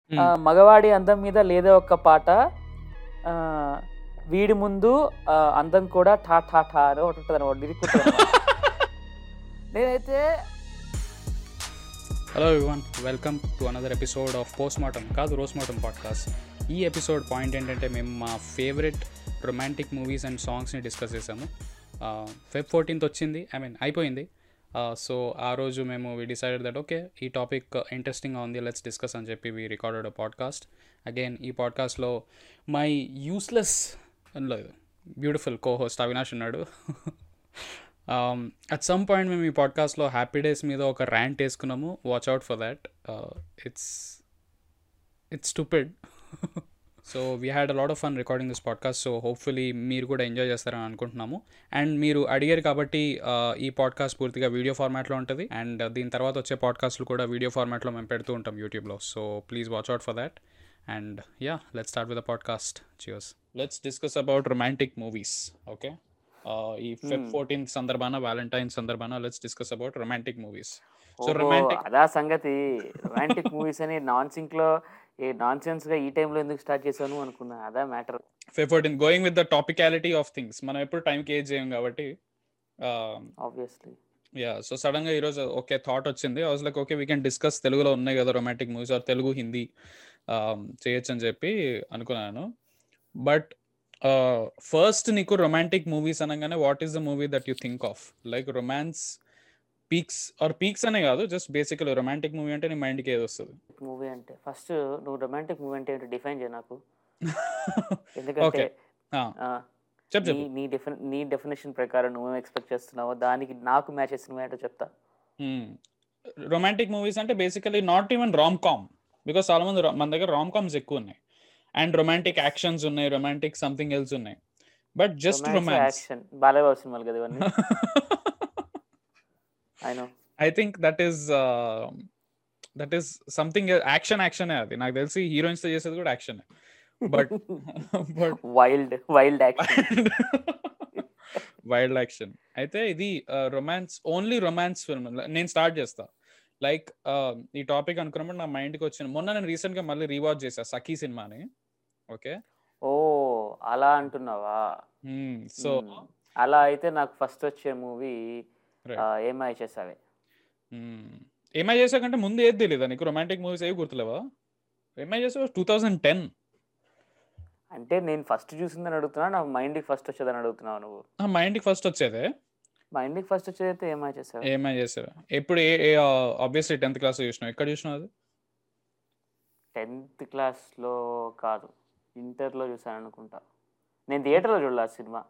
ఆ, మగవాడి అందం మీద లేదో ఒక పాట ఆ, వీడి ముందు ఆ, అందం కూడా ఠా ఠా ఠా అని ఒకటి ఉంటుంది అనమాట లిరిక్ ఉంటుంది అన్నమాట. నేనైతే hello everyone welcome to another episode of post mortem కాదు రోస్ మార్టం పాడ్కాస్ట్ ఈ ఎపిసోడ్ పాయింట్ ఏంటంటే మేము మా ఫేవరెట్ రొమాంటిక్ మూవీస్ అండ్ సాంగ్స్ని డిస్కస్ చేసాము ఫెబ్ ఫోర్టీన్త్ వచ్చింది ఐ మీన్ అయిపోయింది సో ఆ రోజు మేము వి డిసైడెడ్ దట్ ఓకే ఈ టాపిక్ ఇంట్రెస్టింగ్గా ఉంది లెట్స్ డిస్కస్ అని చెప్పి we recorded a podcast again ఈ పాడ్కాస్ట్లో మై యూస్లెస్ లేదు బ్యూటిఫుల్ కో హోస్ట్ అవినాష్ ఉన్నాడు అట్ సమ్ పాయింట్ మేము ఈ పాడ్కాస్ట్లో హ్యాపీ డేస్ మీద ఒక ర్యాంట్ వేసుకున్నాము watch out for that it's it's stupid so we had a lot of fun recording this podcast so hopefully మీరు కూడా ఎంజాయ్ చేస్తారని అనుకుంటున్నాము అండ్ మీరు అడిగారు కాబట్టి uh, ఈ పాడ్కాస్ట్ పూర్తిగా వీడియో ఫార్మాట్లో ఉంటుంది అండ్ దీని తర్వాత వచ్చే పాడ్కాస్ట్లు కూడా వీడియో ఫార్మాట్లో మేము పెడుతూ ఉంటాం యూట్యూబ్లో so please watch out for that and yeah let's start with the podcast cheers let's discuss about romantic movies okay ఈ ఫెబ్ ఫోర్టీన్త్ సందర్భాన వ్యాలంటైన్ సందర్భాన let's discuss about romantic movies so ఓహో, రొమాంటిక్ అదా సంగతి రొమాంటిక్ మూవీస్ అని non sync లో ఏ non sense గా ఈ టైంలో ఎందుకు స్టార్ట్ చేశాను అనుకున్నా అదా matter Feb fourteen going with the topicality of things మనం ఎప్పుడు టైంకి ఏజ్ చేయం కాబట్టి ఆబ్వియస్లీ యా సో సడన్ గా ఈరోజు ఓకే థాట్ వచ్చింది I was like okay we can discuss తెలుగులో ఉన్నాయి కదా romantic movies or Telugu Hindi చేయొచ్చు అని చెప్పి అనుకున్నాను బట్ ఫస్ట్ నీకు రొమాంటిక్ మూవీస్ అనగానే what is the movie that you think of like romance peaks or peaks అనే కాదు జస్ట్ బేసికలీ రొమాంటిక్ మూవీ అంటే నీ మైండ్కి ఏది వస్తుంది మూవీ అంటే ఫస్ట్ నువ్వు రొమాంటిక్ మూవీ అంటే ఏంటో డిఫైన్ చేయ నాకు ఎందుకంటే ఓకే ఆ, చెప్పు నీ చెప్పు నీ డెఫిన నీ డెఫినేషన్ ప్రకారం నువ్వేం ఎక్స్పెక్ట్ చేస్తున్నావో దానికి నాకు మ్యాచ్ చేసిన ఏంటో చెప్తా రొమాంటిక్ మూవీస్ అంటే basically not even rom com because చాలా మంది ro- మన దగ్గర రామ్ కామ్స్ ఎక్కువ ఉన్నాయి అండ్ రొమాంటిక్ యాక్షన్స్ ఉన్నాయి రొమాంటిక్ సంథింగ్ ఎల్స్ ఉన్నాయి but just romance action Balayya సినిమాలు కదా ఇవన్నీ ఆయన I think that is that is something action action అది నాకు తెలిసి హీరోయిన్స్ తో చేసేది కూడా action but but wild wild action wild action అయితే ఇది రొమాన్స్ ఓన్లీ రొమాన్స్ ఫిల్మ్ నేను స్టార్ట్ చేస్తా లైక్ ఈ టాపిక్ అనుకున్నప్పుడు నా మైండ్కి వచ్చిన మొన్న నేను రీసెంట్ గా మళ్ళీ రీవాచ్ చేసా సఖీ సినిమాని ఓకే ఓ అలా అంటున్నావా సో మ్మ్. అలా అయితే నాకు ఫస్ట్ వచ్చే మూవీ Right. ఏమై చేసావే ఏమై చేసాకంటే ముందు ఏది తెలియదా నీకు రొమాంటిక్ మూవీస్ ఏవి గుర్తులేవా ఏమై చేసావు టూ థౌజండ్ టెన్ అంటే నేను ఫస్ట్ చూసిందని అడుగుతున్నా నా మైండ్కి ఫస్ట్ వచ్చేదని అడుగుతున్నావు నువ్వు మైండ్కి ఫస్ట్ వచ్చేదే మైండ్కి ఫస్ట్ వచ్చేది అయితే ఏమై చేసావు ఏమై చేసావు ఎప్పుడు ఏ ఆబ్వియస్లీ టెన్త్ క్లాస్ చూసినావు ఎక్కడ చూసినావు అది టెన్త్ క్లాస్లో కాదు ఇంటర్లో చూసాను అనుకుంటా నేను థియేటర్లో చూడలే ఆ సినిమా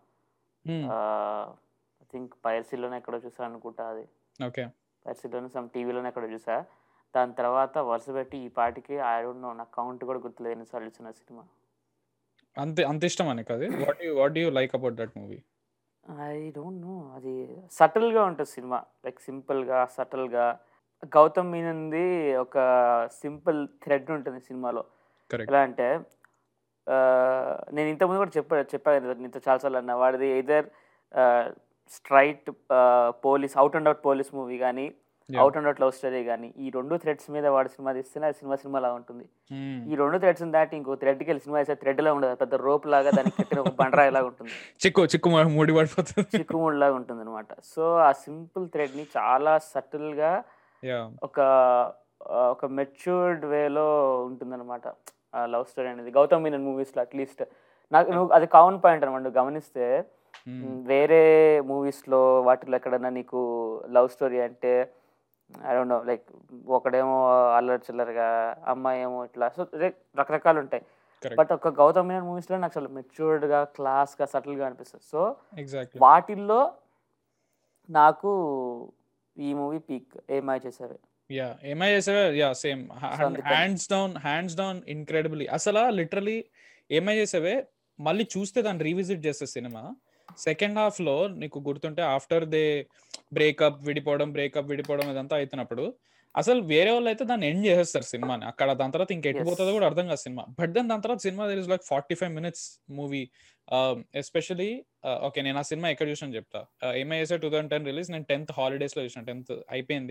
ఐ థింక్ పైర్సీలోనే ఎక్కడో చూసాను అనుకుంటా అది ఓకే పైర్సీలోనే సమ్ టీవీలోనే ఎక్కడో చూసా దాని తర్వాత వరుస పెట్టి ఈ పాటికి ఐ డోంట్ నో నా కౌంట్ కూడా గుర్తులేదు ఎన్నిసార్లు చూసిన సినిమా అంత అంత ఇష్టం నీకు అది what you what you like about that movie I don't know అది సటిల్గా ఉంటుంది సినిమా లైక్ సింపుల్గా సటిల్గా గౌతమ్ మీనంది ఒక సింపుల్ థ్రెడ్ ఉంటుంది సినిమాలో కరెక్ట్ ఎలా అంటే ఆ, నేను ఇంతకుముందు కూడా చెప్పా చెప్పాను నీతో చాలాసార్లు అన్న వాడిది either straight police out and out police movie కానీ out and out love story కానీ ఈ రెండు థ్రెడ్స్ మీద వాడు సినిమా తీస్తేనే అది సినిమా సినిమాలా ఉంటుంది ఈ రెండు థ్రెడ్స్ దాటి ఇంకో థ్రెడ్కి వెళ్ళి సినిమా వేసే థ్రెడ్ లా ఉండదు పెద్ద రోప్ లాగా దానికి కట్టిన ఒక బండరాయి లాగా ఉంటుంది చిక్కు చిక్కు మ- ముడి పడిపోతుంది చిక్కుముడి లాగా ఉంటుంది అనమాట సో ఆ సింపుల్ థ్రెడ్ ని చాలా సటిల్ గా యా ఒక ఆ, ఒక మెచ్యూర్డ్ వేలో ఉంటుందన్నమాట ఆ లవ్ స్టోరీ అనేది గౌతమ్ మీనన్ మూవీస్లో అట్లీస్ట్ నాకు నువ్వు అది కామన్ పాయింట్ అనమాట నువ్వు గమనిస్తే మ్, వేరే మూవీస్లో వాటిలో ఎక్కడన్నా నీకు లవ్ స్టోరీ అంటే ఐ డోంట్ నో లైక్ ఒకడేమో అల్లరి చిల్లరగా అమ్మాయి ఏమో ఇట్లా సో రకరకాలు ఉంటాయి కరెక్ట్ బట్ ఒక గౌతమ్ మీనన్ మూవీస్లో నాకు అసలు మెచ్యూర్డ్గా క్లాస్గా సటిల్గా అనిపిస్తుంది సో ఎగ్జాక్ట్లీ వాటిల్లో నాకు ఈ మూవీ పీక్ ఏమై చేశారు యా ఏమై చేసావే యా సేమ్ అందుకని. Hands down hands down incredibly అసలు లిటరలీ ఏమై చేసావే మళ్ళీ చూస్తే దాన్ని రీవిజిట్ చేస్తే సినిమా సెకండ్ హాఫ్ లో నీకు గుర్తుంటే ఆఫ్టర్ దే బ్రేకప్ విడిపోవడం బ్రేకప్ విడిపోవడం ఇదంతా అవుతున్నప్పుడు అసలు వేరే వాళ్ళు అయితే దాన్ని ఎండ్ చేసేస్తారు సినిమాని అక్కడ దాని తర్వాత ఇంకెట్టిపోతుందో కూడా అర్థం కాదు సినిమా బట్ దెన్ దాని తర్వాత సినిమా there is like forty five minutes movie especially okay నేను ఆ సినిమా ఎక్కడ చూసాను చెప్తా ఏమై చేసా టూ థౌసండ్ టెన్ రిలీజ్ నేను టెన్త్ హాలిడేస్ లో చూసాను టెన్త్ అయిపోయింది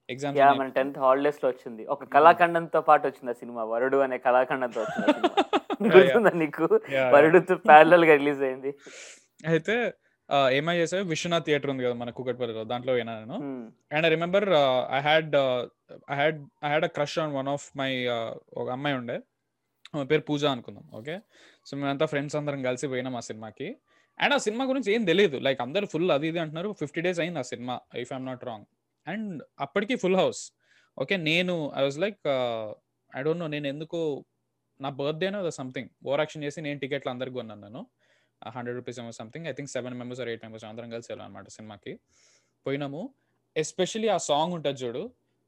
ఎగ్జామ్స్ యా మన టెన్త్ హాలిడేస్ లో వచ్చింది ఒక కళాఖండంతో పాటు వచ్చింది ఆ సినిమా వరుడు అనే కళాఖండంతో వచ్చింది ఆ సినిమా. గుర్తుందా నీకు yeah. వరుడుతో ప్యారలల్ గా రిలీజ్ అయింది అయితే ఆ, ఏమై చేసావు విశ్వనాథ్ థియేటర్ ఉంది కదా మన కూకట్పల్లిలో దాంట్లో పోయినా నేను Hmm. And I remember I had I had I had a crush on one of my ఒక అమ్మాయి ఉండే ఆమె పేరు పూజ అనుకుందాం ఓకే సో మేమంతా ఫ్రెండ్స్ అందరం కలిసి పోయినాం ఆ సినిమాకి అండ్ ఆ సినిమా గురించి ఏం తెలియదు లైక్ అందరు ఫుల్ అది ఇది అంటున్నారు ఫిఫ్టీ డేస్ అయింది ఆ సినిమా if I'm not wrong and అప్పటికి ఫుల్ హౌస్ ఓకే నేను I was like I don't know నేను ఎందుకు నా బర్త్డేనో సంథింగ్ ఓవర్ యాక్షన్ చేసి నేను టికెట్లు అందరికి కొన్నాను నేను హండ్రెడ్ రూపీస్ ఏమో something I think seven members or eight members అందరం కలిసి వెళ్ళాం అనమాట సినిమాకి పోయినాము ఎస్పెషలీ ఆ సాంగ్ ఉంటుంది చూడు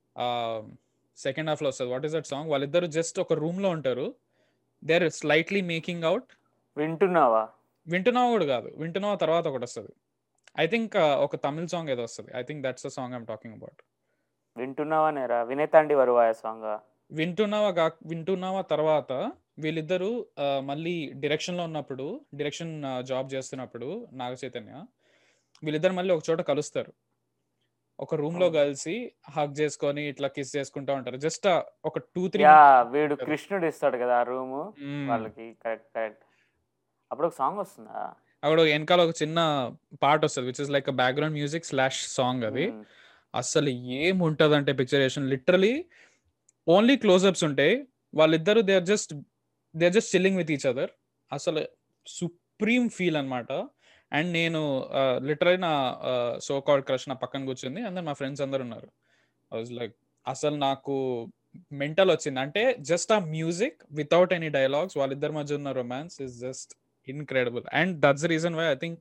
సెకండ్ హాఫ్లో వస్తుంది వాట్ ఈస్ దట్ సాంగ్ వాళ్ళిద్దరు జస్ట్ ఒక రూమ్లో ఉంటారు they are slightly making out వింటున్నావా వింటున్నావా కూడా కాదు వింటున్నావా తర్వాత ఒకటి వస్తుంది ఐ థింక్ ఒక తమిళ్ సాంగ్ ఏదో వస్తుంది I think that's the song I'm talking about వింటున్నావా నేరా వినేతాండి వరువాయ సాంగ్ వింటున్నావా గా వింటున్నావా తర్వాత వీళ్ళిద్దరూ ఆ, మళ్ళీ డైరెక్షన్ లో ఉన్నప్పుడు డైరెక్షన్ జాబ్ చేస్తున్నప్పుడు నాగ చైతన్య వీళ్ళిద్దరు మళ్ళీ ఒక చోట కలుస్తారు ఒక రూమ్ లో అవును. కలిసి హక్ చేసుకొని ఇట్లా కిస్ చేసుకుంటా ఉంటారు జస్ట్ ఒక టూ త్రీ యా వీడు కృష్ణుడు ఇస్తాడు కదా ఆ రూమ్ వాళ్ళకి కరెక్ట్ కరెక్ట్ అప్పుడు ఒక సాంగ్ వస్తుందా అక్కడ వెనకాల ఒక చిన్న పార్ట్ వస్తుంది which is like background music slash song అది Hmm. అసలు ఏం ఉంటుంది అంటే పిక్చరేషన్ లిటరలీ ఓన్లీ క్లోజ్అప్స్ ఉంటాయి వాళ్ళిద్దరు they are just they are just chilling with each other అసలు సుప్రీం ఫీల్ అన్నమాట అండ్ నేను లిటరలీ నా సో కాల్డ్ క్రష్ నా పక్కన కూర్చుంది అందరు మా ఫ్రెండ్స్ అందరు ఉన్నారు వాజ్ లైక్ అసలు నాకు మెంటల్ వచ్చింది అంటే జస్ట్ ఆ మ్యూజిక్ వితౌట్ ఎనీ డైలాగ్స్ వాళ్ళిద్దరి మధ్య ఉన్న romance is just incredible and that's reason why I think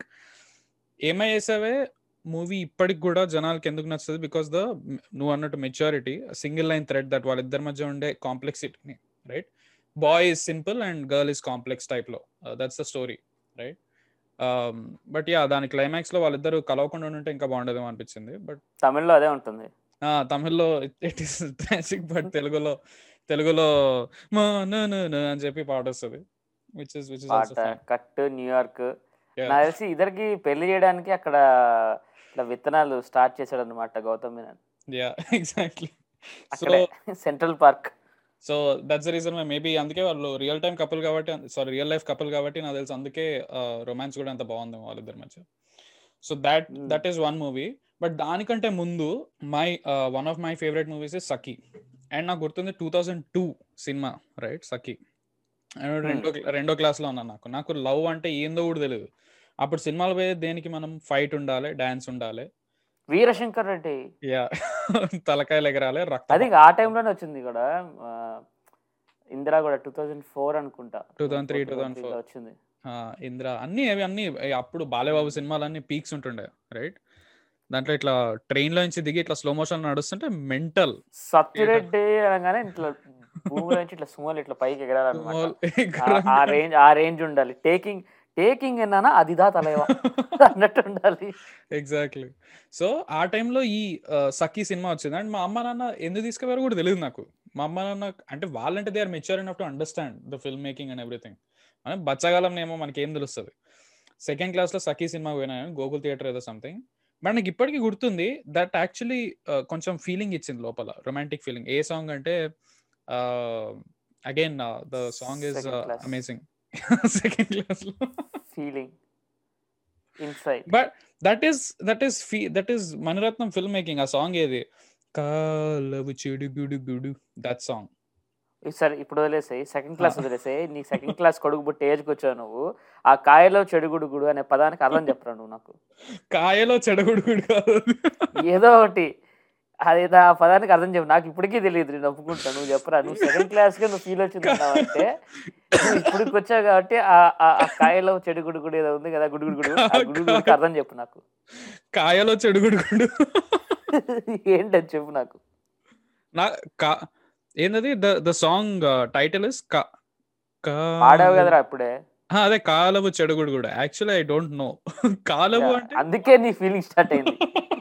ఏమై చేసావే మూవీ ఇప్పటికి కూడా జనాలకి ఎందుకు నచ్చుతుంది బికాస్ ద నువ్వు అన్నట్టు maturity single line thread that వాళ్ళిద్దరి మధ్య ఉండే కాంప్లెక్సిటీని right boy is simple and girl is complex type లో that's the story right but yeah దాని క్లైమాక్స్ లో వాళ్ళిద్దరు కలవకుండా ఉంటే ఇంకా బాగుండదేమో అనిపించింది బట్ తమిళ్లో అదే ఉంటుంది తమిళ్లో ఇట్ ఈస్ బేసిక్ బట్ తెలుగులో తెలుగులో మా నా నా నా అని చెప్పి పాట వస్తుంది which is which is also పాట ఫైన్ కట్ న్యూయార్క్ నాకు తెలిసి ఇద్దరికి పెళ్లి చేయడానికి అక్కడ ఇట్లా విత్తనాలు స్టార్ట్ చేశాడు అనమాట Gautham Menon yeah exactly so అక్కడే central park so that's the reason maybe అందుకే వాళ్ళు రియల్ టైం కపుల్ కాబట్టి సారీ రియల్ లైఫ్ కపుల్ కాబట్టి నాకు తెలుసు అందుకే రొమాన్స్ కూడా అంత బాగుంది వాళ్ళిద్దరి మధ్య so that Hmm. That is one movie but దానికంటే ముందు my one of my favourite movies is Sakhi and నాకు గుర్తుంది టూ థౌజండ్ టూ సినిమా రైట్ సఖీ అండ్ రెండో రెండో క్లాస్లో ఉన్నాను నాకు నాకు లవ్ అంటే ఏందో కూడా తెలియదు అప్పుడు సినిమాలు పోయే దేనికి మనం ఫైట్ ఉండాలి డాన్స్ ఉండాలి వీరశంకర్ రెడ్డి యా తలకాయలు ఎగరాలి రక్తం అది ఆ టైంలోనే వచ్చింది కూడా ఆ, ఇందిరా కూడా టూ థౌజండ్ ఫోర్ అనుకుంటా 2003, 2004 2004. వచ్చింది ఆ, ఇంద్ర అన్ని అవి అన్ని ఏ, అప్పుడు బాలేబాబు సినిమాలన్నీ పీక్స్ ఉంటుండే రైట్ దాంట్లో ఇట్లా ట్రైన్ లో నుంచి దిగి ఇట్లా స్లో మోషన్ నడుస్తుంటే మెంటల్ సత్యరెడ్డి అనగానే ఇట్లా భూమిలో నుంచి ఇట్లా సుమోలు ఇట్లా పైకి ఎగరాలన్నమాట ఆ- ఆ రేంజ్ ఆ రేంజ్ ఉండాలి టేకింగ్ టేకింగ్ ఎన్నానా అదిదా తలయవా అన్నట్టు ఉండాలి ఎగ్జాక్ట్లీ సో ఆ టైంలో ఈ ఆ, సఖీ సినిమా వచ్చింది అండ్ మా అమ్మ నాన్న ఎందుకు తీసుకుపోయారో కూడా తెలియదు నాకు మా అమ్మ నాన్న అంటే వాళ్ళంటే they are mature enough to understand the film making and everything మనం బచ్చగాలం ఏమో మనకి ఏం తెలుస్తుంది సెకండ్ క్లాస్లో సఖీ సినిమా పోయినా గోకుల్ థియేటర్ ఏదో సంథింగ్ బట్ నాకు ఇప్పటికీ గుర్తుంది దట్ యాక్చువల్లీ కొంచెం ఫీలింగ్ ఇచ్చింది లోపల రొమాంటిక్ ఫీలింగ్ ఏ సాంగ్ అంటే again the song is Second class. Amazing second క్లాస్లో feeling inside but that is that is ఫీ that is Mani Ratnam film making ఆ సాంగ్ ఏది కాలవు చెడు గుడు గుడు దట్ సాంగ్ సరే ఇప్పుడు వదిలేసాయి సెకండ్ క్లాస్ వదిలేసాయి నీ సెకండ్ క్లాస్ కొడుకు పుట్టి ఏజ్కి వచ్చావు నువ్వు ఆ కాయలో చెడుగుడు గుడు అనే పదానికి అర్థం చెప్పరా నువ్వు నాకు కాయలో చెడగుడు గుడు కాదు ఏదో ఒకటి అది ఆ పదానికి అర్థం చెప్పు నాకు ఇప్పటికీ తెలియదు నేను ఒప్పుకుంటాను నువ్వు చెప్పరా నువ్వు సెకండ్ క్లాస్ కి నువ్వు ఫీల్ వచ్చింది అంటే నువ్వు ఇప్పటికి వచ్చావు కాబట్టి ఆ ఆ- ఆ కాయలో చెడుగుడు గుడు ఏదో ఉంది కదా గుడుగుడు గుడు ఆ గుడుగుడు గుడికి అర్థం చెప్పు నాకు కాయలో చెడుగుడు గుడు ఏంటని చెప్పు నాకు నా కా ఏంటది the the song title is కా పాడావు కదరా అప్పుడే ఆ, అదే కాలవు చెడుగుడు కూడా యాక్చువల్లీ ఐ డోంట్ నో కాలవు అంటే అందుకే నీ ఫీలింగ్ స్టార్ట్ అయింది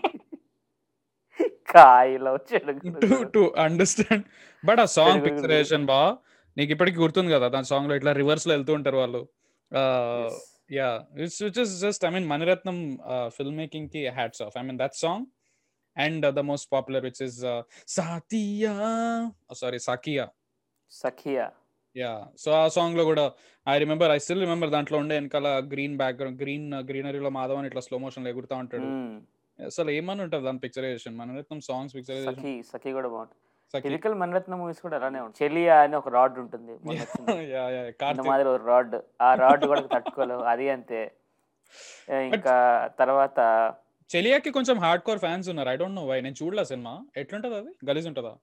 కాయలో చెడుగుడు టు గుడు. టు అండర్స్టాండ్ బట్ ఆ సాంగ్ చెడుగుడు గుడు. పిక్చరేషన్ బా నీకు ఇప్పటికి గుర్తుంది కదా దాని సాంగ్ లో ఇట్లా రివర్స్ లో వెళ్తూ ఉంటారు వాళ్ళు Yes. Yeah it's which is just I mean Mani Ratnam film making కి hats off I mean that song and the most popular which is Saathiya sorry Sakiya Sakhiya yeah so ఆ సాంగ్ లో కూడా I remember I still remember దాంట్లో ఉండే వెనకాల green background green గ్రీనరీలో మాధవన్ ఇట్లా slow motion ఎగురుతా ఉంటాడు మ్మ్. అసలు ఏమని ఉంటుంది దాని పిక్చరైజేషన్ మన సాంగ్స్ పిక్చరైజేషన్ సఖి సఖి కూడా బాగుంటుంది సఖి టిపికల్ మణిరత్న మూవీస్ కూడా అలానే ఉంటుంది చెలియా అని ఒక రాడ్ ఉంటుంది మొన్న వచ్చింది. యా యా ఇంత కార్తీక్ మాదిరి ఒక రాడ్ ఆ రాడ్ కూడా తట్టుకోలేవు అది అంతే ఏ, ఇంకా తర్వాత చెలియాకి కొంచెం హార్డ్ కోర్ ఫ్యాన్స్ ఉన్నారు ఐ డోంట్ నో వై నేను చూడలే సినిమా ఎట్లుంటది అది గలీజ్ ఉంటుందా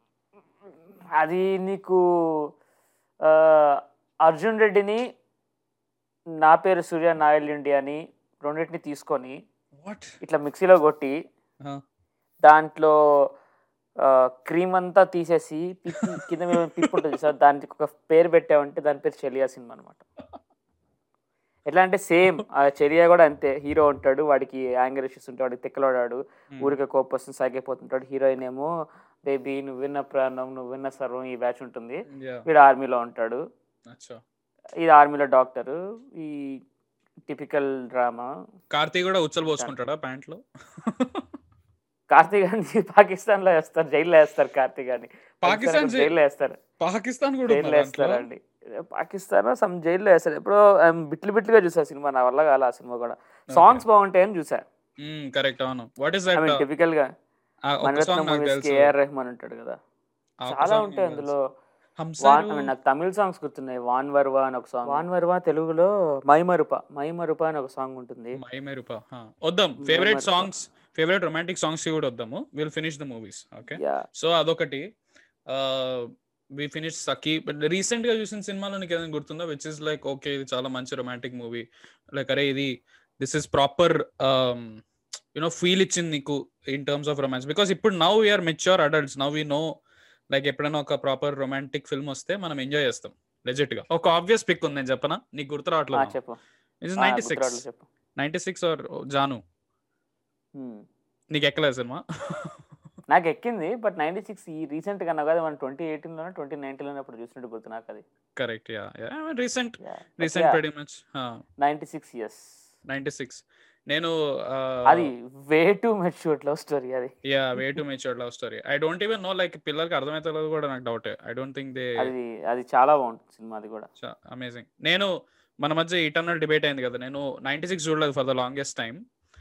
అది నీకు ఆ, అర్జున్ రెడ్డిని నా పేరు సూర్య నాయల్ ఇండియాని రెండింటిని తీసుకొని వాట్ ఇట్లా మిక్సీలో కొట్టి దాంట్లో క్రీమ్ అంతా తీసేసి పిప్పి కింద మీద పిప్పు ఉంటుంది సార్ దానికి ఒక పేరు పెట్టామంటే దాని పేరు చెలియా సినిమా అనమాట ఎట్లా అంటే సేమ్ ఆ చెరియా కూడా అంతే హీరో ఉంటాడు వాడికి యాంగర్ ఇష్యూస్ ఉంటాడు వాడికి తిక్కలోడాడు ఊరికే కోపం వస్తుంది సాగిపోతుంటాడు హీరోయిన్ ఏమో బేబీ నువ్వు విన్న ప్రాణం నువ్వు విన్న సర్వం ఈ బ్యాచ్ ఉంటుంది యా వీడు ఆర్మీలో ఉంటాడు అచ్చా ఇది ఆర్మీలో డాక్టర్ ఈ టిపికల్ డ్రామా కార్తీక్ కూడా ఉచ్చలు పోసుకుంటాడా ప్యాంట్ లో కార్తీక్ గారిని పాకిస్తాన్ లో వేస్తారు జైల్లో వేస్తారు కార్తీక్ గారిని పాకిస్తాన్ జై- జైల్లో వేస్తారు పాకిస్తాన్ కూడా జైల్లో ఉందా దాంట్లో? వేస్తారండి పాకిస్తాన్ సమ్ జైల్లో వేస్తారు ఎప్పుడో um, బిట్లు బిట్లుగా చూసా సినిమా నా వల్ల కాల ఆ సినిమా కూడా సాంగ్స్ బాగుంటాయని చూసా మ్మ్, కరెక్ట్ అవును what is I that mean typical గా ఒక మనరత్న సాంగ్ నాకు మూవీస్ తెలుసు ఏఆర్ రెహమాన్ ఉంటాడు కదా ఆ ఒక్క చాలా song ఉంటాయి నాకు అందులో తెలుసు. హంసరు. వాన్ I mean, నాకు తమిళ సాంగ్స్ గుర్తున్నాయి వాన్ వర్వా అని ఒక సాంగ్ వాన్ వర్వా తెలుగులో మైమరుప మైమరుప అని ఒక సాంగ్ ఉంటుంది మై మెరుపా హా. వద్దాం మై ఫేవరెట్ మెరుపా. సాంగ్స్ ఫేవరెట్ రొమాంటిక్ సాంగ్స్ కూడా వద్దాము will finish the movies okay yeah so అదొకటి we finish Sakhi but recent గా చూసిన సినిమాలో నీకు ఏదైనా గుర్తుందా విచ్ ఇస్ లైక్ ఓకే ఇది చాలా మంచి రొమాంటిక్ మూవీ లైక్ అరే ఇది this is proper you know feel ఇచ్చింది నీకు in terms of romance because ఇప్పుడు now we are mature adults now we know like ఎప్పుడైనా ఒక ప్రాపర్ రొమాంటిక్ ఫిల్మ్ వస్తే మనం ఎంజాయ్ చేస్తాం లెజెట్ గా ఒక ఆబ్వియస్ పిక్ ఉంది నేను చెప్పనా నీకు గుర్తు ఆ, రావట్లేదు చెప్పు ఇట్స్ ఆ, నైన్టీ గుర్తురాట్లేదు, సిక్స్ చెప్పు ninety six or Jaanu Hmm. నీకు ఎక్కలేదు సినిమా నాకు ఎక్కింది బట్ నైన్టీ సిక్స్ ఈ రీసెంట్ గా కదా మనం ట్వంటీ ఎయిటీన్ లోనే ట్వంటీ నైన్టీన్ లోనే అప్పుడు చూసినట్టు గుర్తు నాకు అది correct yeah recent recent very much ninety six years ninety six నేను అది way to mature love story అది yeah way to mature love story I don't even know like పిల్లలకి అర్థమవుతలేదు కూడా నాకు doubt I don't think they అది అది చాలా బాగుంటుంది సినిమా అది కూడా అమేజింగ్ నేను మన మధ్య ఇటర్నల్ డిబేట్ అయింది కదా నేను నైన్టీ సిక్స్ చూడలేదు for the longest time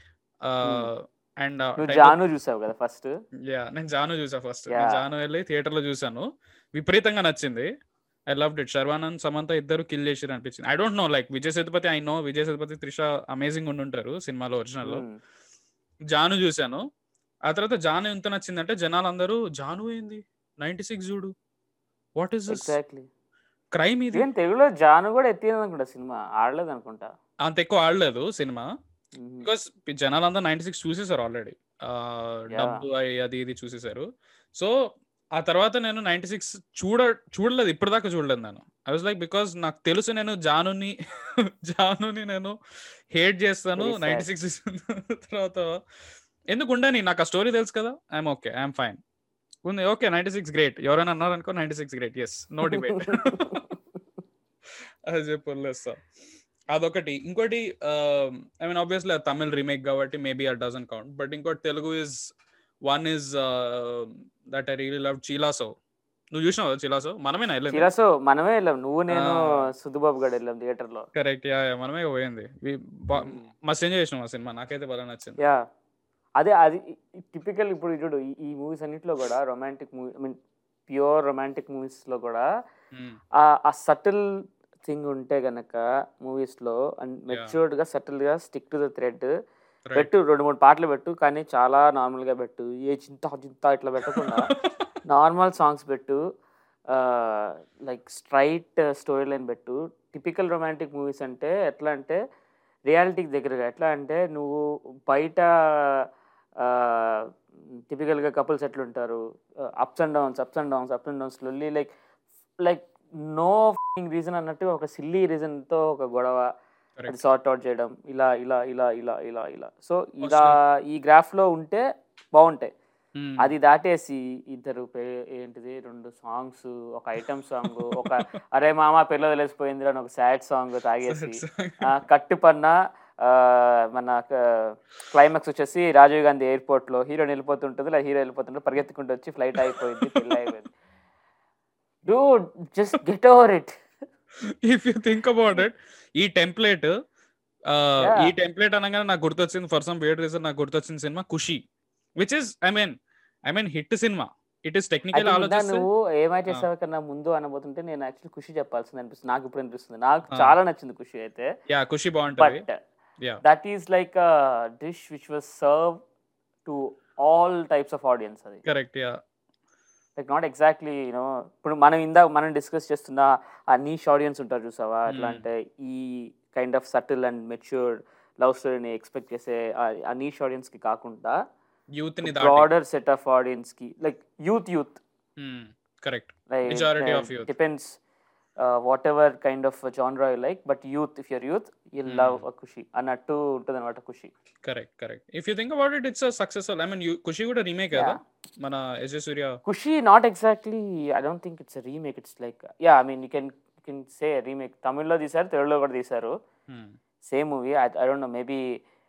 and నువ్వు జాను చూసావు కదా ఫస్ట్ యా నేను జాను చూసా ఫస్ట్ Yeah. నేను జాను వెళ్ళి థియేటర్ లో చూసాను విపరీతంగా నచ్చింది I love it Sharwanand Samantha ఇద్దరు కిల్ చేసిరు అనిపించింది I don't know like Vijay Sethupathi I know Vijay Sethupathi Trisha amazing ఉండి ఉంటారు సినిమాలో ఒరిజినల్ లో జాను చూశాను ఆ తర్వాత జాను ఎంత నచ్చిందంటే జనాలు అందరూ జాను ఏంది నైన్టీ సిక్స్ చూడు what is this exactly crime ఇది ఈవెన్ తెలుగులో జాను కూడా ఎత్తింది అనుకుంటా సినిమా ఆడలేదు అనుకుంటా అంత ఎక్కువ ఆడలేదు సినిమా బికాస్ జనాలందరూ నైన్టీ సిక్స్ చూసేసారు ఆల్రెడీ డబ్బు అయి అది ఇది చూసేసారు సో ఆ తర్వాత నేను నైన్టీ సిక్స్ చూడ చూడలేదు ఇప్పటిదాకా చూడలేదు నేను ఐ వాజ్ లైక్ బికాస్ నాకు తెలుసు నేను జానుని జానుని నేను హేట్ చేస్తాను Very sad. నైన్టీ సిక్స్ తర్వాత ఎందుకు ఉండని నాకు ఆ స్టోరీ తెలుసు కదా ఐఎమ్ ఓకే ఐఎమ్ ఫైన్ ఉంది ఓకే నైన్టీ సిక్స్ గ్రేట్ ఎవరైనా అన్నారు అనుకో ninety six great yes no debate అది చెప్పి వదిలేస్తా అదొకటి ఇంకోటి I mean obviously Tamil remake కాబట్టి maybe at dozen count but ఇంకోటి Telugu is one is that I really love Chi La Sow నువ్వు చూసినావు చీలాసో మనమేనా వెళ్ళింది చిరసు మనమే వెళ్ళాం నువ్వు నేను ఆ. సుధుబాబు గడు వెళ్ళాం థియేటర్ లో కరెక్ట్ యా మనమే పోయింది మస్త్ ఎంజాయ్ చేసినాం ఆ సినిమా నాకైతే బాగా నచ్చింది యా అదే అది టిపికల్ ఇప్పుడు చూడు ఈ- ఈ మూవీస్ అన్నిట్లో కూడా romantic movie I mean pure romantic movies లో కూడా Hmm. ఆ ఆ సటిల్ థింగ్ ఉంటే గనక మూవీస్ లో అండ్ మెచ్యూర్డ్ గా సటిల్ గా stick to the thread Right. పెట్టు రెండు మూడు పాటలు పెట్టు కానీ చాలా నార్మల్ గా పెట్టు ఏ చింత చింత ఇట్లా పెట్టకుండా నార్మల్ సాంగ్స్ పెట్టు లైక్ స్ట్రైట్ స్టోరీ లైన్ పెట్టు టిపికల్ రొమాంటిక్ మూవీస్ అంటే ఎట్లా అంటే రియాలిటీకి దగ్గరగా ఎట్లా అంటే నువ్వు బయట టిపికల్గా కపుల్స్ ఎట్లుంటారు ups and downs ups and downs ups and downs లొల్లి లైక్ లైక్ నో రీజన్ అన్నట్టు ఒక సిల్లీ రీజన్తో ఒక గొడవ Correct. అది సార్ట్ అవుట్ చేయడం ఇలా ఇలా ఇలా ఇలా ఇలా ఇలా సో ఇలా ఈ గ్రాఫ్లో ఉంటే బాగుంటాయి Hmm. అది దాటేసి ఇద్దరు పే- ఏంటిది రెండు సాంగ్స్ ఒక ఐటమ్ సాంగ్ ఒక అరే మామ పిల్ల వదిలేసిపోయింది అని ఒక సాడ్ సాంగ్ తాగేసి ఆ, కట్టుపన్న మన క్లైమాక్స్ వచ్చేసి రాజీవ్ గాంధీ ఎయిర్పోర్ట్ లో హీరోయిన్ వెళ్ళిపోతుంటుంది లేదా హీరో వెళ్ళిపోతుంటుంది పరిగెత్తుకుంటూ వచ్చి ఫ్లైట్ అయిపోయింది పెళ్ళి అయిపోయింది do just get over it if you think about it ఈ టెంప్లెట్ Yeah. ఈ టెంప్లెట్ అనగానే నాకు గుర్తొచ్చింది ఫర్ సమ్ వేడ్ రీజన్ నాకు గుర్తొచ్చిన సినిమా Kushi which is I mean I mean hit సినిమా ఇట్ ఇస్ టెక్నికల్ అయితే ఇందా ఆలోచిస్తే నువ్వు ఏమై చేసావు కన్నా ముందు అనబోతుంటే నేను యాక్చువల్లీ ఖుషి చెప్పాల్సింది అనిపిస్తుంది నాకు ఇప్పుడు అనిపిస్తుంది నాకు చాలా నచ్చింది ఖుషి అయితే యా ఖుషి బాగుంటది but yeah that is like dish which was serve to all types of audiences అది correct yeah like not exactly you know ఇప్పుడు మనం ఇందాక మనం డిస్కస్ చేస్తున్న ఆ నీష్ ఆడియన్స్ ఉంటారు చూసావా ఎట్లా Hmm. అంటే ఈ kind of subtle and matured love స్టోరీని ఎక్స్పెక్ట్ చేసే ఆ- ఆ నీష్ ఆడియన్స్ కి కాకుండా యూత్ ని దాటి బ్రాడర్ సెట్ ఆఫ్ ఆడియన్స్ కి like youth youth correct like Majority uh, of youth. depends uh, whatever kind of genre you like but youth if you're youth you'll love a kushi అన్నట్టు ఉంటుంది అనమాట Kushi correct correct if you think about it it's successful I mean Kushi కూడా remake కదా మన yes Suriya Kushi not exactly I don't think it's remake it's like yeah I mean you can can say remake తమిళ్లో తీశారు తెలుగులో కూడా తీశారు same movie I don't know maybe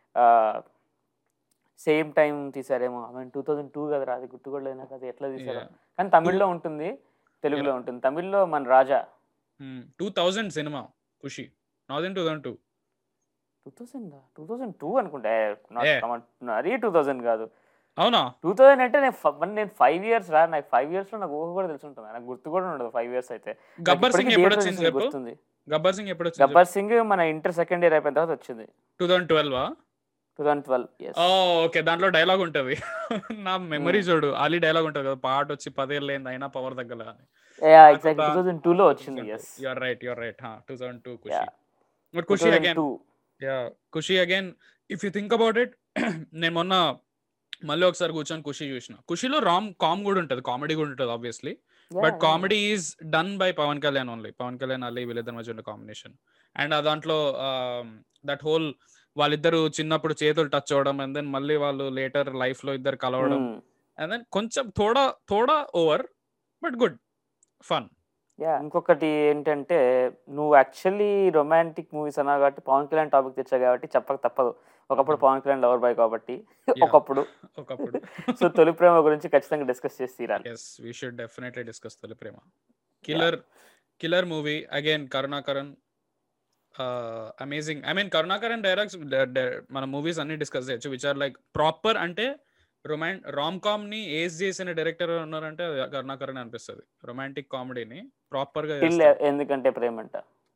same time తీసారేమో I mean two thousand two కదా అది గుర్తు కూడా లేదు నాకు అది ఎట్లా తీసారు కానీ తమిళ్లో ఉంటుంది తెలుగులో ఉంటుంది తమిళ్లో మన రాజా టూ థౌజండ్ సినిమా Kushi not two thousand two two thousand two thousand two అనుకుంటా Yeah. మరీ టూ థౌసండ్ కాదు అవునా టూ థౌసండ్ అంటే నేను ఫ- మరి నేను ఫైవ్ ఇయర్స్ రా నాకు ఫైవ్ ఇయర్స్ లో నాకు ఊహ కూడా తెలిసి ఉంటుంది నాకు గుర్తు కూడా ఉండదు ఫైవ్ ఇయర్స్ అయితే నాకు గబ్బర్ ఇప్పటికీ సింగ్ ఎప్పుడు theatre వచ్చింది చూసింది చెప్పు గుర్తుంది గబ్బర్ సింగ్ ఎప్పుడు వచ్చింది గబ్బర్ సింగ్ మన ఇంటర్ సెకండ్ ఇయర్ అయిపోయిన తర్వాత వచ్చింది two thousand twelve two thousand twelve yes okay దాంట్లో డైలాగ్ ఉంటది నా మెమరీ చూడు ఆలీ డైలాగ్ ఉంటది కదా పాట వచ్చి పదేళ్ళు అయింది అయినా పవర్ తగ్గల అని ఎగ్జాక్ట్ టూ థౌసండ్ టూ లో వచ్చింది yes you're right you're right two thousand two Khushi Yeah. But two Khushi thousand again two yeah Khushi again if you think about it నేను మొన్న మళ్ళీ ఒకసారి కూర్చొని ఖుషి చూసిన ఖుషిలో రామ్ కామ్ కూడా ఉంటుంది కామెడీ కూడా ఉంటుంది obviously but comedy is done by Pawan Kalyan only Pawan Kalyan అల్లి వీళ్ళిద్దరి మధ్య ఉన్న కాంబినేషన్ అండ్ దాంట్లో దట్ హోల్ వాళ్ళిద్దరు చిన్నప్పుడు చేతులు టచ్ అవ్వడం అండ్ దెన్ మళ్ళీ వాళ్ళు లేటర్ లైఫ్ లో ఇద్దరు కలవడం అండ్ దెన్ కొంచెం థోడా థోడా over but good fun yeah ఇంకొకటి ఏంటంటే నువ్వు యాక్చువల్లీ రొమాంటిక్ మూవీస్ అన్నా కాబట్టి పవన్ కళ్యాణ్ టాపిక్ తెచ్చావు కాబట్టి చెప్పక తప్పదు ఒకప్పుడు పవన్ కళ్యాణ్ లవర్ బాయ్ కాబట్టి ఒకప్పుడు ఒకప్పుడు సో తొలి ప్రేమ గురించి ఖచ్చితంగా డిస్కస్ చేసి తీరాలి yes we should definitely discuss Tholi Prema killer killer movie again Karunakaran amazing I mean Karunakaran directs మన మూవీస్ అన్ని డిస్కస్ చేయొచ్చు విచ్ ఆర్ లైక్ ప్రాపర్ అంటే రొమాన్ రామ్ కామ్ ని ఏజ్ చేసిన డైరెక్టర్ ఉన్నారంటే అది కరుణాకరణ్ అనిపిస్తుంది రొమాంటిక్ కామెడీని ప్రాపర్ గా Till ఎందుకంటే ప్రేమంట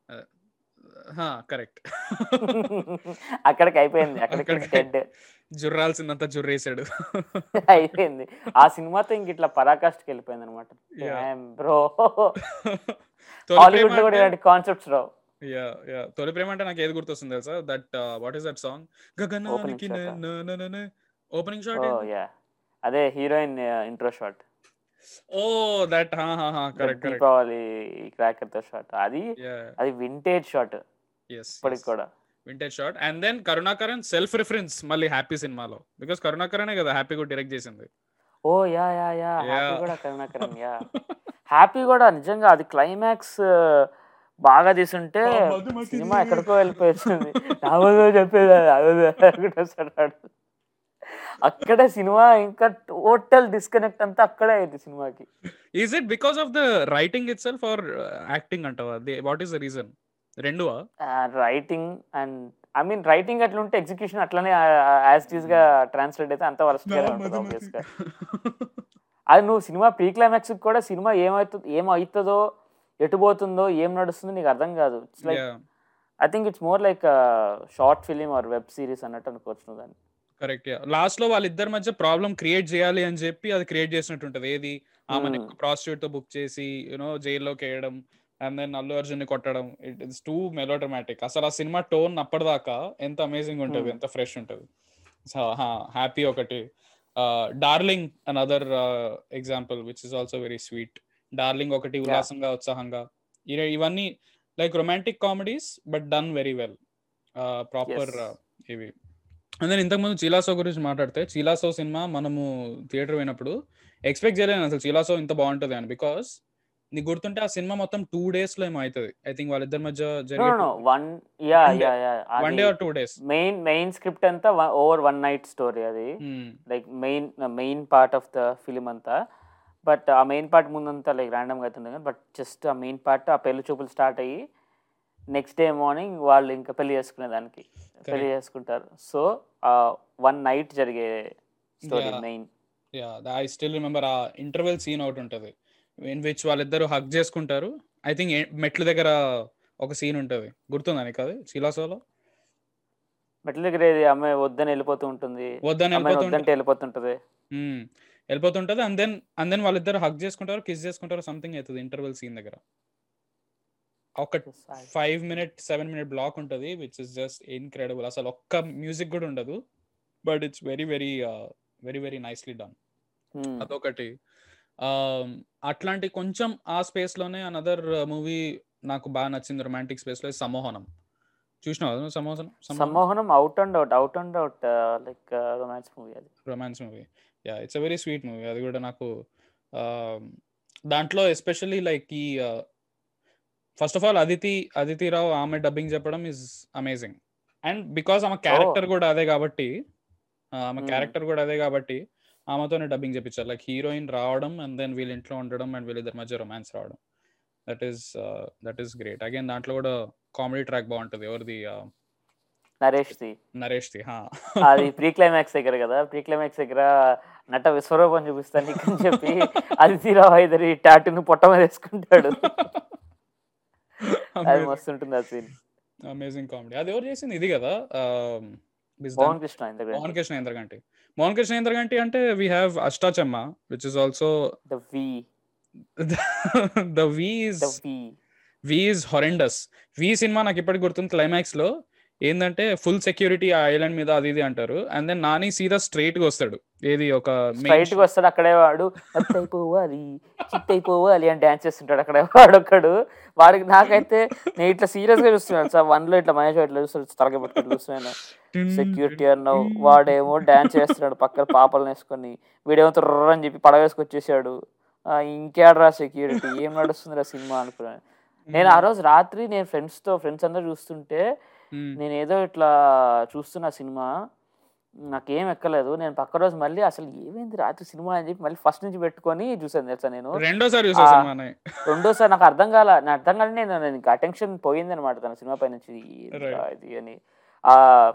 కరెక్ట్ అక్కడికి అయిపోయింది అక్కడికి అక్కడికి. డెడ్ జుర్రాల్సిందంత జుర్రేసాడు అయిపోయింది ఆ సినిమాతో ఇంక ఇట్లా పరాకాష్కి వెళ్ళిపోయింది అనమాట Yeah. బ్రో తొలి హాలీవుడ్ లో ప్రేమ కూడా అంటే- ఇలాంటి కాన్సెప్ట్స్ రావు యా యా తొలి ప్రేమ అంటే నాకు ఏది గుర్తొస్తుంది తెలుసా that what is that song గగనానికి shot. Opening shot oh yeah అదే heroine intro shot oh that హా హా హా కరెక్ట్ కరెక్ట్ దీపావళి క్రాకర్ తో షాట్ అది యా అది వింటేజ్ షాట్ ఎస్ ఇప్పటికి కూడా vintage shot and then Karunakaran self reference మళ్ళీ హ్యాపీ సినిమాలో బికాస్ కరుణాకరణే కదా హ్యాపీ కూడా డైరెక్ట్ చేసింది oh yeah yeah yeah Happy Yeah. కూడా కరుణాకరణ్ యా హ్యాపీ కూడా నిజంగా అది క్లైమాక్స్ బాగా తీసుంటే ఆ మధుమతి సినిమా దేవి. ఎక్కడికో వెళ్ళిపోయింది నావదో చెప్పేది అది, అదో అనుకుంటా వస్తాడు. అక్కడే సినిమా ఇంకా టోటల్ డిస్కనెక్ట్ అంతా అక్కడే అయింది సినిమాకి is it because of the writing itself or acting అంటావా వాట్ ఈస్ ద రీజన్ రెండువా writing and I mean writing అట్లా ఉంటే ఎగ్జిక్యూషన్ అట్లనే యాజ్ టీస్ గా ట్రాన్స్లేట్ అయితే అంత వరస్ట్ ఉంటుంది obvious గా అది నువ్వు సినిమా ప్రీ క్లైమాక్స్ కూడా సినిమా ఏమవుతుంది ఏమవుతుందో ఎటు పోతుందో ఏం నడుస్తుందో నీకు అర్థం కాదు it's like I think it's more like short film or web series అన్నట్టు అనుకోవచ్చు నువ్వు దాన్ని కరెక్ట్ లాస్ట్ లో వాళ్ళిద్దరి మధ్య ప్రాబ్లం క్రియేట్ చేయాలి అని చెప్పి అది క్రియేట్ చేసినట్టు ఉంటది ఏది ఆమెను Hmm. ప్రాస్టిట్యూట్ తో బుక్ చేసి యూనో జైల్లోకి వేయడం అండ్ దెన్ అల్లు అర్జున్ ని కొట్టడం ఇట్ ఇస్ టూ మెలోడ్రమాటిక్ అసలు ఆ సినిమా టోన్ అప్పటిదాకా ఎంత అమేజింగ్ ఉంటది Hmm. ఎంత ఫ్రెష్ ఉంటది సో హ్యాపీ ఒకటి Darling an other example which is also very sweet Darling ఒకటి ఉల్లాసంగా ఉత్సాహంగా ఇర- ఇవన్నీ like romantic comedies but done very well proper Yes. ఇవి అండ్ దెన్ ఇంతకుముందు చీలాసో గురించి మాట్లాడితే చీలాసో సినిమా మనము థియేటర్ పోయినప్పుడు ఎక్స్పెక్ట్ చేయలేను అసలు చీలాసో ఇంత బాగుంటుంది అని బికాస్ నీకు గుర్తుంటే ఆ సినిమా మొత్తం టూ డేస్ లో ఏమో అవుతుంది ఐ థింక్ వాళ్ళిద్దరి మధ్య నో జరిగే no one yeah One day- yeah yeah one day or two days main main script అంతా ఓవర్ వన్ నైట్ స్టోరీ అది like main main part of the film అంతా but ఆ మెయిన్ పార్ట్ ముందంతా like ర్యాండమ్గా అవుతుంది కానీ but just ఆ main part ఆ పెళ్లి చూపులు స్టార్ట్ అయ్యి నెక్స్ట్ డే మార్నింగ్ వాళ్ళు ఇంకా పెళ్లి చేసుకునే దానికి పెళ్లి చేసుకుంటారు సో వన్ నైట్ జరిగే story Yeah. Main yeah I still remember ఆ ఇంటర్వెల్ సీన్ ఒకటి ఉంటుంది ఇన్ విచ్ వాళ్ళిద్దరు హక్ చేసుకుంటారు ఐ థింక్ మెట్ల దగ్గర ఒక సీన్ ఉంటుంది గుర్తుందా నీకు అది శిలాసోలో మెట్ల దగ్గర ఏది అమ్మాయి వద్దని వెళ్ళిపోతూ ఉంటుంది వద్దని అమ్మాయి వెళ్ళిపోతుంటే వద్దంటే వెళ్ళిపోతుంటది మ్మ్. వెళ్ళిపోతుంటది అండ్ దెన్ అండ్ దెన్ వాళ్ళిద్దరు హక్ చేసుకుంటారు కిస్ చేసుకుంటారు సంథింగ్ అవుతుంది ఇంటర్వెల్ సీన్ దగ్గర ఒక five minute seven minute block ఉంటుంది విచ్ ఇస్ జస్ట్ ఇన్క్రెడిబుల్ అసలు ఒక్క మ్యూజిక్ కూడా ఉండదు but it's very very very very nicely done Hmm. అదొకటి Um, అట్లాంటి కొంచెం ఆ స్పేస్ లోనే అనదర్ మూవీ నాకు బాగా నచ్చింది రొమాంటిక్ స్పేస్ లో సమ్మోహనం చూసినావు కదా నువ్వు Sammohanam Sammohanam out and out out and out like romance movie అది romance movie yeah it's a very sweet movie అది కూడా నాకు um, దాంట్లో ఎస్పెషల్లీ లైక్ ఈ first of all Aditi Aditi Rao ఆమె డబ్బింగ్ చెప్పడం ఇస్ అమేజింగ్ అండ్ బికాస్ ఆమె క్యారెక్టర్ కూడా అదే కాబట్టి ఆ, ఆమె Hmm. క్యారెక్టర్ కూడా అదే కాబట్టి ఆమెతోనే డబ్బింగ్ చెప్పించారు లైక్ హీరోయిన్ రావడం అండ్ దెన్ వీళ్ళ ఇంట్లో ఉండడం అండ్ వీళ్ళిద్దరి మధ్య రొమాన్స్ రావడం that is that is great again దాంట్లో కూడా కామెడీ ట్రాక్ బాగుంటుంది ఎవరిది ఆ, నరేష్ ది నరేష్ ది హా అది ప్రీ క్లైమాక్స్ దగ్గర కదా ప్రీ క్లైమాక్స్ దగ్గర నట విశ్వరూపం చూపిస్తాను నీకు అని చెప్పి అది తీరా ఇద్దరి టాటూను పొట్ట మీద వేసుకుంటాడు అది మస్తు ఉంటుంది ఆ సీన్ అమేజింగ్ కామెడీ అది ఎవరు చేసింది ఇది కదా పవన్ కృష్ణ ఇంత మోహన్ కృష్ణ ఇంద్రగంటి మోహన్ కృష్ణ ఇంద్రగంటి అంటే we have Ashtachamma which is also the V the V's the V V is horrendous V సినిమా నాకు ఇప్పటికి గుర్తుంది క్లైమాక్స్ లో ఏంటంటే ఫుల్ సెక్యూరిటీ ఆ ఐలాండ్ మీద అది ఇది అంటారు అండ్ దెన్ నాని సీదా స్ట్రైట్ గా వస్తాడు ఏది ఒక main స్ట్రైట్ గా వస్తాడు అక్కడే వాడు మత్తు అయిపోవాలి చిట్ అయిపోవాలి అని డాన్స్ చేస్తుంటాడు అక్కడ వాడు ఒక్కడు వాడికి నాకైతే నేను ఇట్లా సీరియస్ గా చూస్తున్నాను సార్ వన్ లో ఇట్లా మహేష్ ఇట్లా చూస్తాడు తలకి పట్టుకొని చూస్తున్నాను సెక్యూరిటీ అన్నావు వాడేమో డాన్స్ చేస్తున్నాడు పక్కన పాపలను వేసుకొని వీడేమో తుర్ర అని చెప్పి పడవ వేసుకొచ్చేసాడు ఆ, ఇంకేడ్రా సెక్యూరిటీ ఏం నడుస్తుందిరా సినిమా అనుకున్నాను నేను ఆ రోజు రాత్రి నేను ఫ్రెండ్స్ తో ఫ్రెండ్స్ అందరూ చూస్తుంటే Hmm. నేను ఏదో ఇట్లా చూస్తున్న సినిమా నాకేం ఎక్కలేదు నేను పక్క రోజు మళ్ళీ అసలు ఏమైంది రాత్రి సినిమా అని చెప్పి మళ్ళీ ఫస్ట్ నుంచి పెట్టుకొని చూసాను తెలుసా నేను రెండోసారి చూసా ఆ, సినిమాని రెండోసారి నాకు అర్థం కాల నా అర్థం కాలే నేను నేను ఇంకా అటెన్షన్ పోయింది అనమాట తన సినిమా పై నుంచి ఏంట్రా Right. ఇది అని ఆ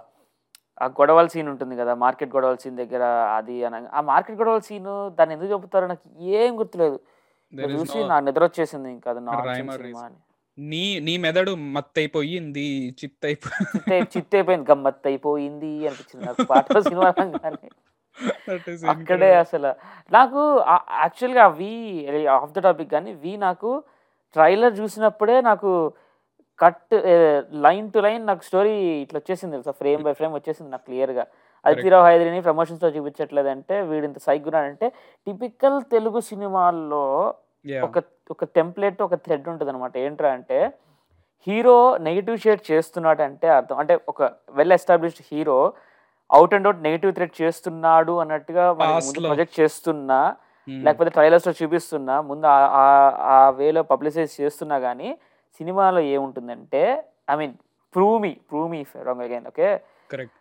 ఆ గొడవల సీన్ ఉంటుంది కదా మార్కెట్ గొడవల సీన్ దగ్గర అది అని ఆ మార్కెట్ గొడవల సీన్ దాన్ని ఎందుకు చెబుతారో నాకు ఏం గుర్తులేదు There is చూసి no- నా నిద్ర వచ్చేసింది ఇంకా అది Rhyme నాన్ or సినిమా reason. అని నీ నీ మెదడు మత్తైపోయింది చిత్తైపోయింది చిత్తే చిత్తే అయిపోయింది గమ్మత్ అయిపోయింది అనిపించింది నాకు పాట సినిమా అనగానే That is అక్కడే incredible. అసలు నాకు యాక్చువల్గా వి ఆఫ్ ద టాపిక్ కానీ వి నాకు ట్రైలర్ చూసినప్పుడే నాకు కట్ లైన్ టు లైన్ నాకు స్టోరీ ఇట్లా వచ్చేసింది తెలుసా ఫ్రేమ్ బై ఫ్రేమ్ వచ్చేసింది నాకు క్లియర్గా అదితిరావు హైదరిని ప్రమోషన్స్లో చూపించట్లేదంటే వీడింత సైగునా అంటే టిపికల్ తెలుగు సినిమాల్లో Yeah. ఒక ఒక టెంప్లెట్ ఒక థ్రెడ్ ఉంటుంది అనమాట ఏంట్రా అంటే హీరో నెగిటివ్ షేడ్ చేస్తున్నాడు అంటే అర్థం అంటే ఒక well established hero out and out negative thread చేస్తున్నాడు అన్నట్టుగా మనకి Past ముందు లో. ప్రొజెక్ట్ చేస్తున్నా Hmm. లేకపోతే trailers లో చూపిస్తున్నా ముందు ఆ- ఆ- ఆ వేలో పబ్లిసైజ్ చేస్తున్నా కానీ సినిమాలో ఏముంటుందంటే I mean prove me prove me wrong again okay Correct.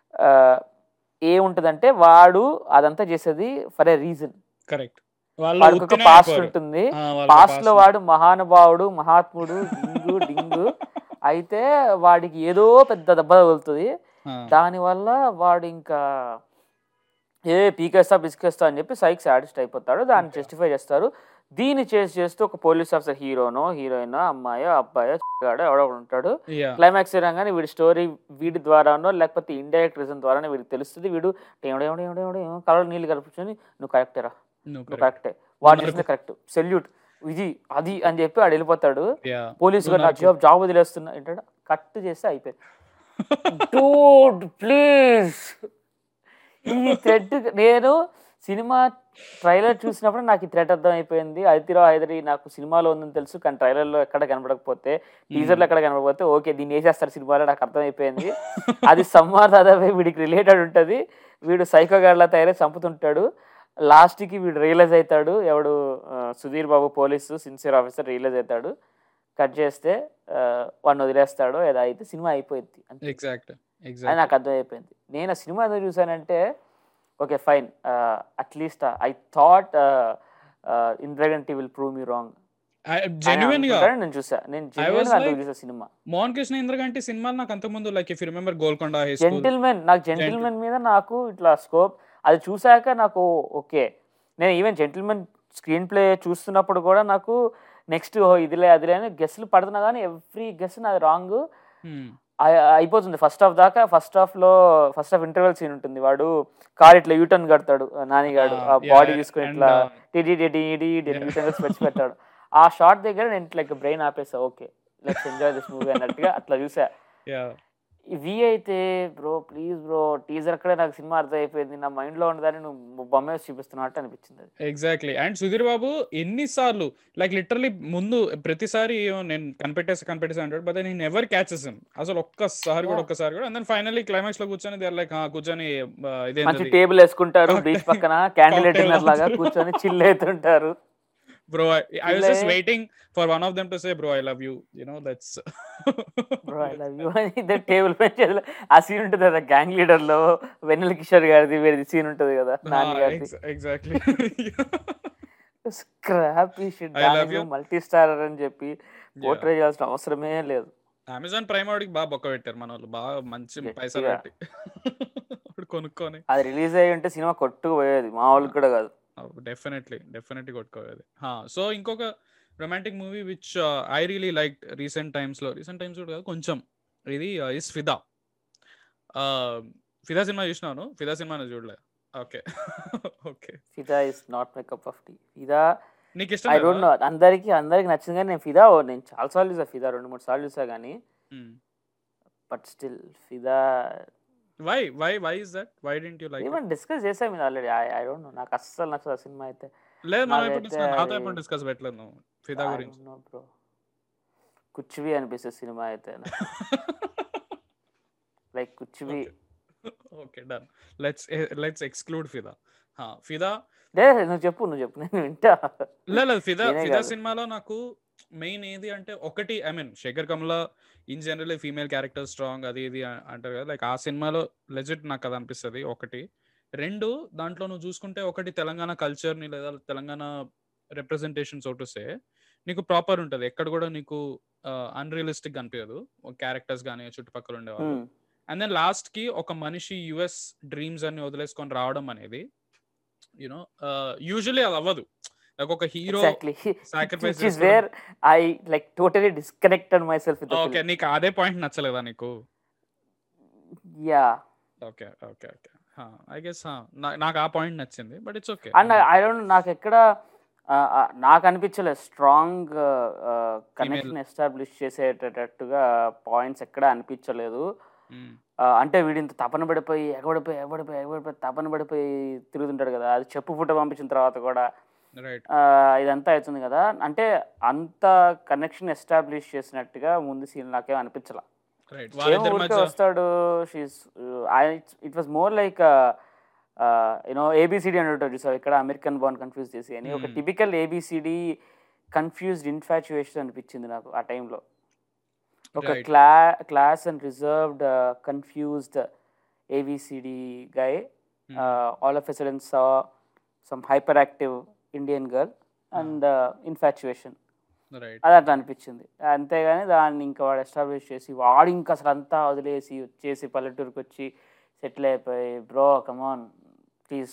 ఏముంటుందంటే వాడు అదంతా చేసేది ఫర్ ఏ రీజన్ కరెక్ట్ వాళ్ళు వాడికి ఒక ఉత్తినే పాస్ట్ అయిపోరు. ఉంటుంది ఆ, వాళ్ళకి పాస్ట్ లో past వాడు మహానుభావుడు మహాత్ముడు డింగు డింగు అయితే వాడికి ఏదో పెద్ద దెబ్బ తగులుతుంది ఆ, దానివల్ల వాడు ఇంకా ఏ పీకేస్తా పిసికేస్తా అని చెప్పి సైక్ సాడిస్ట్ అయిపోతాడు దాన్ని జస్టిఫై చేస్తారు దీన్ని చేసి చేస్తూ ఒక పోలీస్ ఆఫీసర్ హీరోనో హీరోయిన్ అమ్మాయో అబ్బాయో గాడో ఎవడో ఒకడు ఉంటాడు yeah. క్లైమాక్స్ రాగానే వీడి స్టోరీ వీడి ద్వారానో లేకపోతే ఇండైరెక్ట్ రీజన్ ద్వారానే వీడికి తెలుస్తుంది వీడు ఎవడో ఎవడో ఎవడో ఎవడో ఏమో కలర్ నీళ్ళు కలుపుకొని నువ్వు కరెక్టేరా నువ్వు నువ్వు correct. కరెక్టే వాడు చేసింది కరెక్ట్ సెల్యూట్ ఇది అది అని చెప్పి వాడు వెళ్ళిపోతాడు Yeah. పోలీసు గారు నా నాకు- జాబ్ జాబ్ వదిలేస్తున్నా ఏంటంటే కట్ చేస్తే అయిపోయింది డూడ్ ప్లీజ్ ఈ థ్రెడ్ నేను సినిమా ట్రైలర్ చూసినప్పుడు నాకు ఈ థ్రెడ్ అర్థం అయిపోయింది అదితిరావు హైదరి నాకు సినిమాలో ఉందని తెలుసు కానీ ట్రైలర్లో ఎక్కడ కనపడకపోతే టీజర్లో ఎక్కడ కనపడకపోతే ఓకే దీన్ని వేసేస్తారు సినిమాలో నాకు అర్థమైపోయింది అది సమ్మార్ దాదాపు వీడికి రిలేటెడ్ ఉంటుంది వీడు సైకో గాడ్లా తయారై చంపుతుంటాడు లాస్ట్కి వీడు రియలైజ్ అవుతాడు ఎవడు ఆ, Sudheer Babu police sincere officer realise అవుతాడు కట్ చేస్తే ఆ, వాడిని వదిలేస్తాడు ఏదో అయితే సినిమా అయిపోయింది అంతే ఎగ్జాక్ట్ అది ఎగ్జాక్ట్ నాకు అర్థమైపోయింది నేను ఆ సినిమా ఎందుకు చూసానంటే okay fine at least I thought Indraganti will prove me wrong genuine గా నేను చూసా నేను was జెన్యున్ like- అందుకు చూసా సినిమా మోహన్ కృష్ణ ఇంద్రగంటి సినిమాలు నాకు అంతకుముందు like if remember Golconda high school gentleman నాకు జెంటిల్మెన్ మీద నాకు ఇట్లా స్కోప్ అది చూసాక నాకు ఓకే నేను ఈవెన్ జెంటిల్మెన్ స్క్రీన్ ప్లే చూస్తున్నప్పుడు కూడా నాకు నెక్స్ట్ ఇదిలే అదిలే అని గెస్ట్లు పడుతున్నా కానీ ఎవ్రీ గెస్ నాది రాంగ్ అయిపోతుంది ఫస్ట్ హాఫ్ దాకా ఫస్ట్ హాఫ్ లో ఫస్ట్ హాఫ్ ఇంటర్వెల్ సీన్ ఉంటుంది వాడు కార్ ఇట్లా యూటర్న్ కడతాడు ఆ నానిగాడు ఆ బాడీ తీసుకుని ఇట్లా టిడి టిడి ఇడి యూటర్న్ స్పెచ్ పెట్టాడు ఆ షార్ట్ దగ్గర నేను ఇట్లా బ్రెయిన్ ఆపేసా okay let's enjoy this movie అన్నట్టుగా అట్లా చూసా ఇవి అయితే బ్రో ప్లీజ్ బ్రో టీజర్ అక్కడే నాకు సినిమా అర్థం అయిపోయింది నా మైండ్ లో ఉన్నదాన్ని నువ్వు బొమ్మ వేసి చూపిస్తున్నట్టు అనిపించింది అది ఎగ్జాక్ట్లీ అండ్ సుధీర్ బాబు ఎన్నిసార్లు లైక్ లిటరలీ ముందు ప్రతిసారి ఏమో నేను కనిపెట్టేసి కనిపెట్టేసి అంటాడు బట్ నేను ఎవర్ క్యాచెస్ అసలు ఒక్కసారి కూడా Yeah. ఒక్కసారి కూడా అండ్ ఫైనల్లీ క్లైమాక్స్ లో కూర్చొని దేర్ లైక్ కూర్చొని ఆ, మంచి ఇదేంటది టేబుల్ వేసుకుంటారు Okay. బీచ్ పక్కన క్యాండిల్ Cocktail డిన్నర్ లాగా అవుతారు. కూర్చొని చిల్ అవుతుంటారు bro I was just Chile. Waiting for one of them to say bro I love you you know that's bro I love you అని ఇద్దరు టేబుల్ పైన చేతులు ఆ సీన్ ఉంటుంది కదా గ్యాంగ్ లీడర్ లో వెన్నెల కిషోర్ గారిది వేరేది సీన్ ఉంటుంది కదా నాని గారిది exactly scrappy shit I love you. Multi starrer అని చెప్పి పోర్ట్రే చేయాల్సిన అవసరమే లేదు అమెజాన్ ప్రైమ్ వాడికి బాగా బొక్క పెట్టారు మన వాళ్ళు బాగా మంచి గట్టిగా. పైసలు పెట్టి ఇప్పుడు కొనుక్కొని అది రిలీజ్ అయ్యి ఉంటే సినిమా కొట్టుకుపోయేది మా వాళ్ళకి కూడా కాదు డెఫినెట్లీ డెఫినెట్లీ కొట్టుకోవాలి సో ఇంకొక romantic movie which I really like recent times లో రీసెంట్ టైమ్స్ కూడా కాదు కొంచెం ఇది ఇస్ ఫిదా ఫిదా సినిమా చూసినాను ఫిదా సినిమా చూడలే okay okay Fidaa is not my cup of tea Fidaa నీకు ఐ ఇష్టం డోంట్ నో అందరికి అందరికి నచ్చింది కానీ నేను ఫిదా ఓ- నేను చాలా సార్లు చూసా ఫిదా రెండు మూడు సార్లు చూసా కానీ but still Fidaa why why why is that why didn't you like ఏమన్నా డిస్కస్ చేసాం ఇది already I I don't know నాకు అస్సలు నచ్చదు ఆ సినిమా అయితే లేదు మనం ఎప్పుడు నాకైతే discuss- నాతో అది- ఎప్పుడు డిస్కస్ పెట్టలేదు నువ్వు ఫిదా గురించి బ్రో కుచ్చివి అనిపిస్తుంది సినిమా అయితే లైక్ కుచ్చివి okay done let's let's exclude Fidaa Fidaa లే నువ్వు చెప్పు నువ్వు చెప్పు నేను వింటా లేదు లేదు ఫిదా నేనే ఫిదా కాదు. సినిమాలో నాకు మెయిన్ ఏది అంటే ఒకటి I mean Shekhar Kammula in general female character strong అది ఇది అ- అంటారు కదా లైక్ ఆ సినిమాలో లెజిట్ నాకు అది అనిపిస్తుంది ఒకటి రెండు దాంట్లో నువ్వు చూసుకుంటే ఒకటి తెలంగాణ కల్చర్ని లేదా తెలంగాణ రిప్రజెంటేషన్ సోటుసే నీకు ప్రాపర్ ఉంటుంది ఎక్కడ కూడా నీకు అన్రియలిస్టిక్ అనిపించదు క్యారెక్టర్స్ కానీ చుట్టుపక్కల ఉండేవాళ్ళు Hmm. అండ్ దెన్ లాస్ట్ కి ఒక మనిషి యుఎస్ డ్రీమ్స్ అన్ని వదిలేసుకొని రావడం అనేది యూనో యూజువలీ అది అవ్వదు లైక్ ఒక hero exactly sacrifice which is where I like totally disconnected myself with okay నీకు అదే పాయింట్ నచ్చలేదా నీకు yeah okay okay okay I guess నాకు ఆ పాయింట్ నచ్చింది but it's okay and I don't నాకు ఎక్కడ ఆ, ఆ, నాకు అనిపించలేదు స్ట్రాంగ్ కనెక్షన్ ఎస్టాబ్లిష్ చేసేటట్టుగా పాయింట్స్ ఎక్కడ అనిపించలేదు ఆ, అంటే వీడు ఇంత తపన పడిపోయి ఎగబడిపోయి ఎగబడిపోయి ఎగబడిపోయి తపన పడిపోయి తిరుగుతుంటాడు కదా అది చెప్పు పుట్ట పంపించిన తర్వాత కూడా రైట్ ఆ, ఇదంతా అవుతుంది కదా అంటే అంత కనెక్షన్ ఎస్టాబ్లిష్ చేసినట్టుగా ముందు సీన్ నాకేం అనిపించలా రైట్ ఏమో వాళ్ళిద్దరి ఊరికే మధ్య వస్తాడు she's it was more like you know ABCD అని ఉంటుంది చూసావు ఇక్కడ అమెరికన్ బాన్ కన్ఫ్యూజ్ చేసి అని ఒక Hmm. Typical ABCD confused infatuation అనిపించింది నాకు ఆ టైంలో ఒక Right. క్లా class and reserved confused ABCD guy all of a sudden saw some hyper active Indian girl and infatuation right అది అట్లా అనిపించింది అంతేగాని దాన్ని ఇంకా వాడు ఎస్టాబ్లిష్ చేసి వాడు ఇంకా అసలు అంతా వదిలేసి వచ్చేసి పల్లెటూరుకి వచ్చి సెటిల్ అయిపోయి బ్రో కమాన్ ప్లీజ్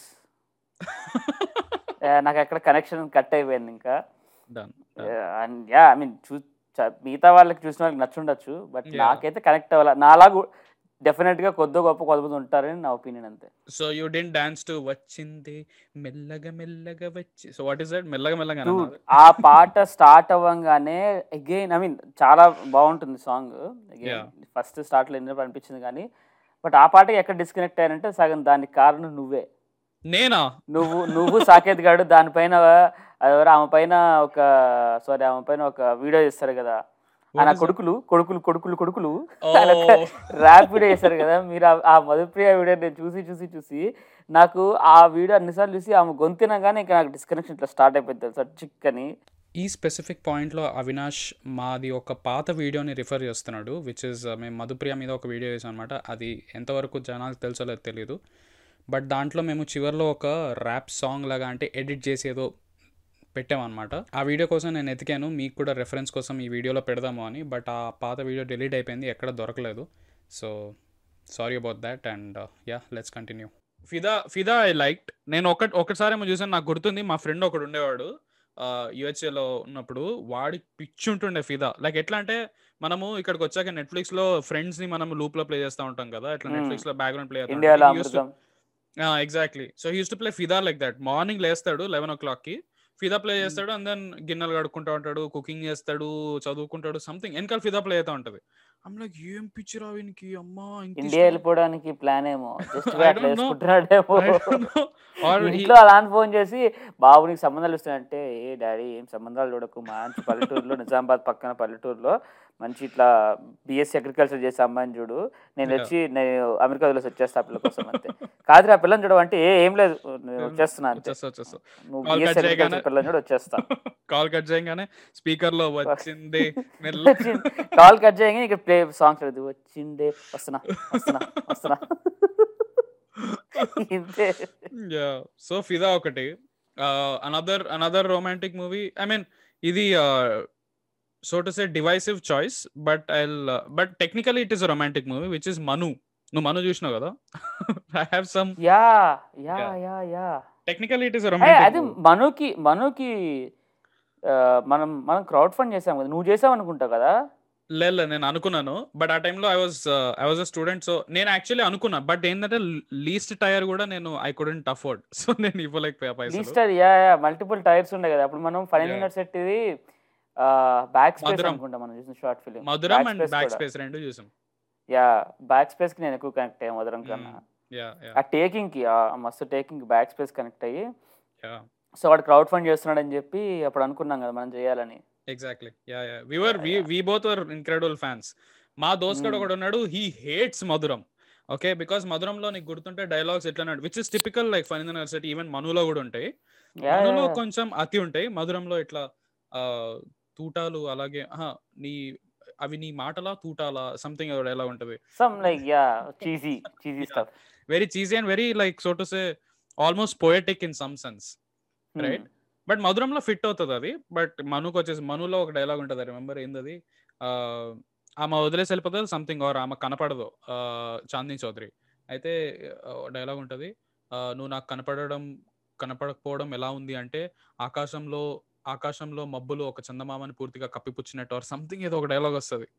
నాకు అక్కడ కనెక్షన్ కట్ అయిపోయింది ఇంకా done and yeah I mean చూ చ- మిగతా వాళ్ళకి చూసిన వాళ్ళకి నచ్చుండొచ్చు బట్ Yeah. నాకైతే కనెక్ట్ అవ్వాలి నాలాగా డెఫినెట్గా కొద్ది గొప్ప కొంతమంది ఉంటారని నా ఒపీనియన్ అంతే so you didn't dance too వచ్చింది మెల్లగా మెల్లగా వచ్చి సో వాట్ ఇస్ దట్ మెల్లగా మెల్లగా Dude, ఆ పాట స్టార్ట్ అవ్వగానే అగైన్ ఐ మీన్ చాలా బాగుంటుంది song Yeah. Again first start లో ఎందుకు అనిపించింది కానీ బట్ ఆ పాటకి ఎక్కడ డిస్కనెక్ట్ అయ్యానంటే సగం దానికి కారణం నువ్వే నేనా నువ్వు నువ్వు సాకేత్ గాడు దానిపైన ఎవరు ఆమె పైన ఒక సారీ ఆమె పైన ఒక వీడియో చేస్తారు కదా ఆయన కొడుకులు కొడుకులు కొడుకులు కొడుకులు ఆయన ఒక ర్యాప్ వీడియో చేశారు కదా మీరు ఆ- ఆ మధుప్రియ వీడియో నేను చూసి చూసి చూసి నాకు ఆ వీడియో అన్నిసార్లు చూసి ఆమె గొంతినగానే ఇంకా నాకు డిస్కనెక్షన్ ఇట్లా స్టార్ట్ అయిపోయింది తెలుసా చిక్ అని ఈ స్పెసిఫిక్ పాయింట్లో అవినాష్ మాది ఒక పాత వీడియోని రిఫర్ చేస్తున్నాడు విచ్ ఇస్ మేము మధుప్రియ మీద ఒక వీడియో చేసాం అనమాట అది ఎంతవరకు జనాలకు తెలుసో లేదో తెలియదు బట్ దాంట్లో మేము చివరిలో ఒక ర్యాప్ సాంగ్ లాగా అంటే ఎడిట్ చేసి ఏదో పెట్టామన్నమాట ఆ వీడియో కోసం నేను ఎతికాను మీకు కూడా రెఫరెన్స్ కోసం ఈ వీడియోలో పెడదాము అని బట్ ఆ పాత వీడియో డిలీట్ అయిపోయింది ఎక్కడ దొరకలేదు so sorry about that and yeah let's continue Fidaa Fidaa I liked నేను ఒక ఒకసారి ఏమో చూసాను నాకు గుర్తుంది మా ఫ్రెండ్ ఒకడు ఉండేవాడు యుహెచ్ఏలో ఉన్నప్పుడు వాడి పిచ్చి ఉంటుండే ఫిదా లైక్ ఎట్లా అంటే మనము ఇక్కడికి వచ్చాక నెట్ఫ్లిక్స్ లో ఫ్రెండ్స్ ని మనం లూప్ లో ప్లే చేస్తూ ఉంటాం కదా ఇట్లా Hmm. నెట్ఫ్లిక్స్ లో బ్యాక్గ్రౌండ్ ప్లే ఇండియాలో Amrutham exactly so used to play Fidaa like that morning లేస్తాడు లెవెన్ ఓ క్లాక్ కి ఫిదా ప్లే చేస్తాడు అండ్ దెన్ గిన్నెలు కడుక్కుంటా ఉంటాడు కుకింగ్ చేస్తాడు చదువుకుంటాడు సంథింగ్ వెనకాల ఫిదా ప్లే అవుతా ఉంటది అమ్ లైక్ ఏం పిచ్చి రా వీనికి అమ్మా ఇంత ఇండియా వెళ్ళిపోవడానికి ప్లాన్ ఏమో జస్ట్ I అట్లా don't know. వేసుకుంటున్నాడేమో I don't know. Or he- ఇంట్లో అలాంటి ఫోన్ చేసి బాబు నీకు సంబంధాలు వస్తాయంటే ఏ డాడీ ఏం సంబంధాలు చూడకు మంచి పల్లెటూరులో నిజామాబాద్ పక్కన పల్లెటూరులో మంచి ఇట్లా బిఎస్సీ అగ్రికల్చర్ చేసే అమ్మాయిని చూడు నేను Yeah. వచ్చి నేను అమెరికా వదిలేసి వచ్చేస్తా ఆ పిల్ల కోసం అంతే కాదురా ఆ పిల్లని చూడవు అంటే ఏ ఏం లేదు నేను వచ్చేస్తున్నా అంతే వచ్చేస్తా వచ్చేస్తా నువ్వు Call బిఎస్సీ cut చేయగానే- అగ్రికల్చర్ పిల్లని చూడు వచ్చేస్తా కాల్ కట్ చేయగానే స్పీకర్ లో వచ్చింది మెల్ల కాల్ కట్ చేయగానే ఇక్కడ ప్లే సాంగ్స్ లేదు వచ్చిండే వస్తున్నా వస్తున్నా వస్తున్నా ఇంతే యా సో ఫిదా ఒకటి another another romantic movie I mean ఇది so to say divisive choice but I but technically it is romantic movie which is Manu నువ్వు మను చూసినావు కదా I have some yeah yeah Yeah. Yeah yeah technically it is a, అది romantic మనుకి మనుకి ఆ, మనం మనం crowd fund చేసాం కదా నువ్వు చేసావు అనుకుంటావు కదా లేదు నేను అనుకున్నాను బట్ ఆ టైంలో I was I was a student so నేను యాక్చువల్లీ అనుకున్నా బట్ ఏంటంటే లీస్ట్ టైర్ కూడా నేను ఐ కుడెంట్ అఫోర్డ్ సో నేను ఇవ్వలేకపోయా పైసలు least tier yeah yeah multiple tiers ఉండే కదా అప్పుడు మనం ఫైవ్ Yeah. మినిట్స్ సెట్ ఇది బ్యాక్ స్పేస్ మధురం. అనుకుంటా మనం చూసిన short film Madhuram and backspace రెండు చూసాం యా బ్యాక్ స్పేస్ కి నేను ఎక్కువ కనెక్ట్ అయ్యాను మధురం కన్నా యా యా ఆ టేకింగ్ కి ఆ మస్తు టేకింగ్ బ్యాక్ స్పేస్ కనెక్ట్ అయ్యి యా సో వాడు క్రౌడ్ ఫండ్ చేస్తున్నాడని చెప్పి అప్పుడు అనుకున్నాం కదా మనం చేయాలని exactly yeah yeah we were we we both were incredible fans మా దోస్త్ కూడా Hmm. ఒకడు ఉన్నాడు he hates Madhuram okay because మధురంలో నీకు గుర్తుంటే డైలాగ్స్ ఎట్లా which is typical like fun university even మనులో కూడా ఉంటాయి యా మనులో కొంచెం అతి ఉంటాయి మధురంలో ఇట్లా ఆ, తూటాలు అలాగే ఆహా, నీ అవి నీ మాటలా తూటాలా సంథింగ్ ఎలా ఉంటది some like yeah cheesy cheesy Yeah. Stuff very cheesy and very like so to say almost poetic in some sense Right. But మధురంలో ఫిట్ అవుతుంది అది బట్ మనుకు వచ్చేసి మనులో ఒక డైలాగ్ ఉంటుంది రిమెంబర్ ఏంది ఆ, ఆమె వదిలేసి వెళ్ళిపోతుంది సంథింగ్ ఆర్ ఆమె కనపడదు ఆ, చాందిని చౌదరి అయితే డైలాగ్ ఉంటుంది నువ్వు నాకు కనపడడం కనపడకపోవడం ఎలా ఉంది అంటే ఆకాశంలో ఆకాశంలో మబ్బులు ఒక చందమామని పూర్తిగా కప్పిపుచ్చినట్టు ఆర్ సంథింగ్ ఏదో ఒక డైలాగ్ వస్తుంది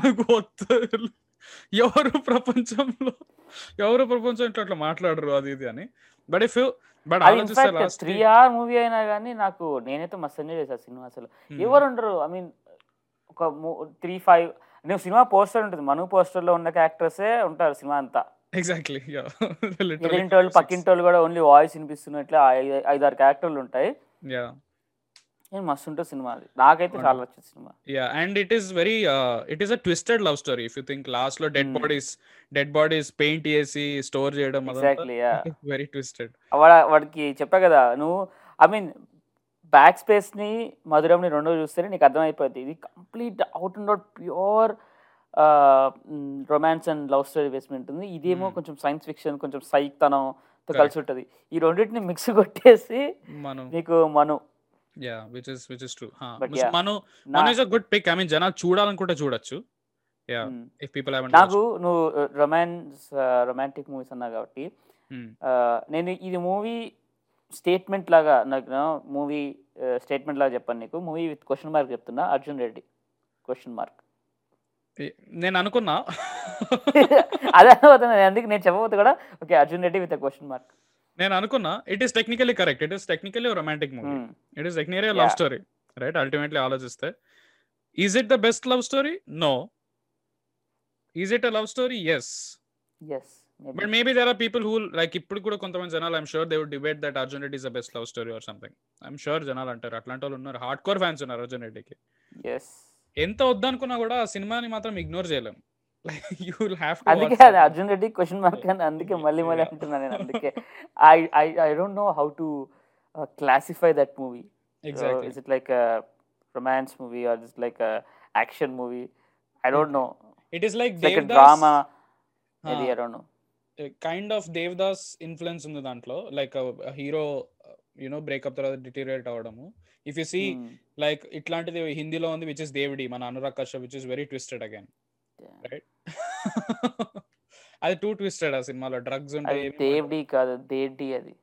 ఎవరు ప్రపంచంలో ఎవరు ప్రపంచం ఇట్లా అట్లా మాట్లాడరు అది ఇది అని బట్ ఇఫ్ బట్ అది ఆలోచిస్తే in fact last three hour movie అయినా కానీ నాకు నేనైతే మస్తు ఎంజాయ్ చేశాను సినిమా అసలు ఎవరు ఉండరు ఐ మీన్ ఒక త్రీ ఫైవ్ నేను సినిమా పోస్టర్ ఉంటుంది మను పోస్టర్ లో ఉన్న క్యారెక్టర్సే ఉంటారు సినిమా అంతా ఎగ్జాక్ట్లీ ఎదిరింటి వాళ్ళు పక్కింటి వాళ్ళు కూడా ఓన్లీ వాయిస్ వినిపిస్తున్నట్లే ఐదు ఐదారు క్యారెక్టర్లు ఉంటాయి యా నేను మస్తు ఉంటుంది సినిమా అది నాకైతే చాలా వచ్చింది సినిమా yeah and it is very it is a twisted love story if you think last లో dead Hmm. Bodies dead bodies paint చేసి స్టోర్ చేయడం ఎగ్జాక్ట్లీ యా వెరీ ట్విస్టెడ్ వాడ వాడికి చెప్పా కదా నువ్వు ఐ మీన్ బ్యాక్ స్పేస్ని మధురంని రెండో చూస్తేనే నీకు అర్థమైపోద్ది ఇది complete out and out pure romance and love story basement ఉంటుంది ఇదేమో Hmm. కొంచెం సైన్స్ ఫిక్షన్ కొంచెం సైక్ తనంతో Correct. కలిసి ఉంటుంది ఈ రెండింటిని మిక్స్ కొట్టేసి మనం నీకు Manu yeah which is which is true But yeah, మనం నా- మన is a good pick I mean జనాలు చూడాలనుకుంటే చూడొచ్చు yeah Hmm. If people have నాకు నువ్వు రొమాన్స్ రొమాంటిక్ మూవీస్ అన్నావు కాబట్టి uh, నేను ఇది మూవీ స్టేట్మెంట్ లాగా నాకు మూవీ స్టేట్మెంట్ లాగా చెప్పాను నీకు మూవీ విత్ క్వశ్చన్ మార్క్ చెప్తున్నా అర్జున్ రెడ్డి క్వశ్చన్ మార్క్ నేను అనుకున్నా అదే అవుతుంది అందుకే నేను చెప్పబోతు కూడా okay Arjun Reddy with question mark నేను అనుకున్నా it is technically correct it is technically romantic movie it is technically love Yeah. Story right ultimately ఆలోచిస్తే is it the best love story no is it a love story yes yes but maybe there are people who like ఇప్పుడు కూడా కొంతమంది జనాలు I'm sure they would debate that Arjun Reddy is the best love story or something I'm sure జనాలు అంటారు అట్లాంటి వాళ్ళు ఉన్నారు hard hardcore fans ఉన్నారు అర్జున్ రెడ్డికి ఎస్ ఎంత వద్దనుకున్నా కూడా ఆ సినిమాని మాత్రం ఇగ్నోర్ చేయలేం లైక్ యూ విల్ హ్యావ్ అందుకే అది అర్జున్ రెడ్డి క్వశ్చన్ మార్క్ అని అందుకే మళ్ళీ మళ్ళీ అంటున్నాను నేను అందుకే I I I don't know how to classify that movie exactly is it like romance movie or is like action movie I don't know it is like like Devdas drama ఇది I don't know kind of Devdas influence ఉంది దాంట్లో like hero you know breakup తర్వాత deteriorate అవ్వడము if you see like ఇట్లాంటిది హిందీలో ఉంది which is Dev D మన Anurag Kashyap which is very twisted again right అది టూ ట్విస్టెడ్ ఆ సినిమాలో డ్రగ్స్ అది ఉంటాయి దేవుడి కాదు దేడి అది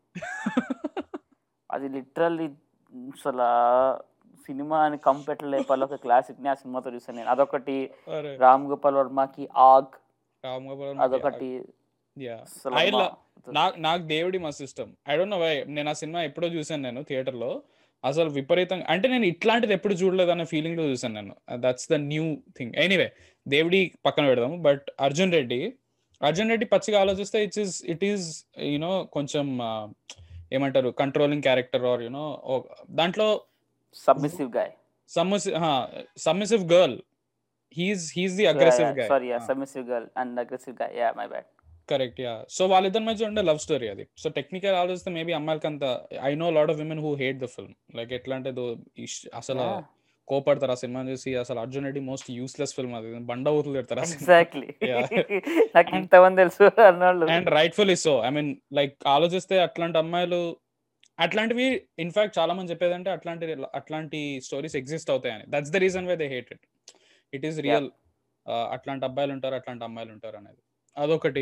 అది లిటరల్లీ అసలు సినిమా అని కంపెట్టలేపాలి ఒక క్లాసిక్ ని ఆ సినిమాతో చూసాను నేను అదొకటి అరే రామ్ గోపాల్ వర్మకి ఆగ్ రామ్ గోపాల్ అదొకటి యా అసలు I అమ్మా. lo- నాకు నాకు దేవుడి మస్తు ఇష్టం ఐ డోంట్ నో వై నేను ఆ సినిమా ఎప్పుడో చూసాను నేను థియేటర్ లో అసలు విపరీతంగా అంటే నేను ఇట్లాంటిది ఎప్పుడు చూడలేదు అనే ఫీలింగ్ లో చూసాను నేను that's the new thing anyway దేవుడి పక్కన పెడదాము బట్ అర్జున్ రెడ్డి అర్జున్ రెడ్డి పచ్చిగా ఆలోచిస్తే it's is it is you know కొంచెం ఆ, ఏమంటారు కంట్రోలింగ్ క్యారెక్టర్ ఆర్ యునో దాంట్లో submissive guy submissive girl he's he's the aggressive guy sorry submissive girl and aggressive guy yeah my bad correct yeah so వాళ్ళిద్దరి మధ్య ఉండే love story అది so technical ఆలోచిస్తే maybe అమ్మాయిలకి అంత I know lot of women who hate the film like ఎట్లా అంటే దో ఇష్- అసలు కోపడతారు ఆ సినిమా చూసి అసలు Arjun Reddy most useless film అది బండ ఊతులు పెడతారు ఎగ్జాక్ట్లీ Yeah. నాకు ఇంతమంది తెలుసు అన్నోళ్ళు and rightfully so I mean like ఆలోచిస్తే అట్లాంటి అమ్మాయిలు అట్లాంటివి ఇన్ఫాక్ట్ చాలా మంది చెప్పేదంటే అట్లాంటి అట్లాంటి స్టోరీస్ ఎగ్జిస్ట్ అవుతాయని that's the reason why they hate it it is real అట్లాంటి అబ్బాయిలు ఉంటారు అట్లాంటి అమ్మాయిలు ఉంటారు అనేది అదొకటి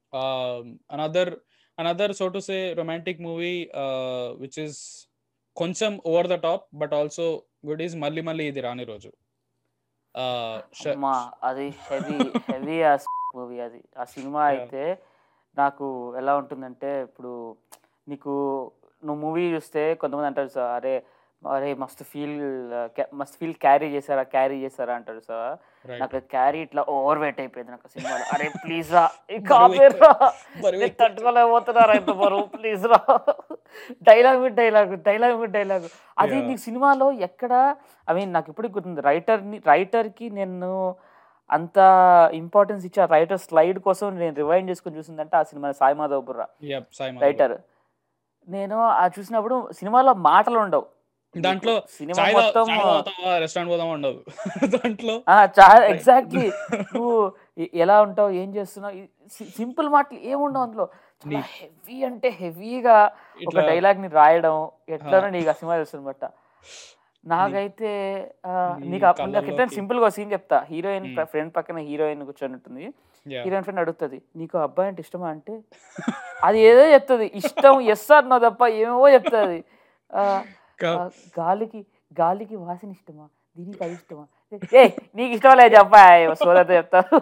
another another so to say romantic movie which is కొంచెం over the top but also good is మళ్ళీ మళ్ళీ ఇది రాని రోజు Uh, ష- అమ్మా అది హెవీ హెవీ మూవీ అది ఆ సినిమా Yeah. అయితే నాకు ఎలా ఉంటుందంటే ఇప్పుడు నీకు నువ్వు మూవీ చూస్తే కొంతమంది అంటారు సార్ అరే అరే మస్తు ఫీల్ మస్తు ఫీల్ క్యారీ చేశారా క్యారీ చేశారా అంటారు సార్ right. నాకు క్యారీ ఇట్లా ఓవర్ వెయిట్ అయిపోయింది నాకు సినిమాలో అరే ప్లీజ్ రా ఇంకా బరువు ఆపేర్రా. బరువు నేను తట్టుకోలేకపోతున్నారా ఇంత బరువు ప్లీజ్ రా dialogue with dialogue dialogue with dialogue అది Yeah. నీకు సినిమాలో ఎక్కడ ఐ మీన్ నాకు ఇప్పటికి గుర్తుంది రైటర్ని రైటర్కి నేను అంత ఇంపార్టెన్స్ ఇచ్చా రైటర్ స్లైడ్ కోసం నేను రివైండ్ చేసుకొని చూసిందంటే ఆ సినిమా సాయి మాధవ్ బుర్రా Yep, సాయి మాధవ్. రైటర్ నేను ఆ చూసినప్పుడు సినిమాలో మాటలు ఉండవు దాంట్లో సినిమా చాయ్ మొత్తం రెస్టారెంట్ పోదామా ఉండదు దాంట్లో ఆ, చాలా ఎగ్జాక్ట్లీ నువ్వు ఎ- ఎలా ఉంటావు ఏం చేస్తున్నావు సింపుల్ మాటలు ఏముండవు అందులో చాలా నీ- హెవీ అంటే హెవీగా ఒక ఇట్లా డైలాగ్ ని రాయడం ఎట్లనో ఆ. నీకు ఆ సినిమా తెలుస్తుందన్నమాట నాకైతే ఆ, నీ నీకు అప్పుడు నాకు ఎట్లా కళ్ళల్లోకి- సింపుల్ గా సీన్ చెప్తా హీరోయిన్ Hmm. ఫ్రెండ్ పక్కన హీరోయిన్ కూర్చొని ఉంటుంది Yeah. హీరోయిన్ ఫ్రెండ్ అడుగుతుంది నీకు ఆ అబ్బాయి అంటే ఇష్టమా అంటే అది ఏదో చెప్తుంది ఇష్టం ఎస్ ఆర్ నో తప్ప ఏమేమో చెప్తుంది కా- గాలికి గాలికి వాసన ఇష్టమా దీనికి అది ఇష్టమా ఏ నీకు ఇష్టం లేదు చెప్పా సోదతో చెప్తాను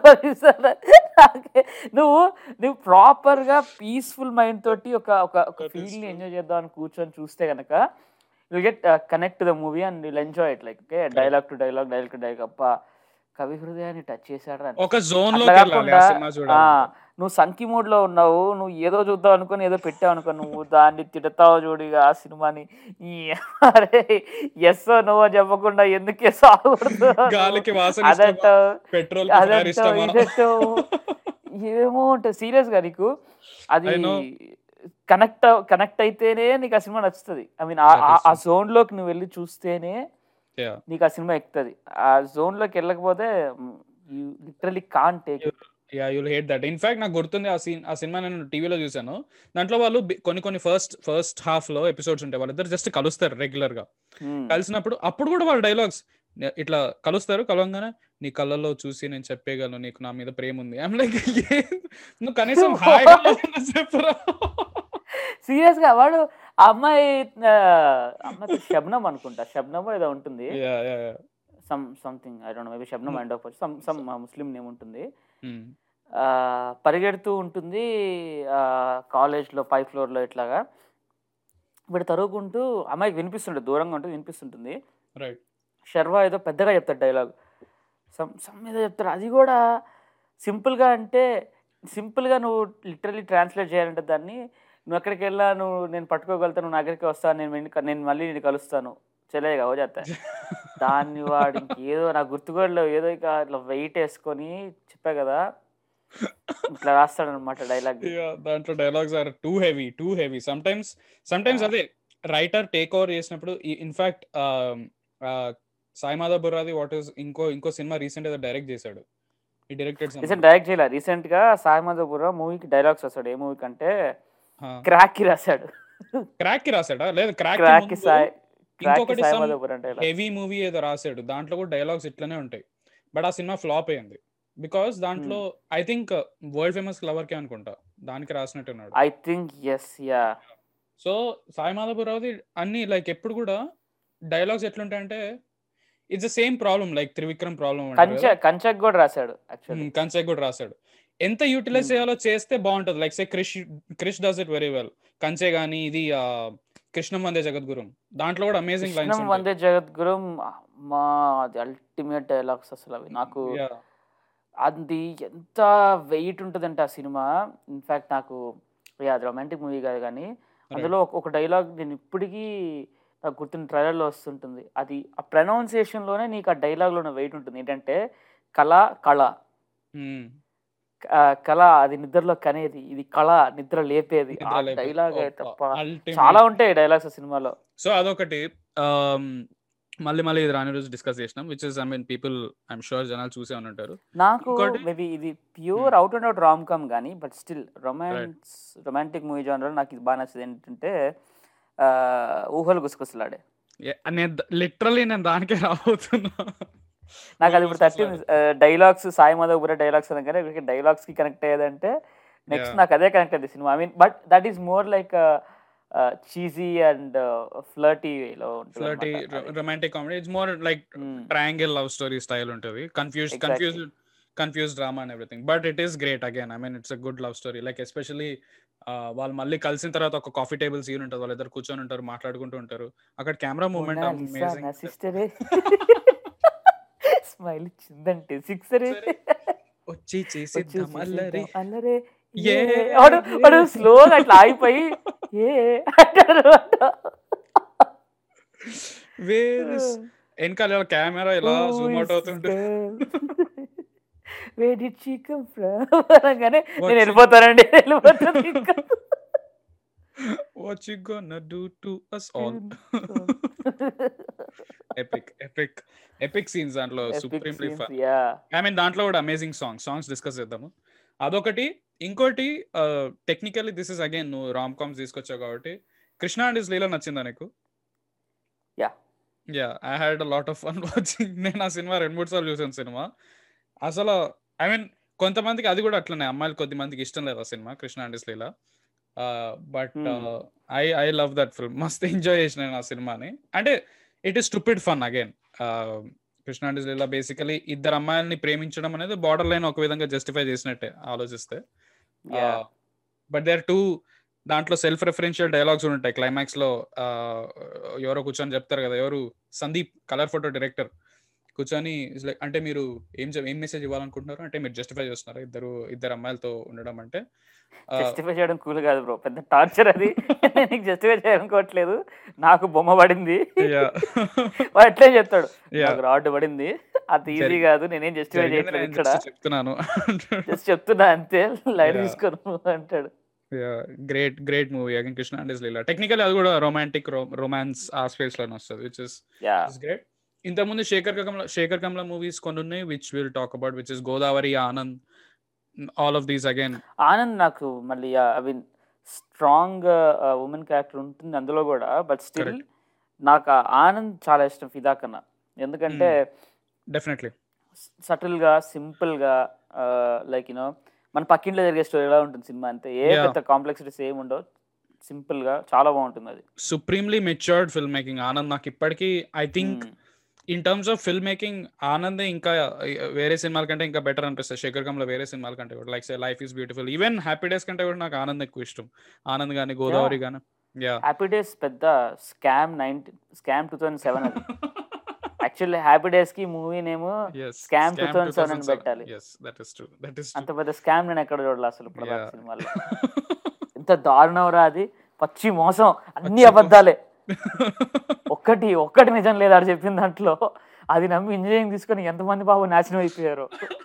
నాకే- నువ్వు నువ్వు ప్రాపర్ గా పీస్ఫుల్ మైండ్ తోటి ఒక ఒక ఒక That is ఫీల్ ని true. ఎంజాయ్ చేద్దాం అని కూర్చొని చూస్తే గనక will get connect the movie and will enjoy it like okay dialogue to dialogue dialogue to dialogue అబ్బా కవి హృదయాన్ని టచ్ చేశాడు అని ఒక జోన్ అట్లా లోకి వెళ్ళాలి ఆ కాకుండా, సినిమా ఆ, చూడాలి నువ్వు సంకి మూడ్ లో ఉన్నావు నువ్వు ఏదో చూద్దాం అనుకొని ఏదో పెట్టావు అనుకో నువ్వు దాన్ని తిడతావు చూడు ఇక ఆ సినిమాని ఈ అరే ఎస్ నువ్వు చెప్పకుండా ఎందుకు ఎస్ ఆగకూడదు గాలికి వాసన ఇష్టమా? అదంటావు పెట్రోల్ కి ఫైర్ అదంటావు ఇష్టమా ఇదంటావు ఏమో ఉంటుంది సీరియస్ గా నీకు అది I know. కనెక్ట్ కనెక్ట్ అయితేనే నీకు ఆ సినిమా నచ్చుతుంది ఐ మీన్ That is ఆ జోన్ లోకి నువ్వు వెళ్ళి చూస్తేనే Yeah. నీకు ఆ సినిమా ఎక్కుతుంది ఆ జోన్ లోకి వెళ్ళకపోతే you literally can't take yeah you'll hate that in fact నాకు గుర్తుంది ఆ సీన్ ఆ సినిమా నేను టీవీలో చూసాను దాంట్లో వాళ్ళు బి- కొన్ని కొన్ని ఫస్ట్ ఫస్ట్ హాఫ్ లో ఎపిసోడ్స్ ఉంటాయి వాళ్ళిద్దరు జస్ట్ కలుస్తారు రెగ్యులర్ గా కలిసినప్పుడు అప్పుడు కూడా వాళ్ళ డైలాగ్స్ ఇట్లా కలుస్తారు కలవంగానే నీ కళ్ళల్లో చూసి నేను చెప్పేయగలను నీకు నా మీద ప్రేమ ఉంది ఐమ్ లైక్ నువ్వు కనీసం హాయిగా చెప్పరా సీరియస్ గా వాడు ఆ అమ్మాయి ఆ, అమ్మాయి పేరు శబ్నం అనుకుంటా శబ్నమ్ ఏదో ఉంటుంది yeah yeah yeah some something I don't maybe Shabnam Hmm. And of some some Muslim name ఉంటుంది ఆ, పరిగెడుతూ ఉంటుంది కాలేజ్లో పై ఫ్లోర్లో ఇట్లాగా ఇప్పుడు తరుగుకుంటూ అమ్మాయికి వినిపిస్తుంటుంది దూరంగా ఉంటుంది వినిపిస్తుంటుంది రైట్ శర్వా ఏదో పెద్దగా చెప్తాడు డైలాగ్ సమ్ సమ్ ఏదో చెప్తాడు అది కూడా సింపుల్గా అంటే సింపుల్గా నువ్వు లిటరలీ ట్రాన్స్లేట్ చేయాలంటే దాన్ని నువ్వు ఎక్కడికి వెళ్ళా నువ్వు నేను పట్టుకోగలుగుతాను నువ్వు నా దగ్గరికి వస్తాను నేను వెండి- నేను మళ్ళీ నేను కలుస్తాను చెలేగా ఓ చేస్తా దాన్ని వాడు ఇంకేదో నాకు గుర్తుకోవట్లేదు ఏదో ఇక ఇట్లా వెయిట్ వేసుకొని చెప్పా కదా ఇట్లా రాస్తాడు అనమాట డైలాగ్ Yeah, దాంట్లో dialogues are too heavy too heavy sometimes sometimes Yeah. అదే రైటర్ టేక్ ఓవర్ చేసినప్పుడు ఇన్ఫాక్ట్ సాయి మాధవ్ బుర్రాది వాట్ ఇస్ ఇంకో ఇంకో సినిమా రీసెంట్ గా డైరెక్ట్ చేశాడు ఈ డైరెక్టెడ్ రీసెంట్ డైరెక్ట్ చేయలే రీసెంట్ గా సాయి మాధవపుర మూవీకి డైలాగ్స్ రాస్తాడు ఏ మూవీ కంటే క్రాక్ కి రాశాడు క్రాక్ కి రాశాడా లేదు క్రాక్ క్రాక్ కి సాయి క్రాక్ కి ఇంకొకటి సాయి some మాధవపుర అంటే హెవీ మూవీ ఏదో రాశాడు దాంట్లో కూడా డైలాగ్స్ ఇట్లనే ఉంటాయి బట్ ఆ సినిమా ఫ్లాప్ అయింది బికాస్ దాంట్లో I think world famous lover కే అనుకుంటా దానికి రాసినట్టున్నాడు I think yes yeah so Sai మాధవరావుది అన్ని లైక్ ఎప్పుడు కూడా డైలాగ్స్ ఎట్లుంటాయంటే it's the same problem like Trivikram problem Kanche కంచెక్ కూడా రాశాడు యాక్చువల్లీ కన్సెక్ కూడా రాశాడు ఎంత యూటిలైజ్ Hmm. చేయాలో చేస్తే బాగుంటది like say Krish Krish does it very well Kanche గానీ ఇది ఆ, కృష్ణం వందే జగద్గురం దాంట్లో కూడా అమేజింగ్ లైన్స్ కృష్ణం వందే జగద్గురు మా అది అల్టిమేట్ డైలాగ్స్ అసలు అవి నాకు అది ఎంత వెయిట్ ఉంటుందంటే ఆ సినిమా ఇన్ఫాక్ట్ నాకు yeah, అది రొమాంటిక్ మూవీ కాదు కానీ అందులో ఒక- ఒక డైలాగ్ నేను ఇప్పటికీ నాకు గుర్తున్న ట్రైలర్లో వస్తుంటుంది అది ఆ ప్రొనౌన్సియేషన్లోనే నీకు ఆ డైలాగ్లో ఉన్న వెయిట్ ఉంటుంది ఏంటంటే కళ కళ ఆ, కళ అది నిద్రలో కనేది ఇది కళ నిద్ర లేపేది ఆ డైలాగ్ తప్ప చాలా ఉంటాయి డైలాగ్స్ ఆ సినిమాలో సో అదొకటి um, మళ్ళీ మళ్ళీ ఇది రాని రోజు డిస్కస్ చేసినాం which is I mean people I'm sure జనాలు చూసే అని ఉంటారు నాకు ఇంకోటి- మేబీ ఇది pure out and out rom com కానీ but still romance romantic movie genre నాకు ఇది బాగా నచ్చింది ఏంటంటే ఆ, ఊహలు గుసగుసలాడే ఏ- నేను లిటరలీ నేను దానికే రాబోతున్నా నాకు అది ఇప్పుడు తట్టింది డైలాగ్స్ సాయి మాధవ్ డైలాగ్స్ అనగానే ఇక్కడికి డైలాగ్స్ కి కనెక్ట్ అయ్యేదంటే నెక్స్ట్ Yeah. నాకు అదే కనెక్ట్ అయింది సినిమా I mean but that is more like cheesy and flirty లో flirty romantic comedy it's more like triangle love story style ఉంటుంది confuse Exactly. Confuse confuse drama and everything but it is great again I mean it's a good love story like especially వాళ్ళు మళ్ళీ కలిసిన తర్వాత ఒక coffee table scene ఉంటుంది వాళ్ళిద్దరు కూర్చొని ఉంటారు మాట్లాడుకుంటూ ఉంటారు అక్కడ కెమెరా మూమెంట్ అమేజింగ్ సిస్టరే స్మైల్ ఇచ్చిందంటే సిక్సరే వచ్చి చేసి అల్లరి అల్లరే ఏ. ఏ వాడు వాడు స్లోగా అట్లా ఆగిపోయి ఏ అంటారు వేర్ ఇస్ వెనకాల కెమెరా ఇలా జూమ్ అవుట్ అవుతుంటుంది where did she come from అనగానే నేను వెళ్ళిపోతానండి వెళ్ళిపోతాను ఇంకా what you gonna do to us all epic epic epic scenes దాంట్లో supremely fun yeah I mean దాంట్లో కూడా అమేజింగ్ సాంగ్స్ సాంగ్స్ డిస్కస్ చేద్దాము అదొకటి ఇంకోటి టెక్నికల్లీ దిస్ ఇస్ అగైన్ నువ్వు రామ్ కామ్స్ తీసుకొచ్చావు కాబట్టి కృష్ణ అండ్ ఇస్ లీలా నచ్చిందా నీకు Yeah. Yeah I had lot of fun watching నేను ఆ సినిమా రెండు మూడు సార్లు చూసాను సినిమా అసలు ఐ మీన్ కొంతమందికి అది కూడా అట్లనే అమ్మాయిలు కొద్ది మందికి ఇష్టం లేదు ఆ సినిమా Krishna and his Leela but Hmm. I I love that film మస్త్ ఎంజాయ్ చేసిన నేను ఆ సినిమాని అంటే it is stupid fun again Krishna and Leela basically ఇద్దరు అమ్మాయిల్ని ప్రేమించడం అనేది బార్డర్ లైన్ ఒక విధంగా జస్టిఫై చేసినట్టే ఆలోచిస్తే యా బట్ దేర్ టూ దాంట్లో సెల్ఫ్ రెఫరెన్షియల్ డైలాగ్స్ ఉంటాయి క్లైమాక్స్ లో uh, ఎవరో కూర్చొని చెప్తారు కదా ఎవరు సందీప్ కలర్ ఫోటో డైరెక్టర్ కూర్చొని is like, అంటే మీరు ఏం చెప్- ఏం మెసేజ్ ఇవ్వాలనుకుంటున్నారు అంటే మీరు జస్టిఫై చేస్తున్నారు ఇద్దరు ఇద్దరు అమ్మాయిలతో ఉండడం అంటే uh, జస్టిఫై చేయడం కూల్ కాదు బ్రో పెద్ద టార్చర్ అది నేను నీకు జస్టిఫై చేయాలనుకోవట్లేదు నాకు బొమ్మ పడింది yeah. వాడు ఎట్లే చెప్తాడు Yeah. నాకు రాడ్ పడింది అది ఈజీ జరిగి- కాదు నేనేం జస్టిఫై జరిగింది చేయట్లేదు నేను ఇక్కడ just చెప్తున్నాను జస్ట్ చెప్తున్నా అంతే లైట్ Yeah. తీసుకోను అంటాడు great great movie again Krishna and his Leela technical అది కూడా రొమాంటిక్ రొమాన్స్ ఆ స్పేస్ లోనే వస్తుంది which is yeah is great ఇంతకుముందు శేఖర్ కమల శేఖర్ కమల మూవీస్ కొన్ని ఉన్నాయి which will talk about which is Godavari Anand all of these again Anand నాకు మళ్ళీ I mean strong women character ఉంటుంది అందులో కూడా బట్ స్టిల్ Correct. నాకు ఆ ఆనంద్ చాలా ఇష్టం ఫిదా కన్నా ఎందుకంటే డెఫినెట్లీ సటిల్గా సింపుల్గా లైక్ యూనో మన పక్కింట్లో జరిగే స్టోరీ ఎలా ఉంటుంది సినిమా అంతే ఏ Yeah. పెద్ద కాంప్లెక్సిటీస్ ఏమి ఉండవు సింపుల్గా చాలా బాగుంటుంది అది supremely matured film making Anand నాకు ఇప్పటికీ I think Mm. In terms of film making Anand ఇంకా వేరే సినిమాల కంటే ఇంకా బెటర్ అనిపిస్తుంది శేఖర్ కమ్ల వేరే సినిమాల కంటే కూడా like life is beautiful even happy days కంటే కూడా నాకు ఆనంద్ ఎక్కువ ఇష్టం ఆనంద్ కానీ గోదావరి కానీ యా హ్యాపీ డేస్ పెద్ద scam ninety scam two thousand seven అది యాక్చువల్లీ హ్యాపీ డేస్ కి మూవీ నేమో Scam 2007 అని పెట్టాలి. Yes that is true that is అంత పెద్ద స్కామ్ నేను ఎక్కడ చూడాలి అసలు ప్రభాస్ Yeah. సినిమాలో ఎంత దారుణంరా అది పచ్చి మోసం అన్ని పచ్చి అబద్ధాలే ఒక్కటి ఒక్కటి నిజం లేదు ఆడు చెప్పిన దాంట్లో అది నమ్మి ఇంజనీరింగ్ తీసుకొని ఎంతమంది బాబు నాశనం అయిపోయారు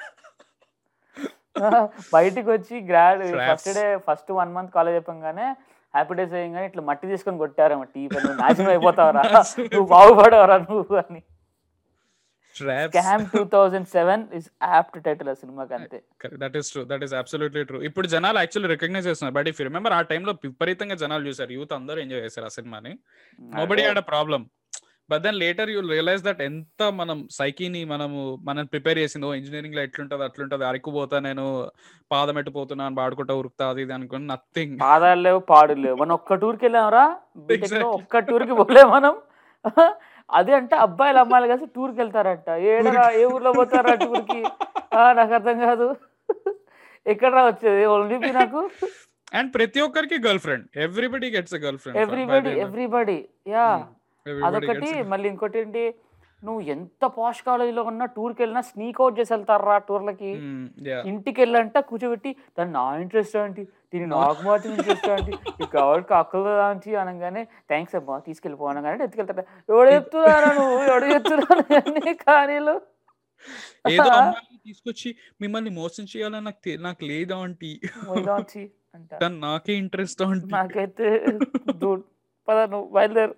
బయటికి వచ్చి grad Fraps. First day first one month college అయిపోగానే హ్యాపీ డేస్ అయ్యంగానే ఇట్లా మట్టి తీసుకొని కొట్టారేమో టీ పని నువ్వు నాశనం అయిపోతావరా నువ్వు బాగుపడవరా నువ్వు అని Traps. Scam two thousand seven is apt title ఆ సినిమాకి అంతే that is true that is absolutely true ఇప్పుడు జనాలు యాక్చువల్లీ రికగ్నైజ్ చేస్తున్నారు బట్ ఇఫ్ రిమెంబర్ ఆ టైంలో విపరీతంగా జనాలు చూసారు యూత్ అందరూ ఎంజాయ్ చేశారు ఆ సినిమాని nobody had a problem but then later you realise that ఎంత మనం సైకీని మనము మనం ప్రిపేర్ చేసిందో ఇంజనీరింగ్ లో ఎట్లుంటది అట్లుంటది అరిక్కుపోతా నేను పాదం ఎట్టుపోతున్నా అని పాడుకుంటా ఉరుకుతా అది ఇది అనుకుని నథింగ్ పాదాలు లేవు పాడు లేవు మనం ఒక్క టూర్కి వెళ్ళామరా బీటెక్ లో Exactly. ఒక్క టూర్కి పోలే మనం అదే అంటే అబ్బాయిలు అమ్మాయిలు కలిసి టూర్కి వెళ్తారంట ఏడరా ఏ ఊర్లో పోతారా టూర్కి ఆ, నాకు అర్థం కాదు ఎక్కడరా వచ్చేది ఓన్లీ నాకు అండ్ ప్రతి ఒక్కరికి girl friend everybody gets girl friend everybody everybody yeah అదొకటి మళ్ళీ ఇంకోటి ఏంటి నువ్వు ఎంత పాష్ కాలేజీలో ఉన్నా టూర్కి వెళ్ళినా స్నీక్ అవుట్ చేసి వెళ్తారా టూర్లకి ఇంటికి వెళ్ళంట కూర్చోబెట్టి దాన్ని నా ఇంట్రెస్ట్ ఏంటి దీన్ని నాకు మాత్రం ఇంట్రెస్ట్ ఏంటి నీకు కావాలి అక్కలు దాంచి అనగానే థ్యాంక్స్ అమ్మా తీసుకెళ్ళిపో అనగానే ఎత్తుకెళ్తాడు ఎవడు చెప్తున్నారా నువ్వు ఎవడు చెప్తున్నాను అన్ని ఖాళీలు ఏదో అమ్మాయిని తీసుకొచ్చి మిమ్మల్ని మోసం చేయాలని నాకు తె- నాకు లేదా ఆంటీ మొదలాంచి అంట కానీ నాకే ఇంట్రెస్ట్ ఆంటీ నాకైతే dude, పద నువ్వు బయలుదేరు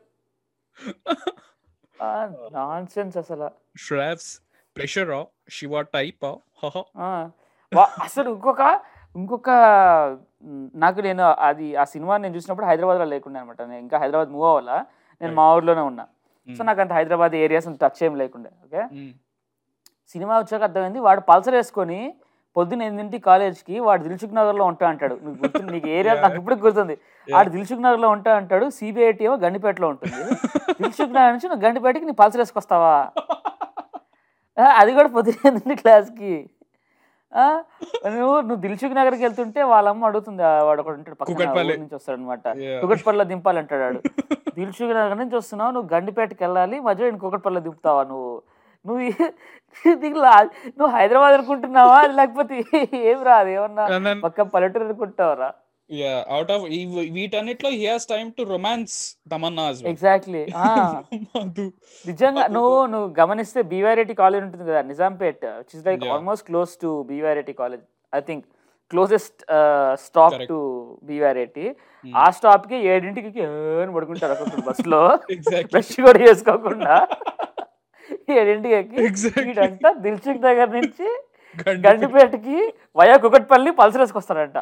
నాన్ సెన్స్ అసలు శ్రాప్స్ ప్రెషర్ శివ టైప్ ఆ, వా- అసలు ఇంకొక ఇంకొక మ్, నాకు నేను అది ఆ సినిమా నేను చూసినప్పుడు హైదరాబాద్లో లేకుండా అనమాట నేను ఇంకా హైదరాబాద్ మూవ్ అవ్వాలా నేను మా ఊర్లోనే ఉన్నా సో నాకు అంత హైదరాబాద్ ఏరియాస్ టచ్ ఏం లేకుండే ఓకే సినిమా వచ్చాక అర్థమైంది వాడు పల్సర్ వేసుకొని పొద్దున్న ఎనిమిదింటి కాలేజ్కి వాడు దిల్సుఖ్ నగర్లో ఉంటా అంటాడు నీకు గుర్తుంది నీకు ఏరియా నాకు ఇప్పుడు గుర్తుంది వాడు దిల్సుఖ్ నగర్లో ఉంటా అంటాడు సిబిఐటి ఏమో గండిపేటలో ఉంటుంది దిల్సుఖ్ నగర్ నుంచి నువ్వు గండిపేటకి నీ పల్సర్ వేసుకొస్తావా ఆ, అది కూడా పొద్దున్న ఎనిమిది క్లాస్కి ఆ, నువ్వు నువ్వు దిల్సుఖ్ నగర్కి వెళ్తుంటే వాళ్ళ అమ్మ అడుగుతుంది ఆ, వాడు ఒకడు ఉంటాడు పక్కన కుకట్పల్లి. ఊరు నుంచి వస్తాడు అనమాట Yeah. కుకట్పల్లిలో దింపాలంటాడు వాడు దిల్సుఖ్ నగర్ నుంచి వస్తున్నావు నువ్వు గండిపేటకి వెళ్ళాలి మధ్యలో నేను కుకట్పల్లిలో దింపుతావా నువ్వు నువ్వు ఏ- నీకు లా- నువ్వు హైదరాబాద్ అనుకుంటున్నావా లేకపోతే ఏం రాదు ఏమన్నా And then- పక్క పల్లెటూరు అనుకుంటావరా యా అవుట్ ఆఫ్ వీటన్నిటిలో he has time to romance Tamannaah as well. Exactly Madhu. నిజంగా నువ్వు నువ్వు గమనిస్తే బీవైరెడ్డి కాలేజ్ ఉంటుంది కదా Nizampet which is like Yeah. Almost close to BY Reddy college I think closest stop Correct. To BY Reddy ఆ స్టాప్ కి ఏడింటికి ఏమని పడుకుంటారు ఒక్కొక్కరు బస్ లో Exactly. బ్రష్ కూడా చేసుకోకుండా ఏడింటికి ఎక్కి Exactly. వీడంతా దిల్సుఖ్ దగ్గర నుంచి గండిపేట. గండిపేటకి వయా కుకట్పల్లి పల్సర్ వేసుకొస్తారంట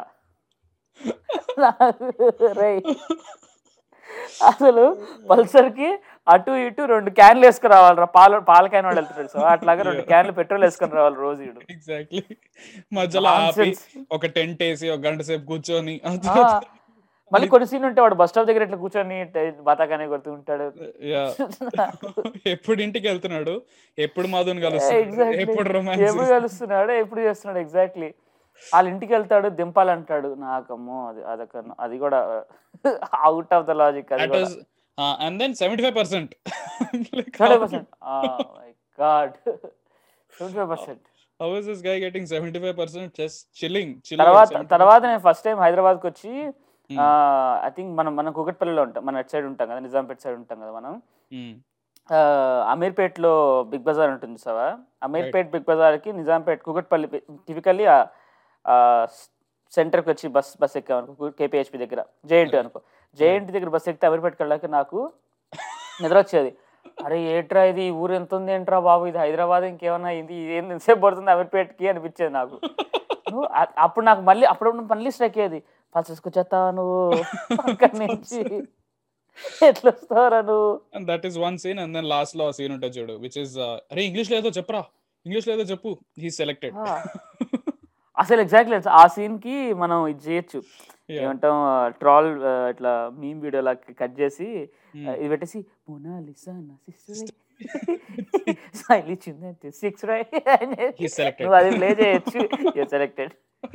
రేయ్ అసలు పల్సర్ కి అటు ఇటు రెండు క్యాన్లు వేసుకురావాలరా పాల పాల క్యాన్ వాళ్ళు వెళ్తారు సో అట్లాగా రెండు క్యాన్లు పెట్రోల్ వేసుకొని రావాలి రోజు ఈడు ఎగ్జాక్ట్లీ మధ్యలో ఆపి Nonsense. ఒక టెంట్ వేసి ఒక గంట సేపు కూర్చొని ఆ ఆ, తర్వాత- మళ్ళీ కొన్ని సీన్ ఉంటే వాడు బస్ స్టాప్ దగ్గర ఇట్లా కూర్చొని బతాకానే కొడుతూ ఉంటాడు Yeah. ఎప్పుడు ఇంటికి వెళ్తున్నాడు ఎప్పుడు మధుని కలుస్తాడు ఎగ్జాక్ట్లీ ఎప్పుడు ఎప్పుడు రొమాన్స్ కలుస్తున్నాడు ఎప్పుడు చేస్తున్నాడు ఎగ్జాక్ట్లీ వాళ్ళ ఇంటికి వెళ్తాడు దింపాలంటాడు నాకమ్మో అది అదొక అది కూడా అవుట్ ఆఫ్ ద లాజిక్ అది కూడా and then seventy five percent hundred percent my god seventy five percent how is this guy getting seventy five percent just chilling తర్వాత తర్వాత నేను ఫస్ట్ టైం హైదరాబాద్కి వచ్చి ఐ థింక్ మనం మనం కుకట్పల్లిలో ఉంటాం మన అటు సైడ్ ఉంటాం కదా నిజాంపేట సైడ్ ఉంటాం కదా మనం ఆ, అమీర్పేట్లో బిగ్ బజార్ ఉంటుంది సావా అమీర్పేట్ బిగ్ బజార్కి నిజాంపేట్ కుకట్పల్లి టిపికల్లీ సెంటర్కి వచ్చి బస్ బస్ ఎక్కామనుకో కేపీహెచ్పి దగ్గర జేఎన్టీ అనుకో జేఎన్టీ దగ్గర బస్ ఎక్కితే అమీర్పేట్కి వెళ్ళాక నాకు నిద్ర వచ్చేది అరే ఏంట్రా ఇది ఈ ఊరు ఎంత ఉంది ఏంట్రా బాబు ఇది హైదరాబాద్ ఇంకేమన్నా ఇది ఏంది ఎంతసేపు పడుతుంది అమీర్పేట్కి అనిపించేది నాకు నువ్వు అ- అప్పుడు నాకు మళ్ళీ అప్పుడు మళ్ళీ స్ట్రైక్ అయ్యేది పల్స్ తీసుకొచ్చేస్తావా నువ్వు అక్కడి నుంచి ఎట్లా వస్తావురా నువ్వు and that is one scene and then last లో సీన్ ఉంటుంది చూడు విచ్ ఇస్ అరే ఇంగ్లీష్ లేదో చెప్పరా ఇంగ్లీష్ లేదో చెప్పు హీ సెలెక్టెడ్ ఆ. అసలు ఎగ్జాక్ట్లీ ఆ సీన్ కి మనం ఇది చేయొచ్చు ఏమంటాం ట్రాల్ ఇట్లా మీమ్ వీడియో లా కట్ చేసి ఆ, ఇది పెట్టేసి మొనాలిసా నా సిస్టర్ స్మైల్ ఇచ్చింది సిక్స్ రై He's selected. నువ్వు అది ప్లే చేయొచ్చు సెలెక్టెడ్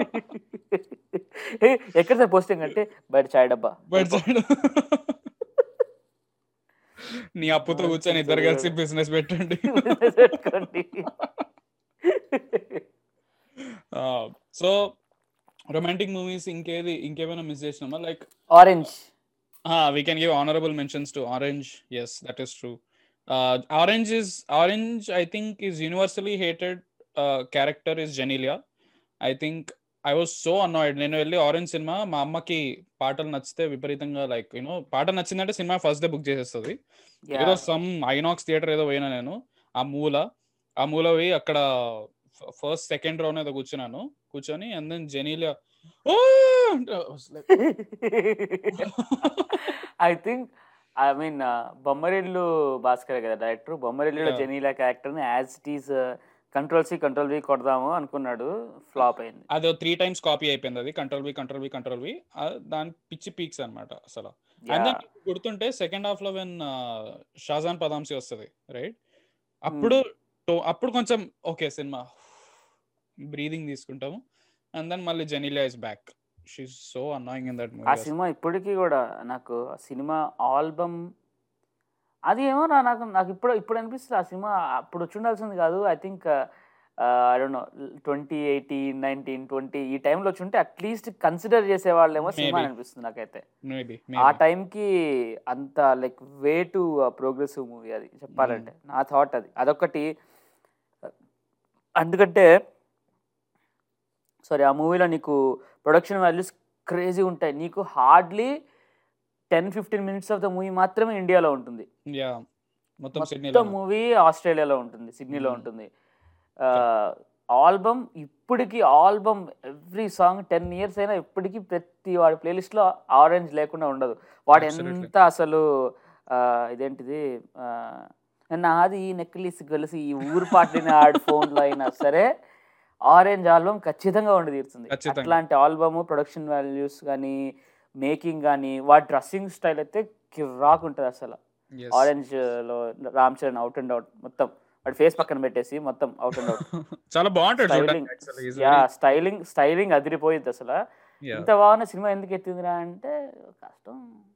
ఎక్కడ సార్ పోస్టింగ్ అంటే బయట చాయ్ డబ్బా బట్ నీ అప్పుతో కూర్చొని ఇద్దరు కలిసి బిజినెస్ పెట్టండి పెట్టుకోండి సో రొమాంటిక్ మూవీస్ ఇంకేది ఇంకేమైనా మిస్ చేసినామా like Orange we can give honourable mentions to Orange yes that is true Orange is Orange I think is universally hated character is Genelia I think I was so annoyed నేను వెళ్ళి orange cinema మా అమ్మకి పాటలు నచ్చితే విపరీతంగా like you know పాట నచ్చిందంటే cinema first day book చేసేస్తుంది ఏదో సమ్ ఐనాక్స్ థియేటర్ ఏదో పోయినా నేను ఆ మూల ఆ మూల పోయి అక్కడ ఫస్ట్ సెకండ్ రౌండ్ ఏదో కూర్చున్నాను కూర్చొని and then Genelia oh I think I mean Bommarillu Bhaskar కదా డైరెక్టర్ బొమ్మరిల్లులో Yeah. జెనీలా క్యారెక్టర్ ని as it is control C control V కొడదాము అనుకున్నాడు ఫ్లాప్ అయింది అది త్రీ టైమ్స్ కాపీ అయిపోయింది అది control V control V control V దాని పిచ్చి పీక్స్ అన్నమాట అసలు అండ్ Yeah. దెన్ గుర్తుంటే సెకండ్ హాఫ్ లో వెన్ షాజాన్ పదాంసి వస్తుంది రైట్ అప్పుడు to- అప్పుడు కొంచెం ఓకే సినిమా బ్రీదింగ్ తీసుకుంటాము అండ్ దెన్ మళ్ళీ Genelia is back she so annoying in that ఆ మూవీ సినిమా ఇప్పటికీ కూడా నాకు ఆ సినిమా ఆల్బమ్ అది ఏమో నా నాకు నాకు ఇప్పుడు ఇప్పుడు అనిపిస్తుంది ఆ సినిమా అప్పుడు వచ్చి ఉండాల్సింది కాదు I think I don't know twenty eighteen nineteen twenty ఈ టైంలో వచ్చి ఉంటే అట్లీస్ట్ కన్సిడర్ చేసేవాళ్ళేమో సినిమా Maybe. అనిపిస్తుంది నాకైతే మేబీ ఆ టైంకి అంత like way to progressive movie అది చెప్పాలంటే నా థాట్ అది అదొకటి ఎందుకంటే సారీ ఆ మూవీలో నీకు ప్రొడక్షన్ వాల్యూస్ క్రేజీ ఉంటాయి నీకు hardly ten fifteen minutes of the movie మాత్రమే ఇండియాలో ఉంటుంది యా మొత్తం సిడ్నీలో మొత్తం మూవీ ఆస్ట్రేలియాలో ఉంటుంది సిడ్నీలో Hmm. ఉంటుంది ఆల్బమ్ ఇప్పటికి album every song ten years అయినా ఇప్పటికీ ప్రతి వాడి ప్లేలిస్ట్లో ఆరెంజ్ లేకుండా ఉండదు వాడు Absolutely. ఎంత అసలు ఆ, ఇదేంటిది ఆ, నాది నెక్లెస్ గొలుసు ఈ ఊరు పాటిన ఆడి ఫోన్లో అయినా సరే ఆరెంజ్ ఆల్బమ్ ఖచ్చితంగా ఉండి తీరుతుంది ఖచ్చితంగా. అట్లాంటి ఆల్బమ్ ప్రొడక్షన్ వాల్యూస్ కానీ మేకింగ్ కానీ వాడి డ్రెస్సింగ్ స్టైల్ అయితే కిరాక్ ఉంటుంది అసలు ఆరెంజ్ లో Ram Charan out and out మొత్తం వాడి ఫేస్ పక్కన పెట్టేసి మొత్తం అవుట్ అండ్ అవుట్ చాలా బాగుంటాడు స్టైలింగ్ యా స్టైలింగ్ స్టైలింగ్ అదిరిపోయింది అసలు ఇంత బాగున్న సినిమా ఎందుకు ఎత్తిందిరా అంటే కష్టం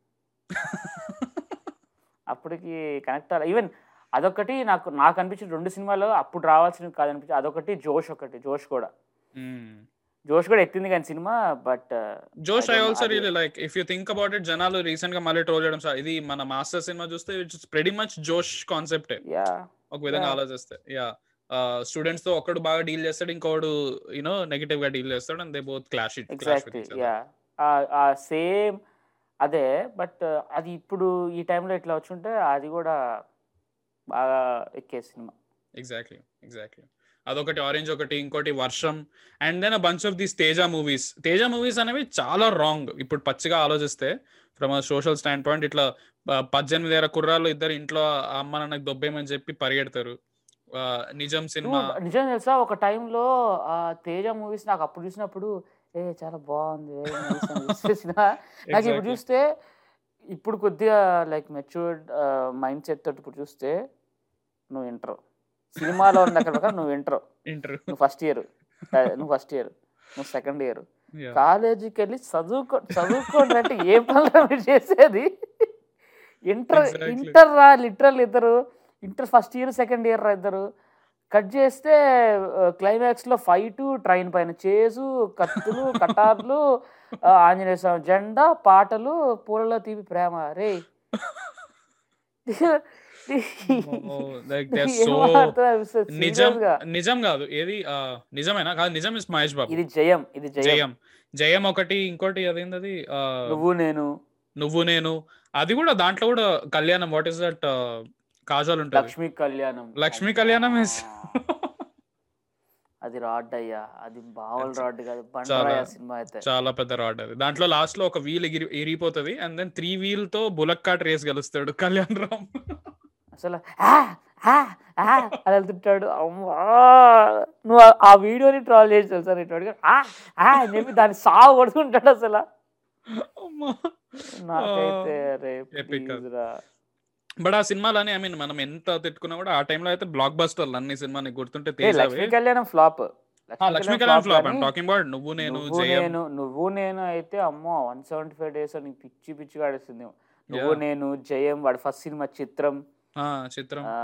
అప్పటికి కనెక్ట్ అవ్వాలి ఈవెన్ అదొకటి నాకు నాకు అనిపించింది రెండు సినిమాలు అప్పుడు రావాల్సినవి కాదనిపించింది అదొకటి జోష్ ఒకటి జోష్ కూడా జోష్ కూడా ఎత్తింది కానీ సినిమా but Josh I I don't know, also అది- really like if you think about it జనాలు రీసెంట్ గా మళ్ళీ ట్రోల్ చేయడం start- ఇది మన మాస్టర్ సినిమా చూస్తే ఇట్స్ ప్రెడీ మచ్ జోష్ కాన్సెప్టే యా ఒక విధంగా Yeah. ఆలోచిస్తే యా స్టూడెంట్స్ తో ఒకడు బాగా డీల్ చేస్తాడు ఇంకోడు యూనో నెగటివ్ గా డీల్ చేస్తాడు and they both clash it clash exactly yeah ఆ సేమ్ అదే బట్ అది ఇప్పుడు ఈ టైంలో ఇట్లా వచ్చుంటే అది కూడా బాగా ఎక్కే సినిమా ఎగ్జాక్ట్లీ ఎగ్జాక్ట్లీ అదొకటి ఆరెంజ్ ఒకటి ఇంకోటి Varsham and then bunch of these Teja movies Teja movies అనేవి చాలా రాంగ్ ఇప్పుడు పచ్చిగా ఆలోచిస్తే ఫ్రమ్ సోషల్ స్టాండ్ పాయింట్ ఇట్లా ఆ, పద్దెనిమిది ఏళ్ళ కుర్రాళ్ళు ఇద్దరు ఇంట్లో ఆ అమ్మ నాన్నకి దొబ్బేమని చెప్పి పరిగెడతారు ఆ, నిజం సినిమా Dude, నిజం తెలుసా ఒక టైంలో ఆ తేజ మూవీస్ నాకు అప్పుడు చూసినప్పుడు ఏ చాలా బాగుంది ఏ movies అని చూసేసిన నాకు ఇప్పుడు Exactly. చూస్తే ఇప్పుడు కొద్దిగా లైక్ మెచ్యూర్డ్ మైండ్ సెట్ తోటి ఇప్పుడు చూస్తే నువ్వు ఇంటర్ సినిమాలో ఉన్న ప్రకారం నువ్వు ఇంటర్ ఇంటర్ నువ్వు ఫస్ట్ ఇయర్ నువ్వు ఫస్ట్ ఇయర్ నువ్వు సెకండ్ ఇయర్ కాలేజీకి వెళ్ళి చదువుకో చదువుకోండి అంటే ఏ పనులు మీరు చేసేది ఇంటర్ Exactly. ఇంటర్ రా లిటరల్ ఇద్దరు inter first year second year రా ఇద్దరు కట్ చేస్తే క్లైమాక్స్ లో ఫైట్ ట్రైన్ పైన చేసు కత్తులు కటార్లు ఆ, ఆంజనేయ స్వామి జెండా పాటలు పూలలో తీపి ప్రేమ రే లైక్ దే ఏం సో మాట్లాడుతున్నావు అనిపిస్తుంది నిజం serious గా. నిజం కాదు ఏది ఆ, నిజమేనా కాదు నిజం ఇస్ మహేష్ బాబు ఇది జయం ఇది జయం జయం జయం ఒకటి ఇంకోటి అదేంటది ఆ, నువ్వు నేను నువ్వు నేను అది కూడా దాంట్లో కూడా కళ్యాణం వాట్ ఇస్ దట్ కాజల్ ఉంటుంది లక్ష్మీ కళ్యాణం లక్ష్మీ కళ్యాణం is- అది రాడ్ అయ్యా అది బావల్ That's- రాడ్ కాదు చాలా- బండరాయ సినిమా అయితే చాలా పెద్ద రాడ్ అది దాంట్లో లాస్ట్ లో ఒక వీల్ ఎగిరి ఎగిరిపోతుంది అండ్ దెన్ త్రీ వీల్ తో బులక్ కాట్ రేస్ గెలుస్తాడు కళ్యాణ్ రామ్ అసలు "ఆ, ఆ, ఆ" అని వెళ్తుంటాడు అమ్మా నువ్వు ఆ- ఆ వీడియోని ట్రాల్ చేసి తెలుసా ఇటు ఆ ఆ అని చెప్పి దాన్ని సాగు కొడుతుంటాడు అసలు అమ్మా. నాకైతే రే Epic please రా. బట్ ఆ సినిమాలని ఐ మీన్ మనం ఎంత తిట్టుకున్నా కూడా ఆ టైంలో అయితే బ్లాక్ బస్టర్లు అన్ని సినిమా నీకు గుర్తుంటే ఏ, తేజావి Lakshmi Kalyanam flop Lakshmi Kalyan flop I'm talking about నువ్వు నేను నువ్వు జయం నేను నువ్వు నేను అయితే అమ్మో వన్ సెవెంటీ ఫైవ్ డేస్ నీకు పిచ్చి పిచ్చిగా ఆడేస్తుంది నువ్వు Yeah. నేను జయం వాడి ఫస్ట్ సినిమా చిత్రం ఆ, చిత్రం ఆ,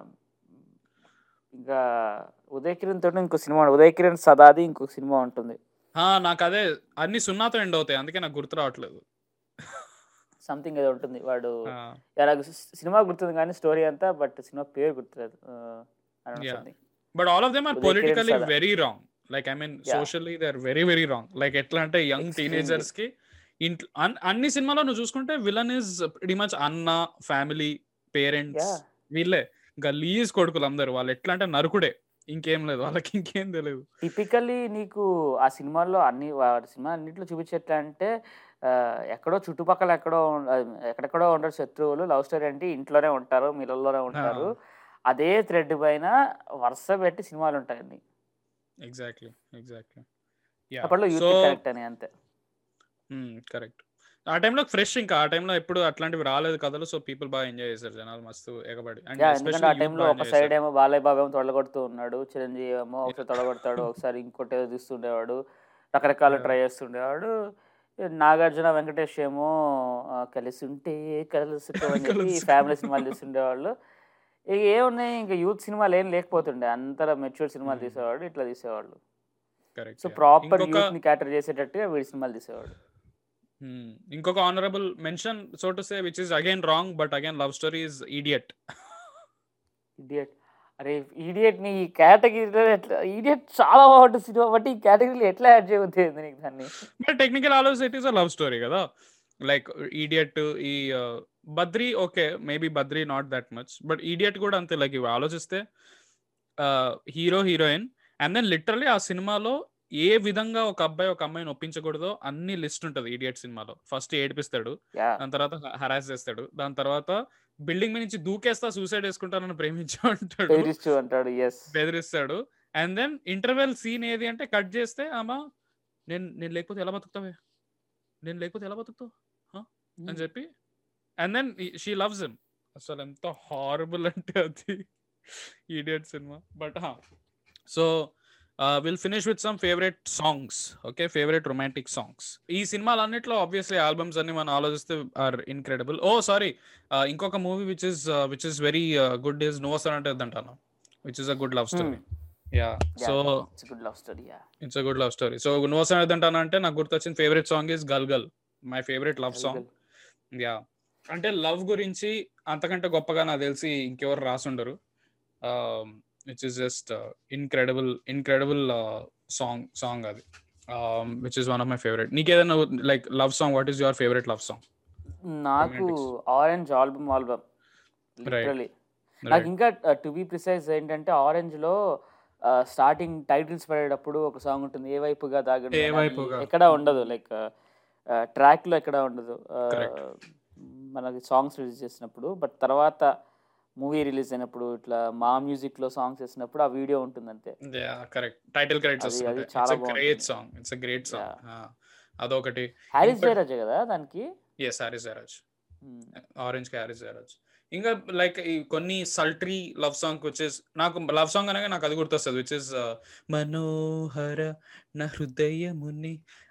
ఇంకా ఉదయ్ కిరణ్ తోటి ఇంకో సినిమా ఉంటుంది. ఉదయ్ కిరణ్ సదాది ఇంకో సినిమా ఉంటుంది ఆ, నాకు అదే అన్ని సున్నాతో ఎండ్ అవుతాయి అందుకే నాకు గుర్తు రావట్లేదు సంథింగ్ ఏదో ఉంటుంది వాడు ఆ, యా, నాకు సి- సినిమా గుర్తుంది కానీ స్టోరీ అంతా బట్ సినిమా పేరు గుర్తులేదు Yeah. But all of them are Uday Kiran politically Sada. Very wrong like I mean Yeah. Socially they are very very wrong like ఎట్లా అంటే యంగ్ Extremely. టీనేజర్స్ కి ఇంట్లో అన్- అన్ని సినిమాలో నువ్వు చూసుకుంటే విలన్ ఇస్ ప్రిటీ మచ్ అన్న ఫ్యామిలీ పేరెంట్స్ Yeah. వీళ్ళే గలీజ్ కొడుకులు అందరు వాళ్ళు ఎట్లా అంటే నరుకుడే ఇంకేం లేదు వాళ్ళకి ఇంకేం తెలియదు టిపికల్లీ నీకు ఆ సినిమాల్లో అన్ని వాడి సినిమా అన్నింటిలో చూపించేట్లా అంటే ఆ, ఎక్కడో చుట్టుపక్కల ఎక్కడో ఉం- ఆ, ఎక్కడెక్కడో ఉండరు శత్రువులు లవ్ స్టోరీ అంటే ఇంట్లోనే ఉంటారు మిల్లల్లోనే ఉంటారు అదే థ్రెడ్ పైన వరుస పెట్టి సినిమాలు ఉంటాయి అన్ని ఎగ్జాక్ట్లీ ఎగ్జాక్ట్లీ అప్పట్లో సో యూత్ కరెక్ట్ అని అంతే కరెక్ట్ ఆ టైంలో ఫ్రెష్ ఇంకా ఆ టైంలో ఎప్పుడు అట్లాంటివి రాలేదు కథలు సో పీపుల్ బాగా ఎంజాయ్ చేశారు జనాలు మస్తు ఎగబడి అండ్ యా ఎందుకంటే ఆ టైంలో ఒక సైడ్ ఏమో బాలయ్య బాబు ఏమో తొడగొడుతూ ఉన్నాడు చిరంజీవి ఏమో ఒకసారి తొడగొడతాడు ఒకసారి ఇంకోటి ఏదో తీస్తుండేవాడు రకరకాల Yeah. ట్రై చేస్తుండేవాడు ఈ నాగార్జున వెంకటేష్ ఏమో ఆ, కలిసి ఉంటే కలుసుకో అని చెప్పి కలుసుకో. ఫ్యామిలీ సినిమాలు తీస్తుండేవాళ్ళు ఇక ఏమున్నాయి ఇంకా యూత్ సినిమాలు ఏం లేకపోతుండే అంతర మెచ్యూర్ సినిమాలు Hmm. తీసేవాడు ఇట్లా తీసేవాళ్ళు కరెక్ట్ సో ప్రాపర్ ఇంకొక యూత్ ని క్యాటర్ చేసేటట్టుగా వీడి సినిమాలు తీసేవాడు Hmm. ఇంకొక honourable mention so to say which is again wrong but again love story is idiot idiot అరే ఈడియట్ ని ఈ కేటగిరీలో ఎట్లా ఈడియట్ చాలా బాగుంటుంది సినిమా బట్ ఈ కేటగిరీలో ఎట్లా యాడ్ చేయబోతుంది నీకు దాన్ని బట్ టెక్నికల్ ఆలోచన it is a love story కదా లైక్ ఈడియట్ ఈ uh, Badri okay maybe Badri not that much but idiot కూడా అంతే లైక్ ఇవి ఆలోచిస్తే hero heroine and then literally ఆ సినిమాలో ఏ విధంగా ఒక అబ్బాయి ఒక అమ్మాయిని ఒప్పించకూడదో అన్ని లిస్ట్ ఉంటుంది ఈడియట్ సినిమాలో ఫస్ట్ ఏడిపిస్తాడు యా దాని తర్వాత హరాస్ చేస్తాడు దాని తర్వాత బిల్డింగ్ మీద నుంచి దూకేస్తా సూసైడ్ వేసుకుంటానని ప్రేమించా అంటాడు బెదిరిస్తూ అంటాడు ఎస్ బెదిరిస్తాడు అండ్ దెన్ ఇంటర్వెల్ సీన్ ఏది అంటే కట్ చేస్తే ఆమా నేను నేను లేకపోతే ఎలా బతుకుతావే నేను లేకపోతే ఎలా బతుకుతావు అని చెప్పి and then she loves him అసలు ఎంత హారబుల్ అంటే అది ఈడియట్ సినిమా but so will finish with some favourite songs okay favourite romantic songs ఈ సినిమాలన్నిట్లో ఆబ్వియస్లీ ఆల్బమ్స్ అన్ని మనం ఆలోచిస్తే ఆర్ ఇన్క్రెడిబుల్ ఓ సారీ ఇంకొక movie which is which is very good is no sir అంటే అంటాను which is a good love story yeah so it's good love story yeah it's a good love story so no sir అంటాను అంటే నాకు గుర్తొచ్చిన favourite song is గల్ గల్ my favourite love song yeah అంటే love గురించి అంతకంటే గొప్పగా నాకు తెలిసి ఇంకెవరు రాసుండరు which is just incredible incredible song song అది which is one of my favourite నీకేదైనా like love song what is your favourite love song నాకు Romantics. Orange album album literally నాకు ఇంకా టు బి ప్రిసైజ్ ఏంటంటే ఆరెంజ్ లో starting titles పడేటప్పుడు ఒక song ఉంటుంది ఏ వైపుగా దాగండి ఏ అని. అది వైపుగా. ఎక్కడ ఉండదు లైక్ ట్రాక్ లో ఎక్కడ ఉండదు ఆ, Correct. మనకి సాంగ్స్ రిలీజ్ చేసినప్పుడు బట్ తర్వాత మూవీ రిలీజ్ అయినప్పుడు ఇట్లా మా మ్యూజిక్ లో సాంగ్స్ వేసినప్పుడు ఆ వీడియో ఉంటుంది అంతే కరెక్ట్ టైటిల్ క్రెడిట్స్ అది- అది వస్తుంటాయి చాలా ఇట్స్ గ్రేట్ బాగుంటుంది. Song it's a great song అదొకటి హ్యారీస్ ఇంకోటి- జయరాజ్ కదా దానికి yes Harris Jayaraj Hmm. Orange క్యారేజ్ జయరాజ్ ఇంకా లైక్ ఈ కొన్ని సల్టరీ లవ్ సాంగ్ వచ్చేస్ నాకు లవ్ సాంగ్ అనగా నాకు అది గుర్తొస్తుంది విచ్ ఇస్ మనోహర నా హృదయముని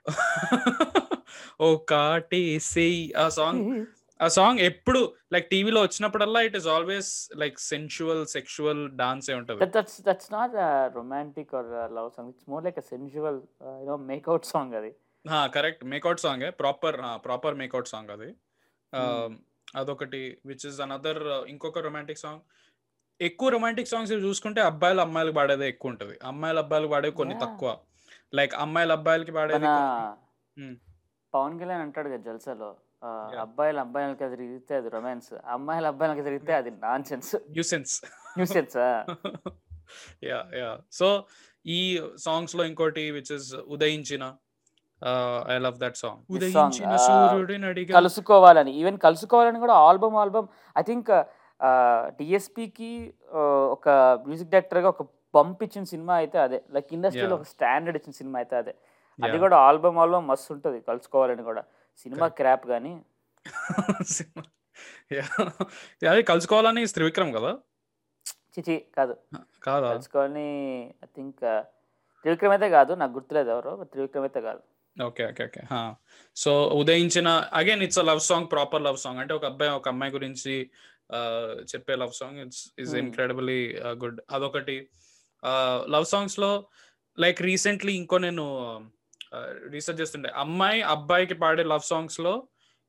ఓ కాటేసి ఆ సాంగ్ ఆ సాంగ్ ఎప్పుడు లైక్ టీవీలో వచ్చినప్పుడల్లా it is always like sensual sexual dance ఏ ఉంటది That, that's that's not a romantic or a love song. It's more like a sensual, uh, you know, make out song. అది correct make out song proper proper make out song అది Hmm. అదొకటి which is another ఇంకొక romantic song ఎక్కువ romantic songs చూసుకుంటే అబ్బాయిలు అమ్మాయిలు పాడేదే ఎక్కువ ఉంటది అమ్మాయిలు అబ్బాయిలు పాడేవి కొన్ని Yeah. తక్కువ లైక్ అమ్మాయిలు అబ్బాయిలకి పాడేది మన Hmm. పవన్ కళ్యాణ్ అంటాడు కదా జల్సాలో ఆ, Yeah. అబ్బాయిలు అబ్బాయిలకి తిరిగితే అది రొమాన్స్ అమ్మాయిలు అబ్బాయిలకి తిరిగితే అది nonsense nuisance nuisance yeah yeah so ఈ సాంగ్స్ లో ఇంకోటి విచ్ ఇస్ ఉదయించిన I love that song This song, ఉదయించిన uh, సూర్యుడిని అడిగా కలుసుకోవాలని ఈవెన్ కలుసుకోవాలని కూడా ఆల్బమ్ ఆల్బమ్ ఐ థింక్ డిఎస్పికి ఒక మ్యూజిక్ డైరెక్టర్ గా ఒక పంప్ ఇచ్చిన సినిమా అయితే అదే లైక్ ఇండస్ట్రీలో Yeah. ఒక స్టాండర్డ్ ఇచ్చిన సినిమా అయితే అదే అది Yeah. కూడా ఆల్బమ్ ఆల్బమ్ మస్తు ఉంటుంది కలుసుకోవాలని కూడా సినిమా క్రాప్ కానీ సినిమా అది కలుసుకోవాలని త్రివిక్రమ్ కదా చిచి కాదు కాదా కలుసుకొని ఐ థింక్ త్రివిక్రమ్ అయితే కాదు నాకు గుర్తులేదు ఎవరు but త్రివిక్రమ్ అయితే కాదు ఓకే ఓకే ఓకే సో ఉదయించిన again it's a love song proper love song అంటే ఒక అబ్బాయి ఒక అమ్మాయి గురించి ఆ, చెప్పే love song it's is Hmm. Incredibly good అదొకటి లవ్ సాంగ్స్ లో లైక్ రీసెంట్లీ ఇంకో నేను రీసెర్చ్ చేస్తుండే అమ్మాయి అబ్బాయికి పాడే లవ్ సాంగ్స్ లో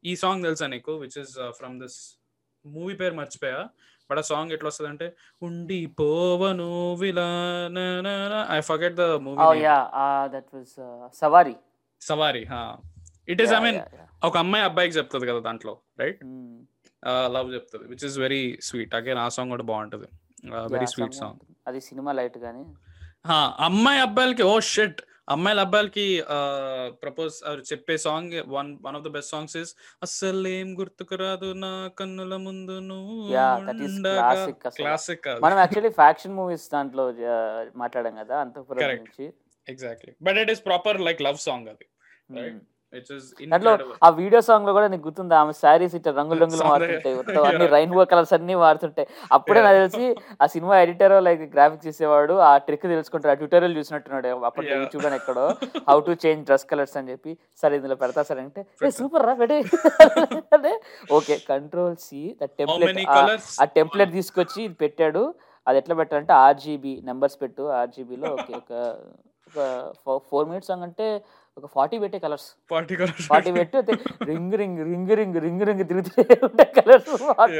ఈ సాంగ్ తెలుసా నీకు which is from this movie పేరు మర్చిపోయా బట్ ఆ సాంగ్ ఎట్లా వస్తుంది అంటే ఉండి పోవను విలా I forget the Oh movie yeah, uh, that was uh, Savari. Savaari it is I Yeah, mean yeah, yeah. ఒక అమ్మాయి అబ్బాయికి చెప్తుంది కదా దాంట్లో రైట్ Mm. లవ్ చెప్తుంది which is very sweet again ఆ సాంగ్ కూడా బాగుంటుంది very Yeah, sweet some song ఉంటుంది. అది సినిమా లైట్ కానీ అమ్మాయి అబ్బాయిలకి ఓ షెట్ అమ్మాయిల అబ్బాయిలకి ప్రపోజ్ చెప్పే song one one of the best songs is అస్సలు ఏం గుర్తుకు రాదు నా కన్నుల ముందు Yeah, that is classic అసలు. క్లాసిక్ మనం యాక్చువల్లీ ఫ్యాక్షన్ మూవీస్ దాంట్లో uh, మాట్లాడాం కదా అంతపురం Correct. నుంచి exactly but it is proper like love song అది Right. Mm. విచ్ ఇస్ దాంట్లో ఆ వీడియో సాంగ్ లో కూడా నీకు గుర్తుందా ఆమె శారీస్ ఇట్లా రంగులు రంగులు Sorry. మారుతుంటాయి మొత్తం అన్ని Yeah. రైన్బో కలర్స్ అన్ని మారుతుంటాయి అప్పుడే నాకు తెలిసి ఆ సినిమా ఎడిటర్ లైక్ గ్రాఫిక్స్ చేసేవాడు ఆ ట్రిక్ తెలుసుకుంటాడు ఆ ట్యూటోరియల్ చూసినట్టున్నాడు అప్పట్లో Yeah. యూట్యూబ్ అని ఎక్కడో how to change dress colours అని చెప్పి సరే ఇందులో పెడతా సరే అంటే ఏ సూపర్ రా పెట్టి అంటే okay control C the how many template colours ఆ టెంప్లెట్ తీసుకొచ్చి ఇది పెట్టాడు అది ఎట్లా పెట్టాలంటే ఆర్జీబీ నెంబర్స్ పెట్టు ఆర్జీబీలో ఓకే ఒక ఒక ఫోర్ మినిట్స్ సాంగ్ అంటే ఒక ఫార్టీ పెట్టే కలర్స్ ఫార్టీ కలర్స్ ఫార్టీ పెట్టి అయితే ring ring ring ring ring ring తిరుగుతూనే ఉంటాయి colours